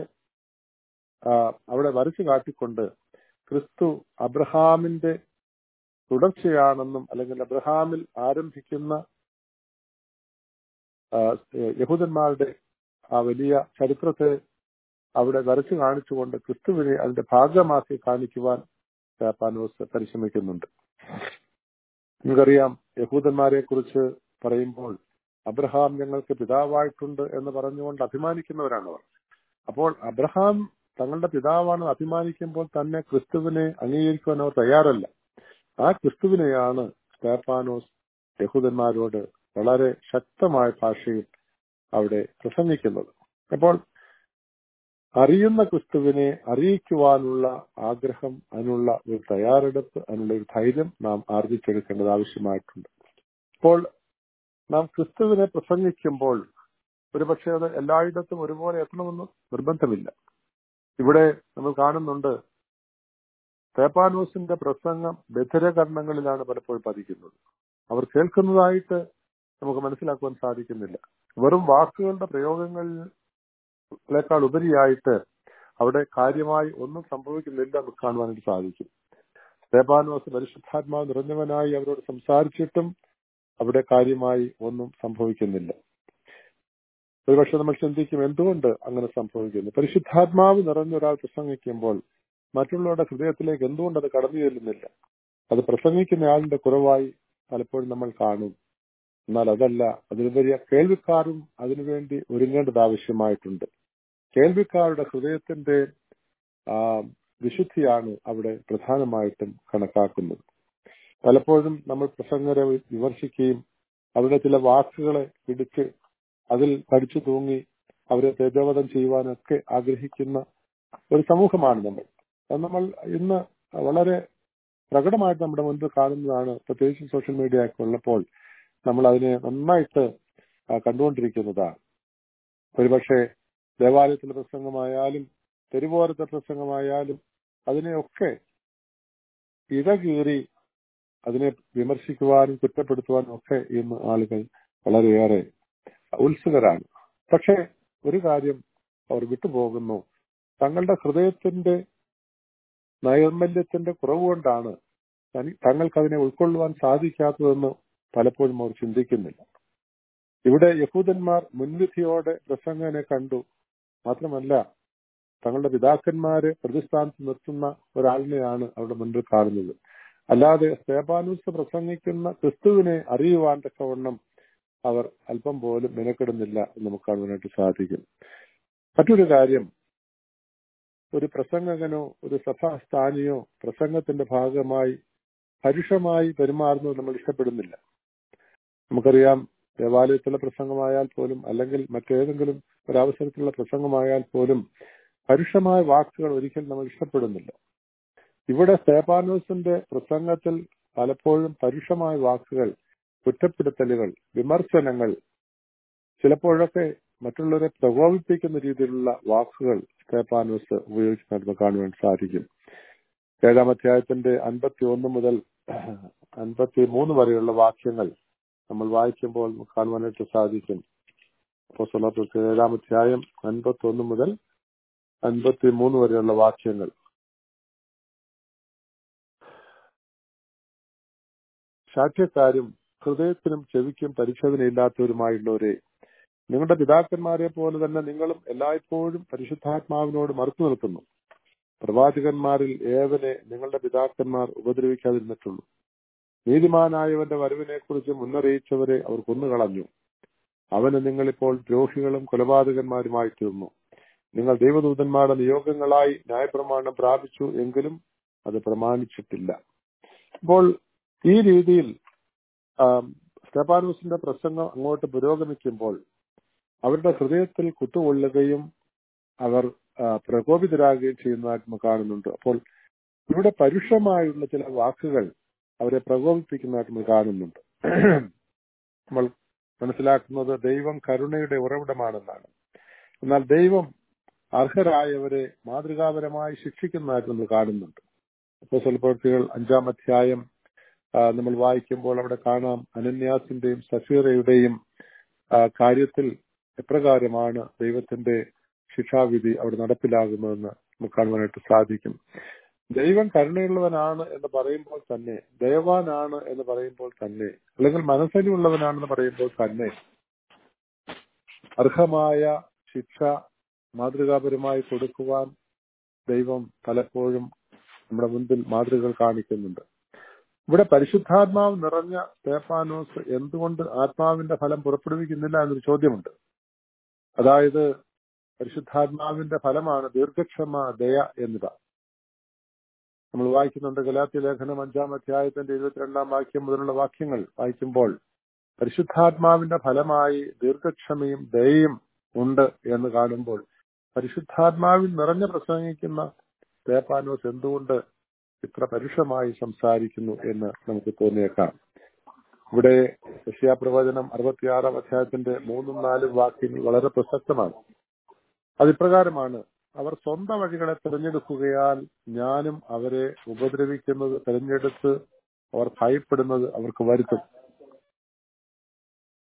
അവിടെ വരച്ചു കാട്ടിക്കൊണ്ട് ക്രിസ്തു അബ്രഹാമിന്റെ തുടർച്ചയാണെന്നും അല്ലെങ്കിൽ അബ്രഹാമിൽ ആരംഭിക്കുന്ന യഹൂദന്മാരുടെ ആ വലിയ ചരിത്രത്തെ അവിടെ വരച്ചു കാണിച്ചുകൊണ്ട് ക്രിസ്തുവിനെ അതിന്റെ ഭാഗമാക്കി കാണിക്കുവാൻ പാനോസ് പരിശ്രമിക്കുന്നുണ്ട് നമുക്കറിയാം യഹൂദന്മാരെ കുറിച്ച് പറയുമ്പോൾ അബ്രഹാം ഞങ്ങൾക്ക് പിതാവായിട്ടുണ്ട് എന്ന് പറഞ്ഞുകൊണ്ട് അഭിമാനിക്കുന്നവരാണ് അവർ അപ്പോൾ അബ്രഹാം തങ്ങളുടെ പിതാവാണ് അഭിമാനിക്കുമ്പോൾ തന്നെ ക്രിസ്തുവിനെ അംഗീകരിക്കുവാൻ അവർ തയ്യാറല്ല ആ ക്രിസ്തുവിനെയാണ് സ്തേപ്പാനോസ് യഹൂദന്മാരോട് വളരെ ശക്തമായ ഭാഷയിൽ അവിടെ പ്രസംഗിക്കുന്നത് അപ്പോൾ അറിയുന്ന ക്രിസ്തുവിനെ അറിയിക്കുവാനുള്ള ആഗ്രഹം അതിനുള്ള ഒരു തയ്യാറെടുപ്പ് അതിനുള്ള ഒരു ധൈര്യം നാം ആർജിച്ചെടുക്കേണ്ടത് ആവശ്യമായിട്ടുണ്ട് അപ്പോൾ നാം ക്രിസ്തുവിനെ പ്രസംഗിക്കുമ്പോൾ ഒരുപക്ഷെ അത് എല്ലായിടത്തും ഒരുപോലെ എത്തണമെന്ന് നിർബന്ധമില്ല ഇവിടെ നമ്മൾ കാണുന്നുണ്ട് തേപ്പാനോസിന്റെ പ്രസംഗം ബധിരകർണങ്ങളിലാണ് പലപ്പോഴും പതിക്കുന്നത് അവർ കേൾക്കുന്നതായിട്ട് നമുക്ക് മനസ്സിലാക്കുവാൻ സാധിക്കുന്നില്ല വെറും വാക്കുകളുടെ പ്രയോഗങ്ങളിലേക്കാൾ ഉപരിയായിട്ട് അവിടെ കാര്യമായി ഒന്നും സംഭവിക്കുന്നില്ല എന്ന് കാണുവാനായിട്ട് സാധിക്കും സ്തേപാനോസ് പരിശുദ്ധാത്മാവ് നിറഞ്ഞവനായി അവരോട് സംസാരിച്ചിട്ടും അവിടെ കാര്യമായി ഒന്നും സംഭവിക്കുന്നില്ല ഒരുപക്ഷെ നമ്മൾ ചിന്തിക്കും എന്തുകൊണ്ട് അങ്ങനെ സംഭവിക്കുന്നു പരിശുദ്ധാത്മാവ് നിറഞ്ഞ ഒരാൾ പ്രസംഗിക്കുമ്പോൾ മറ്റുള്ളവരുടെ ഹൃദയത്തിലേക്ക് എന്തുകൊണ്ട് അത് കടന്നു ചെല്ലുന്നില്ല അത് പ്രസംഗിക്കുന്ന ആളിന്റെ കുറവായി പലപ്പോഴും നമ്മൾ കാണും എന്നാൽ അതല്ല അതിനുപരി കേൾവിക്കാരും അതിനുവേണ്ടി ഒരുങ്ങേണ്ടത് ആവശ്യമായിട്ടുണ്ട് കേൾവിക്കാരുടെ ഹൃദയത്തിന്റെ ആ വിശുദ്ധിയാണ് അവിടെ പ്രധാനമായിട്ടും കണക്കാക്കുന്നത് പലപ്പോഴും നമ്മൾ പ്രസംഗരെ വിമർശിക്കുകയും അവരുടെ ചില വാക്കുകളെ പിടിച്ച് അതിൽ കടിച്ചു തൂങ്ങി അവരെ തേജോവധം ചെയ്യുവാനൊക്കെ ആഗ്രഹിക്കുന്ന ഒരു സമൂഹമാണ് നമ്മൾ അത് നമ്മൾ ഇന്ന് വളരെ പ്രകടമായിട്ട് നമ്മുടെ മുൻപിൽ കാണുന്നതാണ് പ്രത്യേകിച്ച് സോഷ്യൽ മീഡിയ ഒക്കെ ഉള്ളപ്പോൾ നമ്മൾ അതിനെ നന്നായിട്ട് കണ്ടുകൊണ്ടിരിക്കുന്നതാണ് ഒരുപക്ഷെ ദേവാലയത്തിലെ പ്രസംഗമായാലും തെരുവോരത്തെ പ്രസംഗമായാലും അതിനെയൊക്കെ ഇടകീറി അതിനെ വിമർശിക്കുവാനും കുറ്റപ്പെടുത്തുവാനും ഒക്കെ ഇന്ന് ആളുകൾ വളരെയേറെ ഉത്സുകരാണ് പക്ഷെ ഒരു കാര്യം അവർ വിട്ടുപോകുന്നു തങ്ങളുടെ ഹൃദയത്തിന്റെ നൈർമല്യത്തിന്റെ കുറവ് കൊണ്ടാണ് തങ്ങൾക്ക് അതിനെ ഉൾക്കൊള്ളുവാൻ സാധിക്കാത്തതെന്ന് പലപ്പോഴും അവർ ചിന്തിക്കുന്നില്ല ഇവിടെ യഹൂദന്മാർ മുൻവിധിയോടെ പ്രസംഗനെ കണ്ടു മാത്രമല്ല തങ്ങളുടെ പിതാക്കന്മാരെ പ്രതിസ്ഥാനത്ത് നിർത്തുന്ന ഒരാളിനെയാണ് അവിടെ മുൻപിൽ കാണുന്നത് അല്ലാതെ സ്തേപാനൂസ് പ്രസംഗിക്കുന്ന ക്രിസ്തുവിനെ അറിയുവാൻ തക്കവണ്ണം അവർ അല്പം പോലും മെനക്കെടുന്നില്ല എന്ന് നമുക്ക് കാണുവാനായിട്ട് സാധിക്കും മറ്റൊരു കാര്യം ഒരു പ്രസംഗകനോ ഒരു സഭാസ്ഥാനിയോ പ്രസംഗത്തിന്റെ ഭാഗമായി പരുഷമായി പെരുമാറുന്നത് നമ്മൾ ഇഷ്ടപ്പെടുന്നില്ല നമുക്കറിയാം ദേവാലയത്തിലെ പ്രസംഗമായാൽ പോലും അല്ലെങ്കിൽ മറ്റേതെങ്കിലും ഒരവസരത്തിലുള്ള പ്രസംഗമായാൽ പോലും പരുഷമായ വാക്കുകൾ ഒരിക്കലും നമ്മൾ ഇഷ്ടപ്പെടുന്നില്ല ഇവിടെ സ്തേപാനോസിന്റെ പ്രസംഗത്തിൽ പലപ്പോഴും പരുഷമായ വാക്കുകൾ കുറ്റപ്പെടുത്തലുകൾ വിമർശനങ്ങൾ ചിലപ്പോഴൊക്കെ മറ്റുള്ളവരെ പ്രകോപിപ്പിക്കുന്ന രീതിയിലുള്ള വാക്കുകൾ സ്തേപാനോസ് ഉപയോഗിക്കുന്നതായിട്ട് കാണുവാൻ സാധിക്കും ഏഴാം അധ്യായത്തിന്റെ അൻപത്തി ഒന്ന് മുതൽ അൻപത്തി മൂന്ന് വരെയുള്ള വാക്യങ്ങൾ നമ്മൾ വായിക്കുമ്പോൾ കാണുവാനായിട്ട് സാധിക്കും അപ്പോൾ ഏഴാം അധ്യായം അൻപത്തി ഒന്ന് മുതൽ അൻപത്തി മൂന്ന് വരെയുള്ള വാക്യങ്ങൾ ശാഠ്യക്കാരും ഹൃദയത്തിനും ചെവിക്കും പരിശോധനയില്ലാത്തവരുമായുള്ളവരെ നിങ്ങളുടെ പിതാക്കന്മാരെ പോലെ തന്നെ നിങ്ങളും എല്ലായ്പ്പോഴും പരിശുദ്ധാത്മാവിനോട് മറുത്തു നിൽക്കുന്നു പ്രവാചകന്മാരിൽ ഏവനെ നിങ്ങളുടെ പിതാക്കന്മാർ ഉപദ്രവിക്കാതിരുന്നിട്ടുള്ളൂ നീതിമാനായവന്റെ വരവിനെ കുറിച്ച് മുന്നറിയിച്ചവരെ അവർ കൊന്നുകളഞ്ഞു അവന് നിങ്ങളിപ്പോൾ ദ്രോഹികളും കൊലപാതകന്മാരുമായി തീർന്നു നിങ്ങൾ ദൈവദൂതന്മാരുടെ നിയോഗങ്ങളായി ന്യായപ്രമാണം പ്രാപിച്ചു എങ്കിലും അത് പ്രമാണിച്ചിട്ടില്ല അപ്പോൾ ഈ രീതിയിൽ സ്റ്റെപാനൂസിന്റെ പ്രസംഗം അങ്ങോട്ട് പുരോഗമിക്കുമ്പോൾ അവരുടെ ഹൃദയത്തിൽ കുത്തുകൊള്ളുകയും അവർ പ്രകോപിതരാകുകയും ചെയ്യുന്നതായിട്ട് നമുക്ക് കാണുന്നുണ്ട് അപ്പോൾ ഇവിടെ പരുഷമായുള്ള ചില വാക്കുകൾ അവരെ പ്രകോപിപ്പിക്കുന്നതായിട്ട് നമ്മൾ കാണുന്നുണ്ട് നമ്മൾ മനസ്സിലാക്കുന്നത് ദൈവം കരുണയുടെ ഉറവിടമാണെന്നാണ് എന്നാൽ ദൈവം അർഹരായവരെ മാതൃകാപരമായി ശിക്ഷിക്കുന്നതായിട്ട് നമ്മൾ കാണുന്നുണ്ട് അപ്പോൾ സ്വൽപ്രവൃത്തികൾ അഞ്ചാം അധ്യായം നമ്മൾ വായിക്കുമ്പോൾ അവിടെ കാണാം അനന്യാസിന്റെയും സഫീറയുടെയും കാര്യത്തിൽ എപ്രകാരമാണ് ദൈവത്തിന്റെ ശിക്ഷാവിധി അവിടെ നടപ്പിലാകുന്നതെന്ന് നമുക്ക് കാണുവാനായിട്ട് സാധിക്കും ദൈവം കരുണയുള്ളവനാണ് എന്ന് പറയുമ്പോൾ തന്നെ ദയവാനാണ് എന്ന് പറയുമ്പോൾ തന്നെ അല്ലെങ്കിൽ മനസ്സരിവുള്ളവനാണെന്ന് പറയുമ്പോൾ തന്നെ അർഹമായ ശിക്ഷ മാതൃകാപരമായി കൊടുക്കുവാൻ ദൈവം പലപ്പോഴും നമ്മുടെ മുൻപിൽ മാതൃകകൾ കാണിക്കുന്നുണ്ട് ഇവിടെ പരിശുദ്ധാത്മാവ് നിറഞ്ഞ സ്തേഫാനോസ് എന്തുകൊണ്ട് ആത്മാവിന്റെ ഫലം പുറപ്പെടുവിക്കുന്നില്ല എന്നൊരു ചോദ്യമുണ്ട് അതായത് പരിശുദ്ധാത്മാവിന്റെ ഫലമാണ് ദീർഘക്ഷമ ദയ എന്നിവ നമ്മൾ വായിക്കുന്നുണ്ട് ഗലാത്തി ലേഖനം അഞ്ചാം അധ്യായത്തിന്റെ ഇരുപത്തിരണ്ടാം വാക്യം മുതലുള്ള വാക്യങ്ങൾ വായിക്കുമ്പോൾ പരിശുദ്ധാത്മാവിന്റെ ഫലമായി ദീർഘക്ഷമയും ദയയും ഉണ്ട് എന്ന് കാണുമ്പോൾ പരിശുദ്ധാത്മാവിൽ നിറഞ്ഞ പ്രസംഗിക്കുന്ന സ്തേഫാനോസ് എന്തുകൊണ്ട് ഇത്ര പരുഷമായി സംസാരിക്കുന്നു എന്ന് നമുക്ക് തോന്നിയേക്കാം ഇവിടെ പ്രവചനം അറുപത്തിയാറാം അധ്യായത്തിന്റെ മൂന്നും നാലും വാക്യങ്ങൾ വളരെ പ്രസക്തമാണ് അതിപ്രകാരമാണ് അവർ സ്വന്തം വഴികളെ തിരഞ്ഞെടുക്കുകയാൽ ഞാനും അവരെ ഉപദ്രവിക്കുന്നത് തിരഞ്ഞെടുത്ത് അവർ ഭയപ്പെടുന്നത് അവർക്ക് വരുത്തും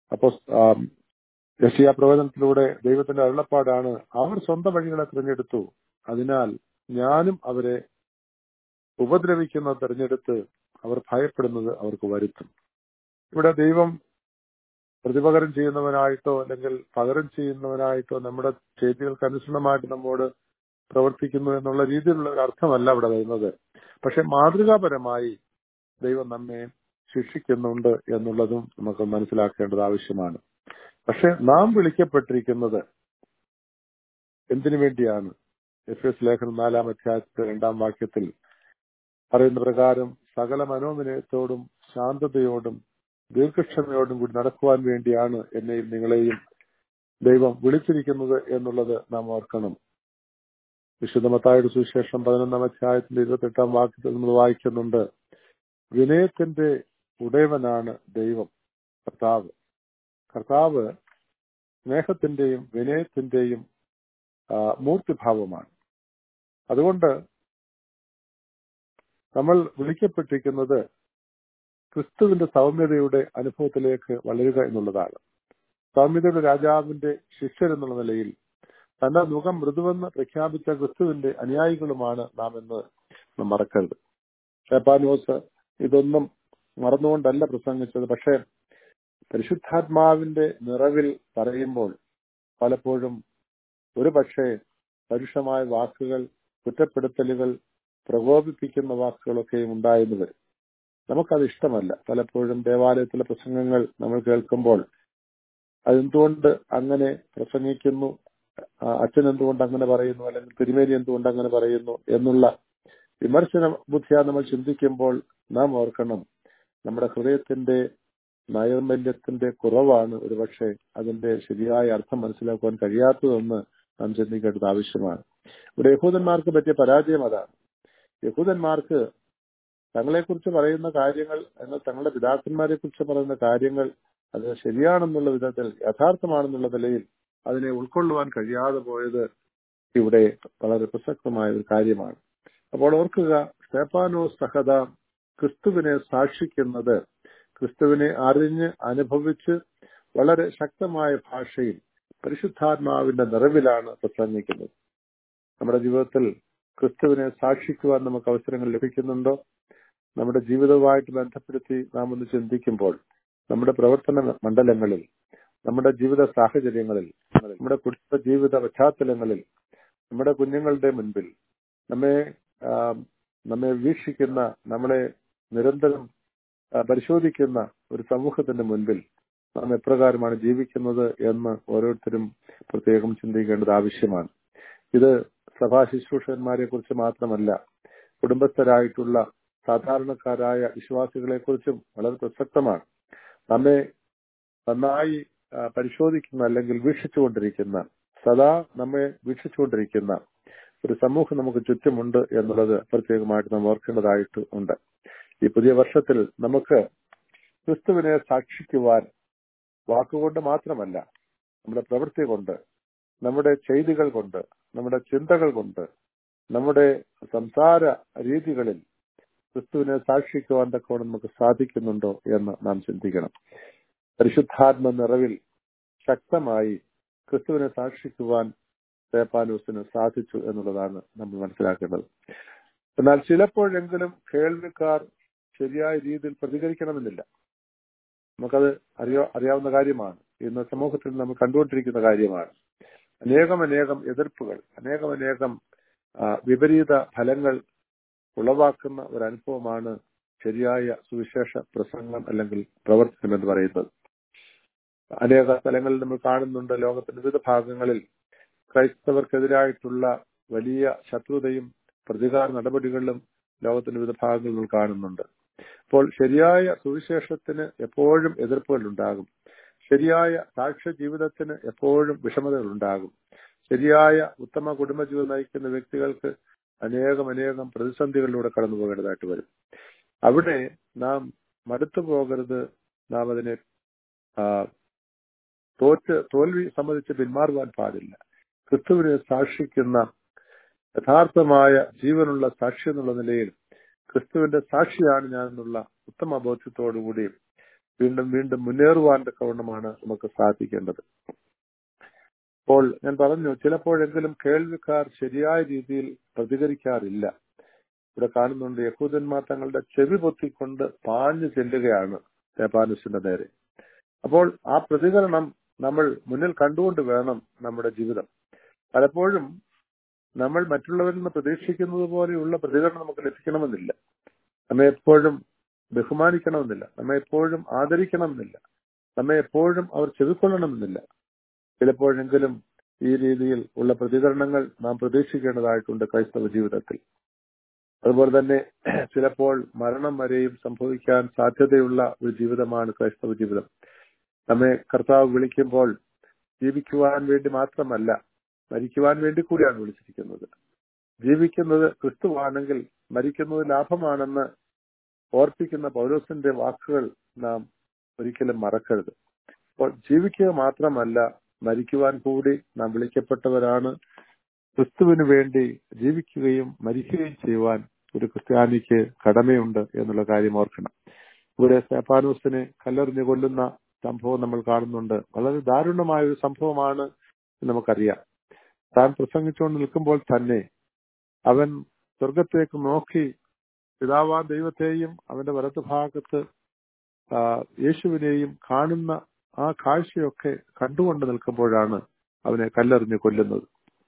അപ്പോ യശിയ പ്രവചനത്തിലൂടെ ദൈവത്തിന്റെ അരുളപ്പാടാണ് അവർ സ്വന്തം വഴികളെ തിരഞ്ഞെടുത്തു അതിനാൽ ഞാനും അവരെ ഉപദ്രവിക്കുന്ന തിരഞ്ഞെടുത്ത് അവർ ഭയപ്പെടുന്നത് അവർക്ക് വരുത്തും ഇവിടെ ദൈവം പ്രതിപകരം ചെയ്യുന്നവനായിട്ടോ അല്ലെങ്കിൽ പകരം ചെയ്യുന്നവനായിട്ടോ നമ്മുടെ ചെയ്തികൾക്ക് അനുസൃതമായിട്ട് നമ്മോട് പ്രവർത്തിക്കുന്നു എന്നുള്ള രീതിയിലുള്ള ഒരു അർത്ഥമല്ല ഇവിടെ വരുന്നത് പക്ഷെ മാതൃകാപരമായി ദൈവം നമ്മെ ശിക്ഷിക്കുന്നുണ്ട് എന്നുള്ളതും നമുക്ക് മനസ്സിലാക്കേണ്ടത് ആവശ്യമാണ് പക്ഷെ നാം വിളിക്കപ്പെട്ടിരിക്കുന്നത് എന്തിനു വേണ്ടിയാണ് എഫ് എസ് ലേഖനം നാലാം അധ്യായത്തിന്റെ രണ്ടാം വാക്യത്തിൽ പറയുന്ന പ്രകാരം സകല മനോനിലയത്തോടും ശാന്തതയോടും ദീർഘക്ഷമയോടും കൂടി നടക്കുവാൻ വേണ്ടിയാണ് എന്നെയും നിങ്ങളെയും ദൈവം വിളിച്ചിരിക്കുന്നത് എന്നുള്ളത് നാം ഓർക്കണം വിശുദ്ധമത്തായുടെ സുവിശേഷം പതിനൊന്നാം അധ്യായത്തിന്റെ ഇരുപത്തെട്ടാം വാക്യത്തിൽ നമ്മൾ വായിക്കുന്നുണ്ട് വിനയത്തിന്റെ ഉടയവനാണ് ദൈവം കർത്താവ് കർത്താവ് സ്നേഹത്തിന്റെയും വിനയത്തിന്റെയും മൂർത്തിഭാവമാണ് അതുകൊണ്ട് നമ്മൾ വിളിക്കപ്പെട്ടിരിക്കുന്നത് ക്രിസ്തുവിന്റെ സൗമ്യതയുടെ അനുഭവത്തിലേക്ക് വളരുക എന്നുള്ളതാണ് സൗമ്യതയുടെ രാജാവിന്റെ ശിഷ്യരെന്നുള്ള നിലയിൽ തന്റെ മുഖം മൃദുവെന്ന് പ്രഖ്യാപിച്ച ക്രിസ്തുവിന്റെ അനുയായികളുമാണ് നാം എന്ന് നാം മറക്കരുത് ഷെപ്പാനോസ് ഇതൊന്നും മറന്നുകൊണ്ടല്ല പ്രസംഗിച്ചത് പക്ഷേ പരിശുദ്ധാത്മാവിന്റെ നിറവിൽ പറയുമ്പോൾ പലപ്പോഴും ഒരു പക്ഷേ പരുഷമായ വാക്കുകൾ കുറ്റപ്പെടുത്തലുകൾ പ്രകോപിപ്പിക്കുന്ന വാക്കുകളൊക്കെയും ഉണ്ടായെന്ന് വരും നമുക്കത് ഇഷ്ടമല്ല പലപ്പോഴും ദേവാലയത്തിലെ പ്രസംഗങ്ങൾ നമ്മൾ കേൾക്കുമ്പോൾ അതെന്തുകൊണ്ട് അങ്ങനെ പ്രസംഗിക്കുന്നു അച്ഛൻ എന്തുകൊണ്ട് അങ്ങനെ പറയുന്നു അല്ലെങ്കിൽ തിരുമേനി എന്തുകൊണ്ട് അങ്ങനെ പറയുന്നു എന്നുള്ള വിമർശന ബുദ്ധിയാ നമ്മൾ ചിന്തിക്കുമ്പോൾ നാം ഓർക്കണം നമ്മുടെ ഹൃദയത്തിന്റെ നൈർമല്യത്തിന്റെ കുറവാണ് ഒരുപക്ഷെ അതിന്റെ ശരിയായ അർത്ഥം മനസ്സിലാക്കുവാൻ കഴിയാത്തതെന്ന് നാം ചിന്തിക്കേണ്ടത് ആവശ്യമാണ് ഇവിടെ യഹൂദന്മാർക്ക് പറ്റിയ പരാജയം അതാണ് യഹൂദന്മാർക്ക് തങ്ങളെക്കുറിച്ച് പറയുന്ന കാര്യങ്ങൾ എന്നാൽ തങ്ങളുടെ പിതാക്കന്മാരെ കുറിച്ച് പറയുന്ന കാര്യങ്ങൾ അത് ശരിയാണെന്നുള്ള വിധത്തിൽ യഥാർത്ഥമാണെന്നുള്ള നിലയിൽ അതിനെ ഉൾക്കൊള്ളുവാൻ കഴിയാതെ പോയത് ഇവിടെ വളരെ പ്രസക്തമായ ഒരു കാര്യമാണ് അപ്പോൾ ഓർക്കുക സ്തേപ്പാനോ സഹത ക്രിസ്തുവിനെ സാക്ഷിക്കുന്നത് ക്രിസ്തുവിനെ അറിഞ്ഞ് അനുഭവിച്ച് വളരെ ശക്തമായ ഭാഷയിൽ പരിശുദ്ധാത്മാവിന്റെ നിറവിലാണ് പ്രസംഗിക്കുന്നത് നമ്മുടെ ജീവിതത്തിൽ ക്രിസ്തുവിനെ സാക്ഷിക്കുവാൻ നമുക്ക് അവസരങ്ങൾ ലഭിക്കുന്നുണ്ടോ നമ്മുടെ ജീവിതവുമായിട്ട് ബന്ധപ്പെടുത്തി നാം ഒന്ന് ചിന്തിക്കുമ്പോൾ നമ്മുടെ പ്രവർത്തന മണ്ഡലങ്ങളിൽ നമ്മുടെ ജീവിത സാഹചര്യങ്ങളിൽ നമ്മുടെ കുടുംബ ജീവിത പശ്ചാത്തലങ്ങളിൽ നമ്മുടെ കുഞ്ഞുങ്ങളുടെ മുൻപിൽ നമ്മെ നമ്മെ വീക്ഷിക്കുന്ന നമ്മളെ നിരന്തരം പരിശോധിക്കുന്ന ഒരു സമൂഹത്തിന്റെ മുൻപിൽ നാം എപ്രകാരമാണ് ജീവിക്കുന്നത് എന്ന് ഓരോരുത്തരും പ്രത്യേകം ചിന്തിക്കേണ്ടത് ആവശ്യമാണ് ഇത് സഭാ ശുശ്രൂഷകന്മാരെ കുറിച്ച് മാത്രമല്ല കുടുംബസ്ഥരായിട്ടുള്ള സാധാരണക്കാരായ വിശ്വാസികളെ കുറിച്ചും വളരെ പ്രസക്തമാണ് നമ്മെ നന്നായി പരിശോധിക്കുന്ന അല്ലെങ്കിൽ വീക്ഷിച്ചുകൊണ്ടിരിക്കുന്ന സദാ നമ്മെ വീക്ഷിച്ചുകൊണ്ടിരിക്കുന്ന ഒരു സമൂഹം നമുക്ക് ചുറ്റുമുണ്ട് എന്നുള്ളത് പ്രത്യേകമായിട്ട് നാം ഓർക്കേണ്ടതായിട്ട് ഉണ്ട് ഈ പുതിയ വർഷത്തിൽ നമുക്ക് ക്രിസ്തുവിനെ സാക്ഷിക്കുവാൻ വാക്കുകൊണ്ട് മാത്രമല്ല നമ്മുടെ പ്രവൃത്തി കൊണ്ട് നമ്മുടെ ചെയ്തികൾ കൊണ്ട് നമ്മുടെ ചിന്തകൾ കൊണ്ട് നമ്മുടെ സംസാര രീതികളിൽ ക്രിസ്തുവിനെ സാക്ഷിക്കുവാൻ തക്കവണ്ണം നമുക്ക് സാധിക്കുന്നുണ്ടോ എന്ന് നാം ചിന്തിക്കണം പരിശുദ്ധാത്മ നിറവിൽ ശക്തമായി ക്രിസ്തുവിനെ സാക്ഷിക്കുവാൻ സേപ്പാനൂസിന് സാധിച്ചു എന്നുള്ളതാണ് നമ്മൾ മനസ്സിലാക്കേണ്ടത് എന്നാൽ ചിലപ്പോഴെങ്കിലും കേൾവിക്കാർ ശരിയായ രീതിയിൽ പ്രതികരിക്കണമെന്നില്ല നമുക്കത് അറിയോ അറിയാവുന്ന കാര്യമാണ് ഇന്ന് സമൂഹത്തിൽ നമ്മൾ കണ്ടുകൊണ്ടിരിക്കുന്ന കാര്യമാണ് അനേകം അനേകം എതിർപ്പുകൾ അനേകം അനേകം വിപരീത ഫലങ്ങൾ ഉളവാക്കുന്ന ഒരു അനുഭവമാണ് ശരിയായ സുവിശേഷ പ്രസംഗം അല്ലെങ്കിൽ പ്രവർത്തനം എന്ന് പറയുന്നത് അനേക സ്ഥലങ്ങളിൽ നമ്മൾ കാണുന്നുണ്ട് ലോകത്തിന്റെ വിവിധ ഭാഗങ്ങളിൽ ക്രൈസ്തവർക്കെതിരായിട്ടുള്ള വലിയ ശത്രുതയും പ്രതികാര നടപടികളിലും ലോകത്തിന്റെ വിവിധ ഭാഗങ്ങളിൽ നമ്മൾ കാണുന്നുണ്ട് അപ്പോൾ ശരിയായ സുവിശേഷത്തിന് എപ്പോഴും എതിർപ്പുകൾ ഉണ്ടാകും ശരിയായ സാക്ഷ്യ ജീവിതത്തിന് എപ്പോഴും വിഷമതകൾ ഉണ്ടാകും ശരിയായ ഉത്തമ കുടുംബജീവിതം നയിക്കുന്ന വ്യക്തികൾക്ക് അനേകം അനേകം പ്രതിസന്ധികളിലൂടെ കടന്നു പോകേണ്ടതായിട്ട് വരും അവിടെ നാം മടുത്തു പോകരുത് നാം അതിനെ തോറ്റ് തോൽവി സംബന്ധിച്ച് പിന്മാറുവാൻ പാടില്ല ക്രിസ്തുവിനെ സാക്ഷിക്കുന്ന യഥാർത്ഥമായ ജീവനുള്ള സാക്ഷി എന്നുള്ള നിലയിൽ ക്രിസ്തുവിന്റെ സാക്ഷിയാണ് ഞാൻ എന്നുള്ള ഉത്തമ ബോധ്യത്തോടുകൂടി വീണ്ടും വീണ്ടും മുന്നേറുവാൻ തക്കവണ്ണമാണ് നമുക്ക് സാധിക്കേണ്ടത് അപ്പോൾ ഞാൻ പറഞ്ഞു ചിലപ്പോഴെങ്കിലും കേൾവിക്കാർ ശരിയായ രീതിയിൽ പ്രതികരിക്കാറില്ല ഇവിടെ കാണുന്നുണ്ട് യഹൂദന്മാർ തങ്ങളുടെ ചെവി പൊത്തിക്കൊണ്ട് പാഞ്ഞു ചെല്ലുകയാണ് സ്തേപ്പാനുസിന്റെ നേരെ അപ്പോൾ ആ പ്രതികരണം നമ്മൾ മുന്നിൽ കണ്ടുകൊണ്ട് വേണം നമ്മുടെ ജീവിതം പലപ്പോഴും നമ്മൾ മറ്റുള്ളവരിൽ നിന്ന് പ്രതീക്ഷിക്കുന്നത് പോലെയുള്ള പ്രതികരണം നമുക്ക് ലഭിക്കണമെന്നില്ല നമ്മെ എപ്പോഴും ബഹുമാനിക്കണമെന്നില്ല നമ്മെ എപ്പോഴും ആദരിക്കണമെന്നില്ല നമ്മെ എപ്പോഴും അവർ ചെവിക്കൊള്ളണമെന്നില്ല ചിലപ്പോഴെങ്കിലും ഈ രീതിയിൽ ഉള്ള പ്രതികരണങ്ങൾ നാം പ്രതീക്ഷിക്കേണ്ടതായിട്ടുണ്ട് ക്രൈസ്തവ ജീവിതത്തിൽ അതുപോലെ തന്നെ ചിലപ്പോൾ മരണം വരെയും സംഭവിക്കാൻ സാധ്യതയുള്ള ഒരു ജീവിതമാണ് ക്രൈസ്തവ ജീവിതം നമ്മെ കർത്താവ് വിളിക്കുമ്പോൾ ജീവിക്കുവാൻ വേണ്ടി മാത്രമല്ല മരിക്കുവാൻ വേണ്ടി കൂടിയാണ് വിളിച്ചിരിക്കുന്നത് ജീവിക്കുന്നത് ക്രിസ്തുവാണെങ്കിൽ മരിക്കുന്നത് ലാഭമാണെന്ന് ഓർപ്പിക്കുന്ന പൗലോസിന്റെ വാക്കുകൾ നാം ഒരിക്കലും മറക്കരുത് അപ്പോൾ ജീവിക്കുക മാത്രമല്ല മരിക്കുവാൻ കൂടി നാം വിളിക്കപ്പെട്ടവരാണ് ക്രിസ്തുവിന് വേണ്ടി ജീവിക്കുകയും മരിക്കുകയും ചെയ്യുവാൻ ഒരു ക്രിസ്ത്യാനിക്ക് കടമയുണ്ട് എന്നുള്ള കാര്യം ഓർക്കണം ഇവിടെ സ്തേഫാനോസിനെ കല്ലെറിഞ്ഞു കൊല്ലുന്ന സംഭവം നമ്മൾ കാണുന്നുണ്ട് വളരെ ദാരുണമായ ഒരു സംഭവമാണ് എന്ന് നമുക്കറിയാം താൻ പ്രസംഗിച്ചുകൊണ്ട് നിൽക്കുമ്പോൾ തന്നെ അവൻ സ്വർഗത്തേക്ക് നോക്കി പിതാവാൻ ദൈവത്തെയും അവന്റെ വലതുഭാഗത്ത് ആ, യേശുവിനെയും കാണുന്ന ആ കാഴ്ചയൊക്കെ കണ്ടുകൊണ്ട് നിൽക്കുമ്പോഴാണ് അവനെ കല്ലെറിഞ്ഞ് കൊല്ലുന്നത്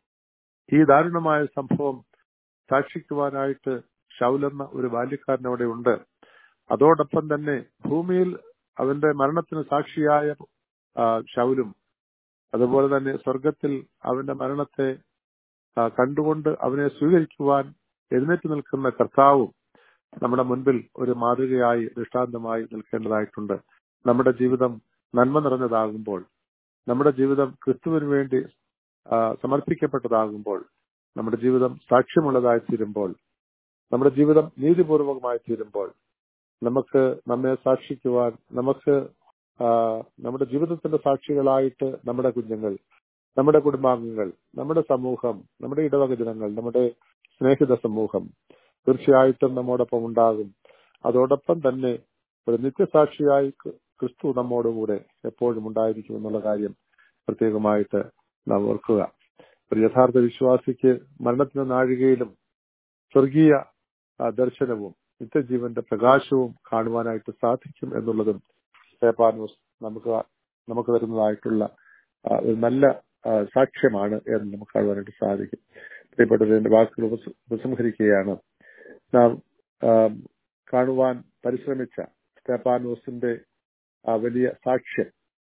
ഈ ദാരുണമായ സംഭവം സാക്ഷിക്കുവാനായിട്ട് ഷൗലെന്ന ഒരു ബാല്യക്കാരൻ അവിടെ ഉണ്ട് അതോടൊപ്പം തന്നെ ഭൂമിയിൽ അവന്റെ മരണത്തിന് സാക്ഷിയായ ആ, ഷൗലും അതുപോലെ തന്നെ സ്വർഗത്തിൽ അവന്റെ മരണത്തെ ആ, കണ്ടുകൊണ്ട് അവനെ സ്വീകരിക്കുവാൻ എഴുന്നേറ്റ് നിൽക്കുന്ന കർത്താവും നമ്മുടെ മുൻപിൽ ഒരു മാതൃകയായി ദൃഷ്ടാന്തമായി നിൽക്കേണ്ടതായിട്ടുണ്ട് നമ്മുടെ ജീവിതം നന്മ നിറഞ്ഞതാകുമ്പോൾ നമ്മുടെ ജീവിതം ക്രിസ്തുവിന് വേണ്ടി ആ, സമർപ്പിക്കപ്പെട്ടതാകുമ്പോൾ നമ്മുടെ ജീവിതം സാക്ഷ്യമുള്ളതായി തീരുമ്പോൾ നമ്മുടെ ജീവിതം നീതിപൂർവകമായി തീരുമ്പോൾ നമുക്ക് നമ്മെ സാക്ഷിക്കുവാൻ നമുക്ക് ആ, നമ്മുടെ ജീവിതത്തിന്റെ സാക്ഷികളായിട്ട് നമ്മുടെ കുഞ്ഞുങ്ങൾ നമ്മുടെ കുടുംബാംഗങ്ങൾ നമ്മുടെ സമൂഹം നമ്മുടെ ഇടവക ജനങ്ങൾ നമ്മുടെ സ്നേഹിത സമൂഹം തീർച്ചയായിട്ടും നമ്മോടൊപ്പം ഉണ്ടാകും അതോടൊപ്പം തന്നെ ഒരു നിത്യസാക്ഷിയായി ക്രി- ക്രിസ്തു നമ്മോടുകൂടെ എപ്പോഴും ഉണ്ടായിരിക്കും എന്നുള്ള കാര്യം പ്രത്യേകമായിട്ട് നാം ഓർക്കുക ഒരു യഥാർത്ഥ വിശ്വാസിക്ക് മരണത്തിന്റെ നാഴികയിലും സ്വർഗീയ ആ, ദർശനവും നിത്യജീവന്റെ പ്രകാശവും കാണുവാനായിട്ട് സാധിക്കും എന്നുള്ളതും സ്തേഫാനോസ് നമുക്ക് നമുക്ക് തരുന്നതായിട്ടുള്ള ആ, ഒരു നല്ല ആ, സാക്ഷ്യമാണ് എന്ന് നമുക്ക് കാണുവാനായിട്ട് സാധിക്കും പ്രിയപ്പെട്ടവരുടെ വാക്കുകൾ ഉപസ- ഉപസംഹരിക്കുകയാണ് നാം ആ, കാണുവാൻ പരിശ്രമിച്ച സ്തേഫാനോസിന്റെ ആ വലിയ സാക്ഷ്യം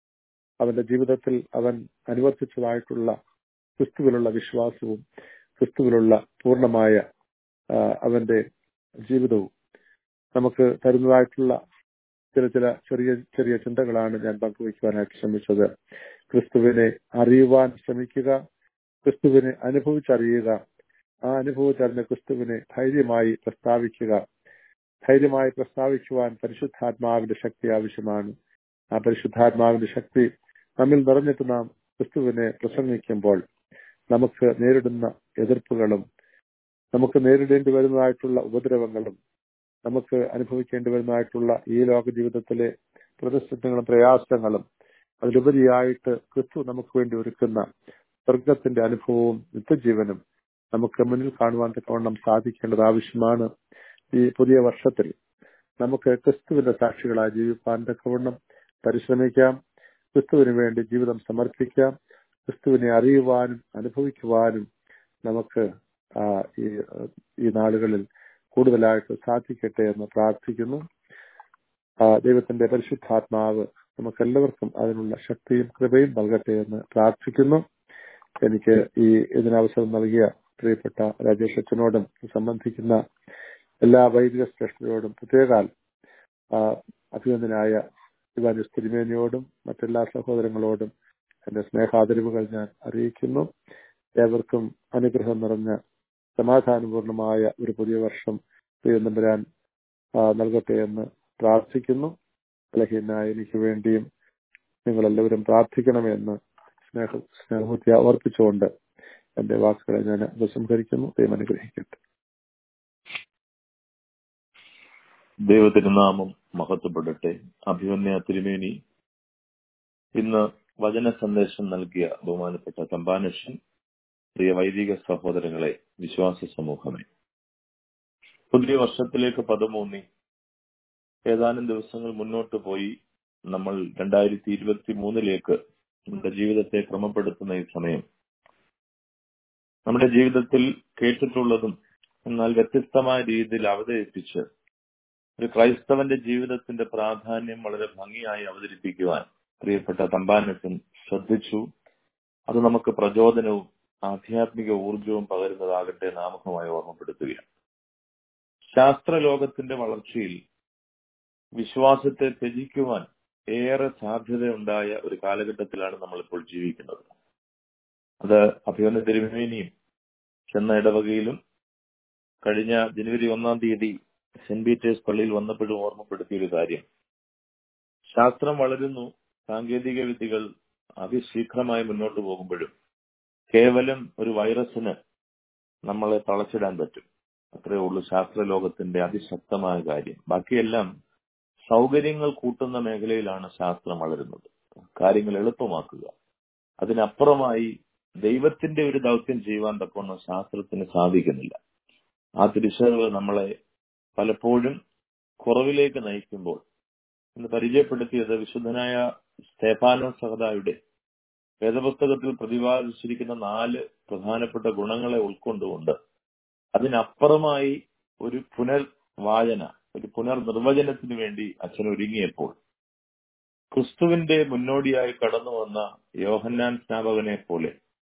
അവന്റെ ജീവിതത്തിൽ അവൻ അനുവർത്തിച്ചതായിട്ടുള്ള ക്രിസ്തുവിലുള്ള വിശ്വാസവും ക്രിസ്തുവിലുള്ള പൂർണ്ണമായ ആ, അവന്റെ ജീവിതവും നമുക്ക് തരുന്നതായിട്ടുള്ള ചില ചില ചെറിയ ചെറിയ ചിന്തകളാണ് ഞാൻ പങ്കുവയ്ക്കുവാനായിട്ട് ശ്രമിച്ചത് ക്രിസ്തുവിനെ അറിയുവാൻ ശ്രമിക്കുക ക്രിസ്തുവിനെ അനുഭവിച്ചറിയുക ആ അനുഭവിച്ചറിഞ്ഞ ക്രിസ്തുവിനെ ധൈര്യമായി പ്രസ്താവിക്കുക ധൈര്യമായി പ്രസ്താവിക്കുവാൻ പരിശുദ്ധാത്മാവിന്റെ ശക്തി ആവശ്യമാണ് ആ പരിശുദ്ധാത്മാവിന്റെ ശക്തി നമ്മിൽ നിറഞ്ഞിട്ട് നാം ക്രിസ്തുവിനെ പ്രസംഗിക്കുമ്പോൾ നമുക്ക് നേരിടുന്ന എതിർപ്പുകളും നമുക്ക് നേരിടേണ്ടി വരുന്നതായിട്ടുള്ള ഉപദ്രവങ്ങളും നമുക്ക് അനുഭവിക്കേണ്ടി വരുന്നതായിട്ടുള്ള ഈ ലോക ജീവിതത്തിലെ പ്രതിസന്ധികളും പ്രയാസങ്ങളും അതിലുപരിയായിട്ട് ക്രിസ്തു നമുക്ക് വേണ്ടി ഒരുക്കുന്ന സ്വർഗത്തിന്റെ അനുഭവവും നിത്യജീവനും നമുക്ക് മുന്നിൽ കാണുവാൻ തക്കവണ്ണം സാധിക്കേണ്ടത് ആവശ്യമാണ് ഈ പുതിയ വർഷത്തിൽ നമുക്ക് ക്രിസ്തുവിന്റെ സാക്ഷികളായി ജീവിപ്പാൻ തക്കവണ്ണം പരിശ്രമിക്കാം ക്രിസ്തുവിന് വേണ്ടി ജീവിതം സമർപ്പിക്കാം ക്രിസ്തുവിനെ അറിയുവാനും അനുഭവിക്കുവാനും നമുക്ക് ആ, ഈ ഈ നാളുകളിൽ കൂടുതലായിട്ട് സാധിക്കട്ടെ എന്ന് പ്രാർത്ഥിക്കുന്നു ആ, ദൈവത്തിന്റെ പരിശുദ്ധാത്മാവ് നമുക്കെല്ലാവർക്കും അതിനുള്ള ശക്തിയും കൃപയും നൽകട്ടെ എന്ന് പ്രാർത്ഥിക്കുന്നു എനിക്ക് ഈ ഇതിനവസരം നൽകിയ പ്രിയപ്പെട്ട രാജേഷ് അച്ഛനോടും സംബന്ധിക്കുന്ന എല്ലാ വൈദിക ശ്രേഷ്ഠരോടും പ്രത്യേകാൽ ആ, അഭിനന്ദനായ ഇവാനുസ് തിരുമേനിയോടും മറ്റെല്ലാ സഹോദരങ്ങളോടും എന്റെ സ്നേഹാദരവുകൾ ഞാൻ അറിയിക്കുന്നു ഏവർക്കും അനുഗ്രഹം നിറഞ്ഞ സമാധാനപൂർണമായ ഒരു പുതിയ വർഷം ദൈവം നൽകട്ടെ എന്ന് പ്രാർത്ഥിക്കുന്നു ബലഹീനായ എനിക്ക് വേണ്ടിയും നിങ്ങളെല്ലാവരും പ്രാർത്ഥിക്കണമെന്ന് സ്നേഹ സ്നേഹബുദ്ധി ഓർപ്പിച്ചുകൊണ്ട് എന്റെ വാക്കുകളെ ഞാൻ ഉപസംഹരിക്കുന്നു ദൈവം അനുഗ്രഹിക്കട്ടെ ദൈവത്തിന്റെ നാമം മഹത്വപ്പെടട്ടെ അഭിമന്യ തിരുമേനി ഇന്ന് വചന സന്ദേശം നൽകിയ ബഹുമാനപ്പെട്ട തമ്പാനഷൻ പ്രിയ വൈദിക സഹോദരങ്ങളെ വിശ്വാസ സമൂഹമേ പുതിയ വർഷത്തിലേക്ക് പദമൂന്നി ഏതാനും ദിവസങ്ങൾ മുന്നോട്ട് പോയി നമ്മൾ രണ്ടായിരത്തി ഇരുപത്തി മൂന്നിലേക്ക് നമ്മുടെ ജീവിതത്തെ ക്രമപ്പെടുത്തുന്ന ഈ സമയം നമ്മുടെ ജീവിതത്തിൽ കേട്ടിട്ടുള്ളതും എന്നാൽ വ്യത്യസ്തമായ രീതിയിൽ അവതരിപ്പിച്ച് ഒരു ക്രൈസ്തവന്റെ ജീവിതത്തിന്റെ പ്രാധാന്യം വളരെ ഭംഗിയായി അവതരിപ്പിക്കുവാൻ പ്രിയപ്പെട്ട തമ്പാനത്തിന് ശ്രദ്ധിച്ചു അത് നമുക്ക് പ്രചോദനവും ആധ്യാത്മിക ഊർജവും പകരുന്നതാകട്ടെ നാമകമായി ഓർമ്മപ്പെടുത്തുകയാണ് ശാസ്ത്രലോകത്തിന്റെ വളർച്ചയിൽ വിശ്വാസത്തെ ത്യജിക്കുവാൻ ഏറെ സാധ്യതയുണ്ടായ ഒരു കാലഘട്ടത്തിലാണ് നമ്മളിപ്പോൾ ജീവിക്കുന്നത് അത് അഭിമന്യ തിരുമേനിയും ചെന്ന ഇടവകയിലും കഴിഞ്ഞ ജനുവരി ഒന്നാം തീയതി സെന്റ് പീറ്റേഴ്സ് പള്ളിയിൽ വന്നപ്പോഴും ഓർമ്മപ്പെടുത്തിയ ഒരു കാര്യം ശാസ്ത്രം വളരുന്നു സാങ്കേതിക വിദ്യകൾ അതിശീഘ്രമായി മുന്നോട്ട് പോകുമ്പോഴും കേവലം ഒരു വൈറസിന് നമ്മളെ തളച്ചിടാൻ പറ്റും അത്രയേ ഉള്ളൂ ശാസ്ത്രലോകത്തിന്റെ അതിശക്തമായ കാര്യം ബാക്കിയെല്ലാം സൗകര്യങ്ങൾ കൂട്ടുന്ന മേഖലയിലാണ് ശാസ്ത്രം വളരുന്നത് കാര്യങ്ങൾ എളുപ്പമാക്കുക അതിനപ്പുറമായി ദൈവത്തിന്റെ ഒരു ദൗത്യം ചെയ്യുവാൻ തക്കവണ്ണം ശാസ്ത്രത്തിന് സാധിക്കുന്നില്ല ആ തിരിച്ചറിവ് നമ്മളെ പലപ്പോഴും കുറവിലേക്ക് നയിക്കുമ്പോൾ ഇന്ന് പരിചയപ്പെടുത്തിയത് വിശുദ്ധനായ സ്തേഫാനോ സഹദായുടെ വേദപുസ്തകത്തിൽ പ്രതിപാദിച്ചിരിക്കുന്ന നാല് പ്രധാനപ്പെട്ട ഗുണങ്ങളെ ഉൾക്കൊണ്ടുകൊണ്ട് അതിനപ്പുറമായി ഒരു പുനർവായന ഒരു പുനർനിർവചനത്തിന് വേണ്ടി അച്ഛൻ ഒരുങ്ങിയപ്പോൾ ക്രിസ്തുവിന്റെ മുന്നോടിയായി കടന്നു വന്ന യോഹന്നാൻ സ്നാപകനെ പോലെ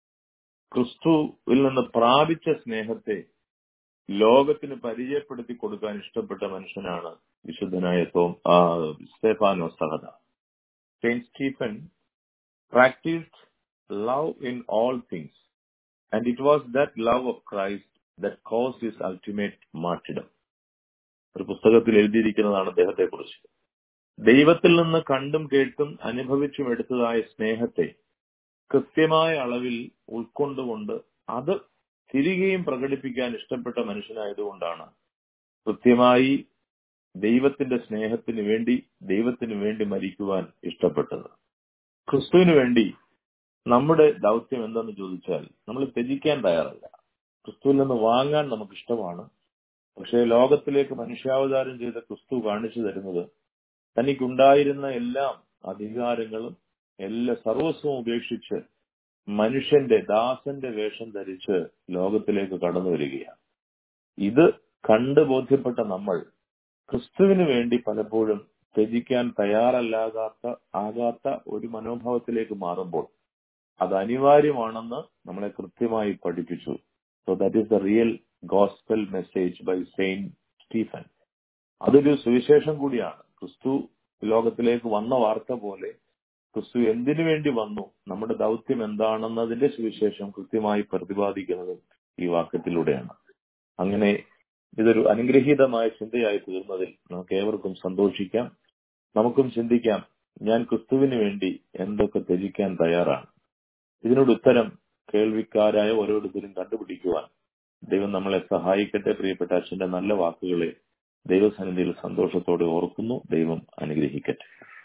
ക്രിസ്തുവിൽ നിന്ന് പ്രാപിച്ച സ്നേഹത്തെ ലോകത്തിന് പരിചയപ്പെടുത്തി കൊടുക്കാൻ ഇഷ്ടപ്പെട്ട മനുഷ്യനാണ് വിശുദ്ധനായ തോം സ്റ്റെഫാനോ സഹദ saint Stephen practised love in all things and it was that love of Christ that cause his ultimate martyrdom ഒരു പുസ്തകത്തിൽ എഴുതിയിരിക്കുന്നതാണ് അദ്ദേഹത്തെ കുറിച്ച് ദൈവത്തിൽ നിന്ന് കണ്ടും കേട്ടും അനുഭവിച്ചും എടുത്തതായ സ്നേഹത്തെ കൃത്യമായ അളവിൽ ഉൾക്കൊണ്ടുകൊണ്ട് അത് തിരികെയും പ്രകടിപ്പിക്കാൻ ഇഷ്ടപ്പെട്ട മനുഷ്യനായതുകൊണ്ടാണ് കൃത്യമായി ദൈവത്തിന്റെ സ്നേഹത്തിന് വേണ്ടി ദൈവത്തിന് വേണ്ടി മരിക്കുവാൻ ഇഷ്ടപ്പെട്ടത് ക്രിസ്തുവിന് വേണ്ടി നമ്മുടെ ദൗത്യം എന്തെന്ന് ചോദിച്ചാൽ നമ്മൾ ത്യജിക്കാൻ തയ്യാറല്ല ക്രിസ്തുവിൽ നിന്ന് വാങ്ങാൻ നമുക്ക് ഇഷ്ടമാണ് പക്ഷേ ലോകത്തിലേക്ക് മനുഷ്യാവതാരം ചെയ്ത ക്രിസ്തു കാണിച്ചു തരുന്നത് തനിക്കുണ്ടായിരുന്ന എല്ലാം അധികാരങ്ങളും എല്ലാ സർവസ്വവും ഉപേക്ഷിച്ച് മനുഷ്യന്റെ ദാസന്റെ വേഷം ധരിച്ച് ലോകത്തിലേക്ക് കടന്നു വരികയാണ് ഇത് കണ്ട് ബോധ്യപ്പെട്ട നമ്മൾ ക്രിസ്തുവിന് വേണ്ടി പലപ്പോഴും ത്യജിക്കാൻ തയ്യാറല്ലാകാത്ത ആകാത്ത ഒരു മനോഭാവത്തിലേക്ക് മാറുമ്പോൾ അത് അനിവാര്യമാണെന്ന് നമ്മളെ കൃത്യമായി പഠിപ്പിച്ചു so that is the real gospel message by saint Stephen അതൊരു സുവിശേഷം കൂടിയാണ് ക്രിസ്തു ലോകത്തിലേക്ക് വന്ന വാർത്ത പോലെ ക്രിസ്തു എന്തിനു വേണ്ടി വന്നു നമ്മുടെ ദൗത്യം എന്താണെന്നതിന്റെ സുവിശേഷം കൃത്യമായി പ്രതിപാദിക്കുന്നത് ഈ വാക്യത്തിലൂടെയാണ് അങ്ങനെ ഇതൊരു അനുഗ്രഹീതമായ ചിന്തയായി തീർന്നതിൽ നമുക്ക് ഏവർക്കും സന്തോഷിക്കാം നമുക്കും ചിന്തിക്കാം ഞാൻ ക്രിസ്തുവിന് വേണ്ടി എന്തൊക്കെ ത്യജിക്കാൻ തയ്യാറാണ് ഇതിനോട് ഉത്തരം കേൾവിക്കാരായ ഓരോരുത്തരും കണ്ടുപിടിക്കുവാൻ ദൈവം നമ്മളെ സഹായിക്കട്ടെ പ്രിയപ്പെട്ട അച്ഛന്റെ നല്ല വാക്കുകളെ ദൈവസന്നിധിയിൽ സന്തോഷത്തോടെ ഓർക്കുന്നു ദൈവം അനുഗ്രഹിക്കട്ടെ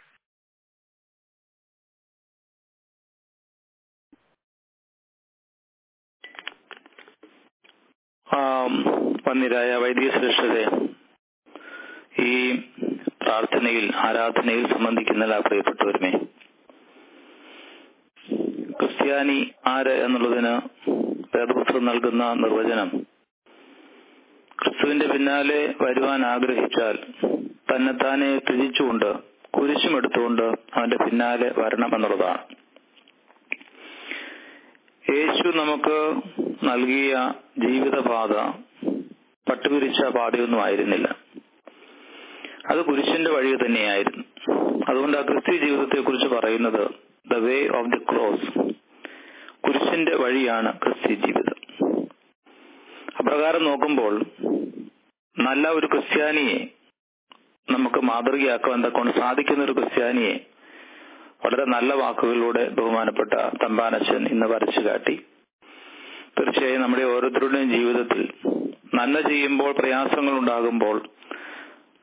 പന്നിരായ വൈദിക ശ്രേഷ്ഠരെ ഈ പ്രാർത്ഥനയിൽ ആരാധനയിൽ സംബന്ധിക്കുന്ന എല്ലാ പ്രിയപ്പെട്ടവരുമേ ക്രിസ്ത്യാനി ആര് എന്നുള്ളതിന് വേദപുസ്തകം നൽകുന്ന നിർവചനം ക്രിസ്തുവിന്റെ പിന്നാലെ വരുവാൻ ആഗ്രഹിച്ചാൽ തന്നെത്താനെ ത്യജിച്ചുകൊണ്ട് കുരിശുമെടുത്തുകൊണ്ട് അവന്റെ പിന്നാലെ വരണം എന്നുള്ളതാണ് യേശു നമുക്ക് നൽകിയ ജീവിതപാത പട്ടുപിരിച്ച പാതയൊന്നും ആയിരുന്നില്ല അത് കുരിശിന്റെ വഴി തന്നെയായിരുന്നു അതുകൊണ്ട് ആ ക്രിസ്ത്യ ജീവിതത്തെ കുറിച്ച് പറയുന്നത് the way of the cross കുരിശിന്റെ വഴിയാണ് ക്രിസ്ത്യ ജീവിതം അപ്രകാരം നോക്കുമ്പോൾ നല്ല ഒരു ക്രിസ്ത്യാനിയെ നമുക്ക് മാതൃകയാക്കുവാൻ തക്കൊണ്ട് സാധിക്കുന്ന ഒരു ക്രിസ്ത്യാനിയെ വളരെ നല്ല വാക്കുകളിലൂടെ ബഹുമാനപ്പെട്ട തമ്പാനച്ചൻ ഇന്ന് വരച്ചു കാട്ടി തീർച്ചയായും നമ്മുടെ ഓരോരുത്തരുടെയും ജീവിതത്തിൽ നന്മ ചെയ്യുമ്പോൾ പ്രയാസങ്ങൾ ഉണ്ടാകുമ്പോൾ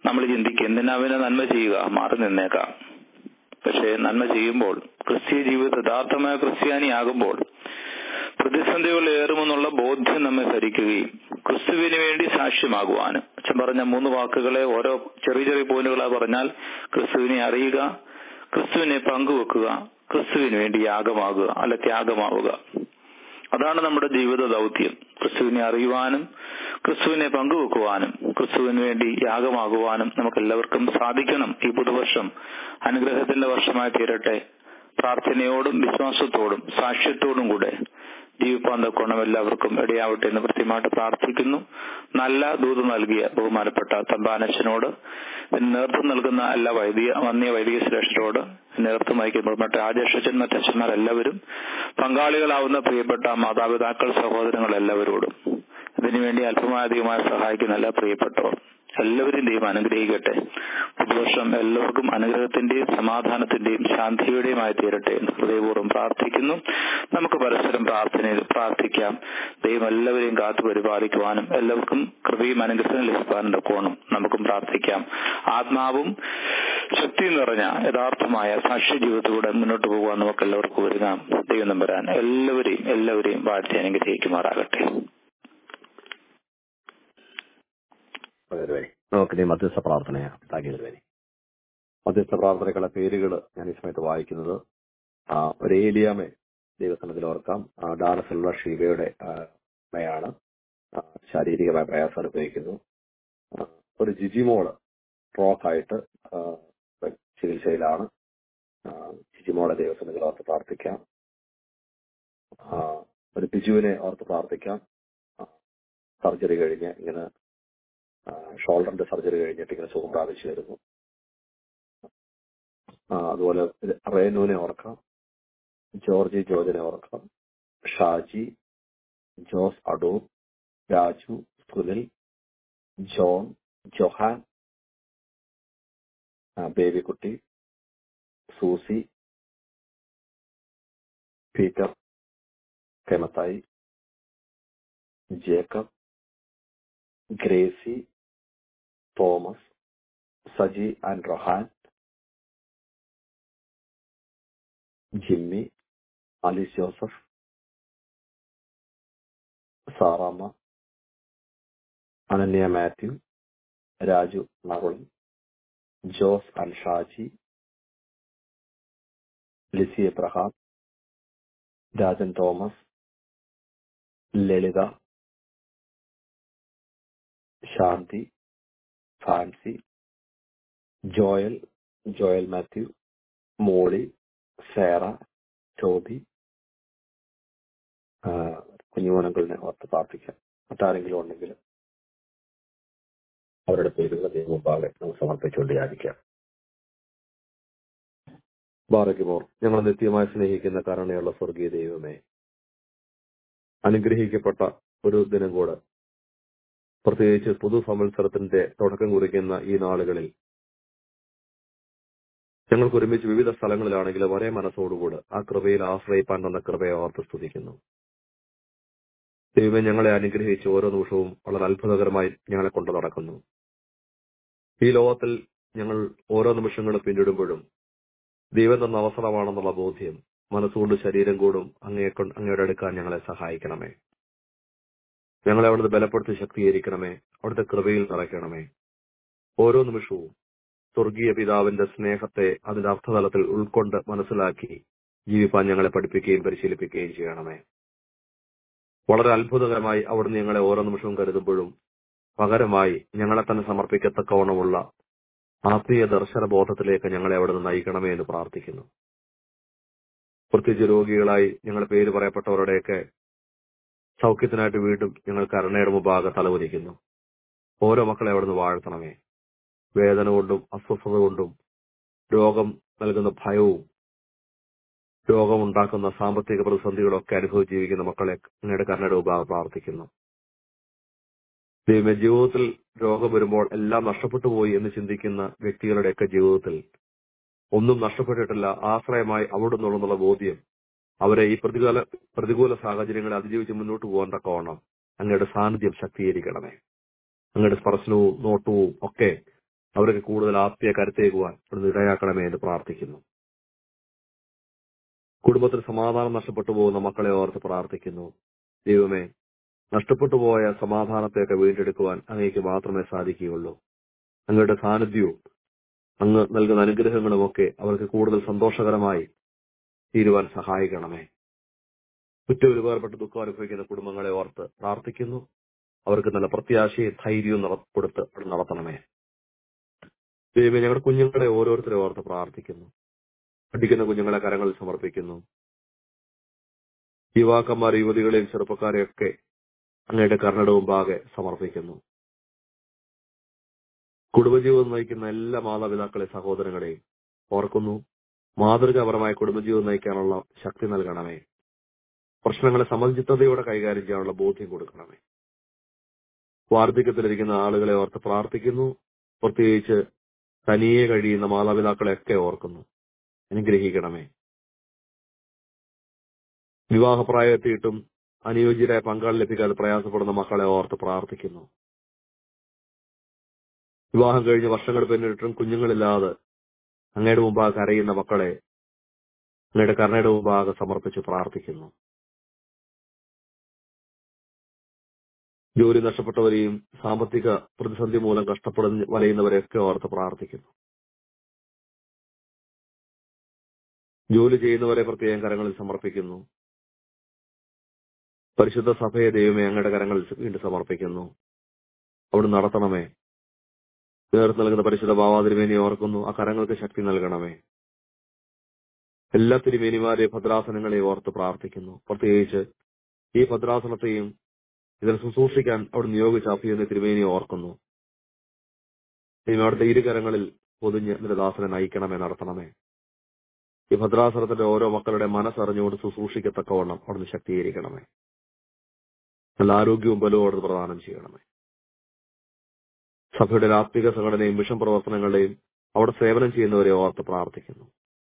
നമ്മൾ ചിന്തിക്കും എന്തിനാ അവന് നന്മ ചെയ്യുക മാറി നിന്നേക്കാം പക്ഷേ നന്മ ചെയ്യുമ്പോൾ ക്രിസ്തീയ ജീവിതം യഥാർത്ഥമായ ക്രിസ്ത്യാനിയാകുമ്പോൾ പ്രതിസന്ധികൾ ഏറുമെന്നുള്ള ബോധ്യം നമ്മെ ഭരിക്കുകയും ക്രിസ്തുവിന് വേണ്ടി സാക്ഷ്യമാകുവാനും അച്ഛൻ പറഞ്ഞ മൂന്ന് വാക്കുകളെ ഓരോ ചെറിയ ചെറിയ പോയിന്റുകളായി പറഞ്ഞാൽ ക്രിസ്തുവിനെ അറിയുക ക്രിസ്തുവിനെ പങ്കുവെക്കുക ക്രിസ്തുവിന് വേണ്ടി യാഗമാകുക അല്ല ത്യാഗമാവുക അതാണ് നമ്മുടെ ജീവിത ദൗത്യം ക്രിസ്തുവിനെ അറിയുവാനും ക്രിസ്തുവിനെ പങ്കുവെക്കുവാനും ക്രിസ്തുവിന് വേണ്ടി യാഗമാകുവാനും നമുക്ക് എല്ലാവർക്കും സാധിക്കണം ഈ പുതുവർഷം അനുഗ്രഹത്തിന്റെ വർഷമായി തീരട്ടെ പ്രാർത്ഥനയോടും വിശ്വാസത്തോടും സാക്ഷ്യത്തോടും കൂടെ ജീവിപ്പാൻ തക്കോണം എല്ലാവർക്കും ഇടയാവട്ടെ എന്ന് കൃത്യമായിട്ട് പ്രാർത്ഥിക്കുന്നു നല്ല ദൂത് നൽകിയ ബഹുമാനപ്പെട്ട തമ്പാനച്ചനോട് ഇതിന് നേതൃത്വം നൽകുന്ന എല്ലാ വൈദിക വന്യ വൈദിക ശ്രേഷ്ഠരോട് നേതൃത്വം വഹിക്കുമ്പോൾ മറ്റ് രാജേഷച്ചൻ മറ്റച്ഛന്മാർ എല്ലാവരും പങ്കാളികളാവുന്ന പ്രിയപ്പെട്ട മാതാപിതാക്കൾ സഹോദരങ്ങൾ എല്ലാവരോടും ഇതിനുവേണ്ടി അല്പമാധികമായി സഹായിക്കുന്ന എല്ലാ പ്രിയപ്പെട്ടവർ എല്ലാവരും ദൈവം അനുഗ്രഹിക്കട്ടെ പുതുവർഷം എല്ലാവർക്കും അനുഗ്രഹത്തിന്റെയും സമാധാനത്തിന്റെയും ശാന്തിയുടെയുമായി തീരട്ടെ എന്ന് ഹൃദയപൂർവ്വം പ്രാർത്ഥിക്കുന്നു നമുക്ക് പരസ്പരം പ്രാർത്ഥനയിൽ പ്രാർത്ഥിക്കാം ദൈവം എല്ലാവരെയും കാത്തു പരിപാലിക്കുവാനും എല്ലാവർക്കും കൃപയും അനുഗ്രഹം ലഭിക്കാനും തക്കോണം നമുക്കും പ്രാർത്ഥിക്കാം ആത്മാവും ശക്തി നിറഞ്ഞ യഥാർത്ഥമായ സാക്ഷ്യ ജീവിതത്തിലൂടെ മുന്നോട്ട് പോകുവാൻ നമുക്ക് എല്ലാവർക്കും ഒരുങ്ങാം ദൈവം നമ്പരാൻ എല്ലാവരെയും എല്ലാവരെയും വാഴ്ത്തി അനുഗ്രഹിക്കുമാറാകട്ടെ വരെ നമുക്ക് ഇനി മധ്യസ്ഥ പ്രാർത്ഥനയാണ് താങ്കീതുവരെ മധ്യസ്ഥ പ്രാർത്ഥനകളുടെ പേരുകൾ ഞാൻ ഈ സമയത്ത് വായിക്കുന്നത് ആ, ഒരു ഏലിയാമെ ദൈവസനത്തിൽ ഓർക്കാം ആ, ഡാലസിലുള്ള ഷീബയുടെ ആ, അമ്മയാണ് ആ, ശാരീരികമായ പ്രയാസം അനുഭവിക്കുന്നു ആ, ഒരു ജിജിമോള് സ്ട്രോക്കായിട്ട് ആ, ചികിത്സയിലാണ് ആ, ജിജിമോളെ ദൈവസനത്തിൽ ഓർത്ത് പ്രാർത്ഥിക്കാം ആ, ഒരു ബിജുവിനെ ഓർത്ത് പ്രാർത്ഥിക്കാം സർജറി കഴിഞ്ഞ് ഇങ്ങനെ ഷോൾഡറിന്റെ സർജറി കഴിഞ്ഞിട്ട് ഇങ്ങനെ സുഖം പ്രാപിച്ചു വരുന്നു ആ, അതുപോലെ റേനുവിനെ ഓർക്കാം ജോർജി ജോർജിനെ ഓർക്കാം Shaji Jose Adoor Raju Sunil John Johan ആ, ബേബിക്കുട്ടി സൂസി പീറ്റർ കെമത്തായി Jacob Gracy Thomas Saji and Rohan Jimmy Alice Joseph Saramma Ananya Mathew Raju നറുളൻ Jose and Shaji Lizzy Abraham Rajan Thomas Lalitha Shanthi Fancy Joel Joel Mathew Molly Sera Toby ആ, കുഞ്ഞുമോനങ്കളിനെ ഓർത്ത് പ്രാർത്ഥിക്കാം മറ്റാരെങ്കിലും ഉണ്ടെങ്കിൽ അവരുടെ പേരുകൾ ദൈവമുമ്പാകെ നമുക്ക് സമർപ്പിച്ചുകൊണ്ട് യാചിക്കാം ബാറയ്ക്കുമോർ ഞങ്ങൾ നിത്യമായി സ്നേഹിക്കുന്ന കരുണയുള്ള സ്വർഗീയ ദൈവമേ അനുഗ്രഹിക്കപ്പെട്ട ഒരു ദിനം കൂടെ പ്രത്യേകിച്ച് പുതു സംവത്സരത്തിന്റെ തുടക്കം കുറിക്കുന്ന ഈ നാളുകളിൽ ഞങ്ങൾക്ക് ഒരുമിച്ച് വിവിധ സ്ഥലങ്ങളിലാണെങ്കിലും ഒരേ മനസ്സോടുകൂടെ ആ കൃപയിൽ ആശ്രയിപ്പാൻ തന്ന കൃപയെ ഓർത്ത് സ്തുതിക്കുന്നു ദൈവമേ ഞങ്ങളെ അനുഗ്രഹിച്ച് ഓരോ നിമിഷവും വളരെ അത്ഭുതകരമായി ഞങ്ങളെ കൊണ്ട് നടക്കുന്നു ഈ ലോകത്തിൽ ഞങ്ങൾ ഓരോ നിമിഷങ്ങളും പിന്നിടുമ്പോഴും ദൈവം തന്ന അവസരമാണെന്നുള്ള ബോധ്യം മനസ്സുകൊണ്ട് ശരീരം കൂടും അങ്ങയെ കൊണ്ട് അങ്ങയുടെ അടുക്കാൻ ഞങ്ങളെ സഹായിക്കണമേ ഞങ്ങളെ അവിടുത്തെ ബലപ്പെടുത്തി ശക്തീകരിക്കണമേ അവിടുത്തെ കൃപയിൽ നിറയ്ക്കണമേ ഓരോ നിമിഷവും സ്വർഗീയ പിതാവിന്റെ സ്നേഹത്തെ അതിന്റെ അർത്ഥതലത്തിൽ ഉൾക്കൊണ്ട് മനസ്സിലാക്കി ജീവിപ്പാൻ ഞങ്ങളെ പഠിപ്പിക്കുകയും പരിശീലിപ്പിക്കുകയും ചെയ്യണമേ വളരെ അത്ഭുതകരമായി അവിടുന്ന് ഞങ്ങളെ ഓരോ നിമിഷവും കരുതുമ്പോഴും പകരമായി ഞങ്ങളെ തന്നെ സമർപ്പിക്കത്തക്കവണ്ണമുള്ള ആത്മീയ ദർശന ബോധത്തിലേക്ക് ഞങ്ങളെ അവിടുന്ന് നയിക്കണമേ എന്ന് പ്രാർത്ഥിക്കുന്നു പ്രത്യേകിച്ച് രോഗികളായി ഞങ്ങളുടെ പേര് പറയപ്പെട്ടവരുടെയൊക്കെ സൗഖ്യത്തിനായിട്ട് വീണ്ടും ഞങ്ങൾ കരുണയുടെ മുമ്പാകെ തലവരിക്കുന്നു ഓരോ മക്കളെ അവിടുന്ന് വാഴ്ത്തണമേ വേദന കൊണ്ടും അസ്വസ്ഥത കൊണ്ടും രോഗം നൽകുന്ന ഭയവും രോഗമുണ്ടാക്കുന്ന സാമ്പത്തിക പ്രതിസന്ധികളൊക്കെ അനുഭവിച്ച് ജീവിക്കുന്ന മക്കളെ അങ്ങയുടെ കരുണയുടെ മുമ്പാകെ പ്രാർത്ഥിക്കുന്നു ദൈവമേ ജീവിതത്തിൽ രോഗം വരുമ്പോൾ എല്ലാം നഷ്ടപ്പെട്ടു പോയി എന്ന് ചിന്തിക്കുന്ന വ്യക്തികളുടെയൊക്കെ ജീവിതത്തിൽ ഒന്നും നഷ്ടപ്പെട്ടിട്ടില്ല ആശ്രയമായി അവിടുന്നുള്ള ബോധ്യം അവരെ ഈ പ്രതികൂല പ്രതികൂല സാഹചര്യങ്ങളെ അതിജീവിച്ച് മുന്നോട്ട് പോകാൻ തക്കവണ്ണം അങ്ങയുടെ സാന്നിധ്യം ശക്തീകരിക്കണമേ അങ്ങയുടെ സ്പർശനവും നോട്ടവും ഒക്കെ അവർക്ക് കൂടുതൽ ആത്മീയ കരുത്തേകുവാൻ അവിടുന്ന് ഇടയാക്കണമേ എന്ന് പ്രാർത്ഥിക്കുന്നു കുടുംബത്തിൽ സമാധാനം നഷ്ടപ്പെട്ടു പോകുന്ന മക്കളെ ഓർത്ത് പ്രാർത്ഥിക്കുന്നു ദൈവമേ നഷ്ടപ്പെട്ടു പോയ സമാധാനത്തെയൊക്കെ വീണ്ടെടുക്കുവാൻ അങ്ങേക്ക് മാത്രമേ സാധിക്കുകയുള്ളൂ അങ്ങയുടെ സാന്നിധ്യവും അങ്ങ് നൽകുന്ന അനുഗ്രഹങ്ങളുമൊക്കെ അവർക്ക് കൂടുതൽ സന്തോഷകരമായി തീരുവാൻ സഹായിക്കണമേ കുറ്റപരിവേർപ്പെട്ട് ദുഃഖം അനുഭവിക്കുന്ന കുടുംബങ്ങളെ ഓർത്ത് പ്രാർത്ഥിക്കുന്നു അവർക്ക് നല്ല പ്രത്യാശയും ധൈര്യവും നട- കൊടുത്ത് അവിടെ നടത്തണമേ ദൈവമേ ഞങ്ങളുടെ കുഞ്ഞുങ്ങളെ ഓരോരുത്തരെ ഓർത്ത് പ്രാർത്ഥിക്കുന്നു പഠിക്കുന്ന കുഞ്ഞുങ്ങളെ കരങ്ങളിൽ സമർപ്പിക്കുന്നു യുവാക്കന്മാർ യുവതികളെയും ചെറുപ്പക്കാരെയൊക്കെ അങ്ങയുടെ കർണടവും പാകെ സമർപ്പിക്കുന്നു കുടുംബജീവിതം നയിക്കുന്ന എല്ലാ മാതാപിതാക്കളെ സഹോദരങ്ങളെയും ഓർക്കുന്നു മാതൃകാപരമായ കുടുംബജീവിതം നയിക്കാനുള്ള ശക്തി നൽകണമേ പ്രശ്നങ്ങളെ സമചിത്തതയോടെ കൈകാര്യം ചെയ്യാനുള്ള ബോധ്യം കൊടുക്കണമേ വാർദ്ധക്യത്തിലിരിക്കുന്ന ആളുകളെ ഓർത്ത് പ്രാർത്ഥിക്കുന്നു പ്രത്യേകിച്ച് തനിയെ കഴിയുന്ന മാതാപിതാക്കളെയൊക്കെ ഓർക്കുന്നു അനുഗ്രഹിക്കണമേ വിവാഹപ്രായം എത്തിയിട്ടും അനുയോജ്യരായ പങ്കാളി ലഭിക്കാതെ പ്രയാസപ്പെടുന്ന മക്കളെ ഓർത്ത് പ്രാർത്ഥിക്കുന്നു വിവാഹം കഴിഞ്ഞ് വർഷങ്ങൾ പിന്നിട്ടും കുഞ്ഞുങ്ങളില്ലാതെ അങ്ങയുടെ മുമ്പാകെ കരയുന്ന മക്കളെ അങ്ങയുടെ കരുണയുടെ മുമ്പാകെ സമർപ്പിച്ച് പ്രാർത്ഥിക്കുന്നു ജോലി നഷ്ടപ്പെട്ടവരെയും സാമ്പത്തിക പ്രതിസന്ധി മൂലം കഷ്ടപ്പെടുന്ന വലയുന്നവരെയൊക്കെ ഓർത്ത് പ്രാർത്ഥിക്കുന്നു ജോലി ചെയ്യുന്നവരെ പ്രത്യേകം കരങ്ങളിൽ സമർപ്പിക്കുന്നു പരിശുദ്ധ സഭയെ ദൈവമേ അങ്ങയുടെ കരങ്ങളിൽ വീണ്ടും സമർപ്പിക്കുന്നു അവിടെ നടത്തണമേ നേതൃത്വം നൽകുന്ന പരിശുദ്ധ ഭാവാതിരുമേനി ഓർക്കുന്നു ആ കരങ്ങൾക്ക് ശക്തി നൽകണമേ എല്ലാ തിരുമേനിമാരെ ഭദ്രാസനങ്ങളെ ഓർത്ത് പ്രാർത്ഥിക്കുന്നു പ്രത്യേകിച്ച് ഈ ഭദ്രാസനത്തെയും ഇതിനെ ശുശ്രൂഷിക്കാൻ അവിടെ നിയോഗിച്ച അഭിയെന്ന തിരുമേനി ഓർക്കുന്നു ഇനി അവിടുത്തെ ഇരുകരങ്ങളിൽ പൊതിഞ്ഞ് നിന്റെ ദാസനെ നയിക്കണമേ നടത്തണമേ ഈ ഭദ്രാസനത്തിന്റെ ഓരോ മക്കളുടെ മനസ്സറിഞ്ഞുകൊണ്ട് ശുശ്രൂഷിക്കത്തക്കവണ്ണം അവിടുന്ന് ശക്തീകരിക്കണമേ നല്ല ആരോഗ്യവും ബലവും അവിടുന്ന് പ്രദാനം ചെയ്യണമേ സഭയുടെ രാഷ്ട്രീയ സംഘടനയും മിഷൻ പ്രവർത്തനങ്ങളെയും അവിടെ സേവനം ചെയ്യുന്നവരെ ഓർത്ത് പ്രാർത്ഥിക്കുന്നു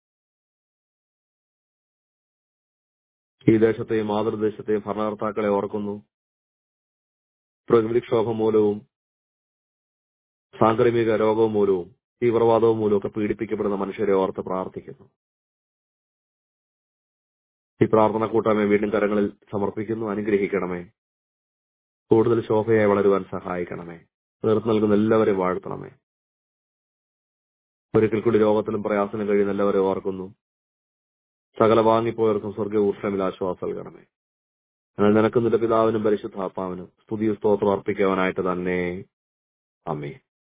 ഈ ദേശത്തെയും മാതൃദേശത്തെയും ഭരണകർത്താക്കളെ ഓർക്കുന്നു പ്രകൃതിക്ഷോഭം മൂലവും സാംക്രമിക രോഗവും മൂലവും തീവ്രവാദവും മൂലവും ഒക്കെ പീഡിപ്പിക്കപ്പെടുന്ന മനുഷ്യരെ ഓർത്ത് പ്രാർത്ഥിക്കുന്നു ഈ പ്രാർത്ഥന കൂട്ടായ്മ വീണ്ടും കരങ്ങളിൽ സമർപ്പിക്കുന്നു അനുഗ്രഹിക്കണമേ കൂടുതൽ ശോഭയായി വളരുവാൻ സഹായിക്കണമേ നേതൃത്വം നൽകുന്ന എല്ലാവരെയും വാഴ്ത്തണമേ ഒരിക്കൽ കൂടി രോഗത്തിലും പ്രയാസത്തിലും കഴിയുന്ന എല്ലാവരെയും ഓർക്കുന്നു സകല വാങ്ങിപ്പോയവർക്കും സ്വർഗ ഊർഷമിൽ ആശ്വാസം നൽകണമേ എന്നാൽ നിനക്ക് നിന്റെ പിതാവിനും പരിശുദ്ധാത്മാവിനും സ്തുതി സ്തോത്രം അർപ്പിക്കുവാനായിട്ട് തന്നെ അമ്മേ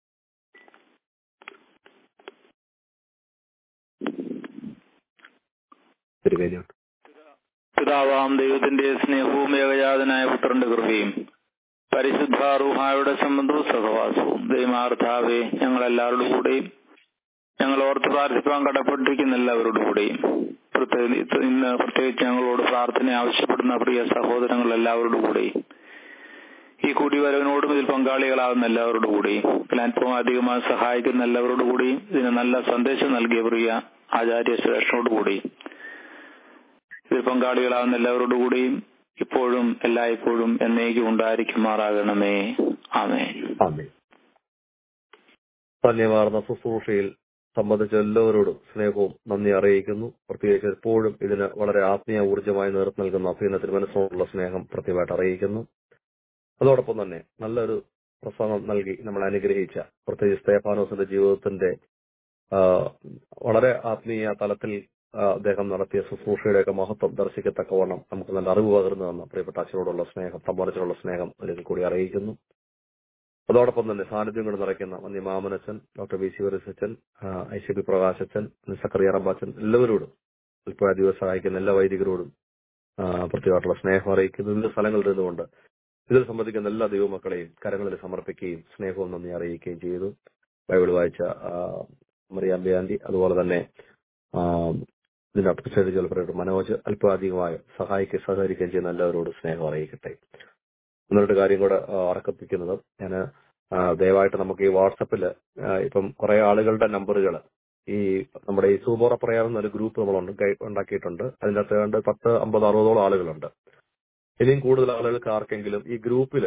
തിരുവേലിയോട്ട് പിതാവാം ദൈവത്തിന്റെ സ്നേഹവും ഏകജാതനായ പുത്രന്റെ കൃപയും പരിശുദ്ധ റുഹായുടെ സംബന്ധവും സഹവാസവും ദൈവമാർത്താവെ ഞങ്ങൾ എല്ലാവരുടെ കൂടെയും ഞങ്ങൾ ഓർത്ത് പ്രാർത്ഥിപ്പാൻ കടപ്പെട്ടിരിക്കുന്ന എല്ലാവരുടെ കൂടെയും പ്രത്യേകിച്ച് ഇന്ന് പ്രത്യേകിച്ച് ഞങ്ങളോട് പ്രാർത്ഥന ആവശ്യപ്പെടുന്ന പ്രിയ സഹോദരങ്ങൾ എല്ലാവരുടെ കൂടെയും ഈ കൂടിവരവിനോടും ഇതിൽ പങ്കാളികളാകുന്ന എല്ലാവരുടെ കൂടെയും പ്ലാറ്റ്ഫോം അധികമായി സഹായിക്കുന്ന എല്ലാവരുടെ കൂടെയും ഇതിന് നല്ല സന്ദേശം നൽകിയ പ്രിയ ആചാര്യ ശ്രേഷ്ഠനോട് കൂടിയും ഇതിൽ പങ്കാളികളാകുന്ന എല്ലാവരോടു കൂടിയും ഇപ്പോഴും എല്ലായ്പ്പോഴും എന്നേക്കും ഉണ്ടായിരിക്കുമാറാകണമേ ആമേ ആമേ ധന്യമാർന്ന ശുശ്രൂഷയിൽ സംബന്ധിച്ച എല്ലാവരോടും സ്നേഹവും നന്ദി അറിയിക്കുന്നു പ്രത്യേകിച്ച് എപ്പോഴും ഇതിന് വളരെ ആത്മീയ ഊർജ്ജമായി നേതൃത്വം നൽകുന്ന അഭീന തിരുമനസ്സോടുള്ള സ്നേഹം പ്രത്യേകമായിട്ട് അറിയിക്കുന്നു അതോടൊപ്പം തന്നെ നല്ലൊരു പ്രസംഗം നൽകി നമ്മളെ അനുഗ്രഹിച്ച പ്രത്യേകിച്ച് സ്തേഫാനോസിന്റെ ജീവിതത്തിന്റെ ആ, വളരെ ആത്മീയ തലത്തിൽ ആ, അദ്ദേഹം നടത്തിയ ശുശ്രൂഷയുടെയൊക്കെ മഹത്വം ദർശിക്കത്തക്കവണ്ണം നമുക്ക് നല്ല അറിവ് പകർന്നു തന്ന പ്രിയപ്പെട്ട അച്ഛനോടുള്ള സ്നേഹം തമ്പോലച്ചനോടുള്ള സ്നേഹം ഒരിക്കൽ കൂടി അറിയിക്കുന്നു അതോടൊപ്പം തന്നെ സാന്നിധ്യം കൊണ്ട് നിറയ്ക്കുന്ന മന്യ മാമനച്ചൻ ഡോക്ടർ വി സി വരസച്ചൻ ഐ സി പി പ്രകാശച്ചൻ സക്കറിയ റമ്പാച്ചൻ എല്ലാവരോടും ഉൾപ്പെടെ ദിവസം സഹായിക്കുന്ന എല്ലാ വൈദികരോടും ആ, പ്രത്യേകമായിട്ടുള്ള സ്നേഹം അറിയിക്കുന്നു വിവിധ സ്ഥലങ്ങളിൽ നിന്നുകൊണ്ട് ഇതിൽ സംബന്ധിക്കുന്ന എല്ലാ ദൈവമക്കളെയും കരങ്ങളിൽ സമർപ്പിക്കുകയും സ്നേഹവും നന്ദി അറിയിക്കുകയും ചെയ്തു ബൈബിൾ വായിച്ച ആ, മറിയാമ്പി ആന്റി അതുപോലെ തന്നെ ആ, ഇതിന്റെ അപ്രസൈഡ് ചിലപ്പോൾ മനോജ് അല്പാധികമായി സഹായിക്കുകയും സഹകരിക്കുകയും ചെയ്യുന്ന എല്ലാവരോടും സ്നേഹം അറിയിക്കട്ടെ എന്നൊരു കാര്യം കൂടെ ആ, അറക്കപ്പിക്കുന്നത് ഞാൻ ദയവായിട്ട് നമുക്ക് ഈ വാട്സപ്പിൽ ഇപ്പം കുറെ ആളുകളുടെ നമ്പറുകൾ ഈ നമ്മുടെ ഈ സൂബോറ പ്രയാർ എന്നൊരു ഗ്രൂപ്പ് നമ്മൾ ഉണ്ട്- ഉണ്ടാക്കിയിട്ടുണ്ട് അതിൻ്റെ അകത്ത് ഏതാണ്ട് പത്ത് അമ്പത് അറുപതോളം ആളുകളുണ്ട് ഇനിയും കൂടുതൽ ആളുകൾക്ക് ആർക്കെങ്കിലും ഈ ഗ്രൂപ്പിൽ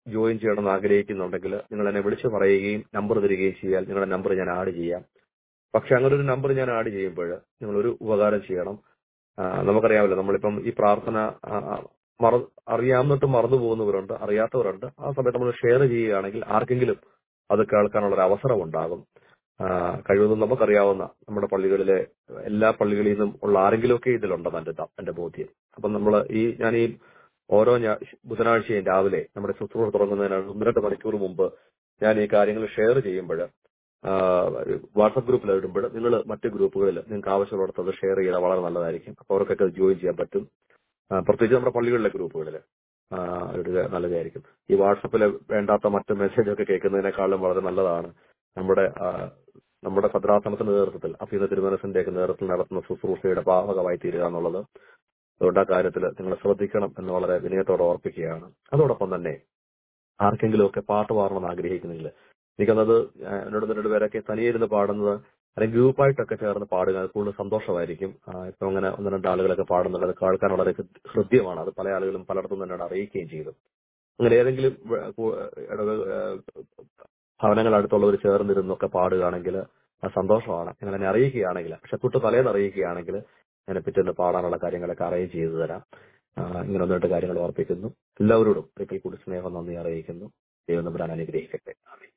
ജോയിൻ ചെയ്യണമെന്ന് ആഗ്രഹിക്കുന്നുണ്ടെങ്കിൽ നിങ്ങൾ എന്നെ വിളിച്ചു പറയുകയും നമ്പർ തരികയും ചെയ്യാൽ നിങ്ങളുടെ നമ്പർ ഞാൻ ആഡ് ചെയ്യാം പക്ഷെ അങ്ങനെ ഒരു നമ്പർ ഞാൻ ആഡ് ചെയ്യുമ്പോൾ നിങ്ങൾ ഒരു ഉപകാരം ചെയ്യണം ആ, നമുക്കറിയാമല്ലോ നമ്മളിപ്പം ഈ പ്രാർത്ഥന ആ, ആ, മറ അറിയാവുന്നിട്ട് മറന്നു പോകുന്നവരുണ്ട് അറിയാത്തവരുണ്ട് ആ സമയത്ത് നമ്മൾ ഷെയർ ചെയ്യുകയാണെങ്കിൽ ആർക്കെങ്കിലും അത് കേൾക്കാനുള്ള ഒരു അവസരം ഉണ്ടാകും ആ, കഴിവതും നമുക്കറിയാവുന്ന നമ്മുടെ പള്ളികളിലെ എല്ലാ പള്ളികളിൽ നിന്നും ഉള്ള ആരെങ്കിലുമൊക്കെ ഇതിലുണ്ടെന്ന് എന്റെ ത- എന്റെ ബോധ്യം അപ്പം നമ്മൾ ഈ ഞാൻ ഈ ഓരോ ഞാ- ബുധനാഴ്ചയും രാവിലെ നമ്മുടെ ശുശ്രൂഷ തുടങ്ങുന്നതിന് ഒന്ന് രണ്ട് മണിക്കൂർ മുമ്പ് ഞാൻ ഈ കാര്യങ്ങൾ ഷെയർ ചെയ്യുമ്പോൾ വാട്സപ്പ് ഗ്രൂപ്പിൽ ഇടുമ്പോൾ നിങ്ങൾ മറ്റ് ഗ്രൂപ്പുകളിൽ നിങ്ങൾക്ക് ആവശ്യമുള്ളിടത്ത് അത് ഷെയർ ചെയ്താൽ വളരെ നല്ലതായിരിക്കും അപ്പോൾ അവർക്കൊക്കെ ജോയിൻ ചെയ്യാൻ പറ്റും ആ, പ്രത്യേകിച്ച് നമ്മുടെ പള്ളികളിലെ ഗ്രൂപ്പുകളിൽ ഇടുക നല്ലതായിരിക്കും ഈ വാട്സപ്പിൽ വേണ്ടാത്ത മറ്റ് മെസ്സേജ് ഒക്കെ കേൾക്കുന്നതിനേക്കാളും വളരെ നല്ലതാണ് നമ്മുടെ ആ, നമ്മുടെ ഭദ്രാസനത്തിന്റെ നേതൃത്വത്തിൽ അഫീന തിരുമനസിന്റെ ഒക്കെ നേതൃത്വത്തിൽ നടത്തുന്ന ശുശ്രൂഷയുടെ ഭാഗമായി തീരുക എന്നുള്ളത് അതുകൊണ്ട് ആ കാര്യത്തിൽ നിങ്ങൾ ശ്രദ്ധിക്കണം എന്ന് വളരെ വിനയത്തോടെ ഓർപ്പിക്കുകയാണ് അതോടൊപ്പം തന്നെ ആർക്കെങ്കിലും ഒക്കെ പാട്ട് പാടണമെന്ന് ആഗ്രഹിക്കുന്നെങ്കിൽ എനിക്കന്നത് ആ, എന്നോട് രണ്ട് പേരൊക്കെ തനിയിരുന്ന് പാടുന്നത് അല്ലെങ്കിൽ ഗ്രൂപ്പായിട്ടൊക്കെ ചേർന്ന് പാടുക അത് കൂടുതൽ സന്തോഷമായിരിക്കും ആ, ഇപ്പൊ അങ്ങനെ ഒന്ന് രണ്ട് ആളുകളൊക്കെ പാടുന്നുണ്ട് അത് കേൾക്കാൻ വളരെ ഹൃദ്യമാണ് അത് പല ആളുകളും പലയിടത്തും തന്നെ എന്നോട് അറിയിക്കുകയും ചെയ്തു അങ്ങനെ ഏതെങ്കിലും വ- കു- ഇടവ ഏഹ് ഭവനങ്ങൾ അടുത്തുള്ളവർ ചേർന്നിരുന്നൊക്കെ പാടുകയാണെങ്കിൽ അത് സന്തോഷമാണ് നിങ്ങൾ എന്നെ അറിയിക്കുകയാണെങ്കിൽ പക്ഷെ തൊട്ട് തലേന്ന് അറിയിക്കുകയാണെങ്കിൽ ഞാൻ പിറ്റേന്ന് പാടാനുള്ള കാര്യങ്ങളൊക്കെ അറേഞ്ച് ചെയ്തു തരാം ആ, ഇങ്ങനെ ഒന്ന് രണ്ട് കാര്യങ്ങൾ ഓർപ്പിക്കുന്നു എല്ലാവരോടും ഒരിക്കൽ കൂടി സ്നേഹം നന്ദി അറിയിക്കുന്നു ദൈവം നമ്പരാൻ അനുഗ്രഹിക്കട്ടെ ആമേൻ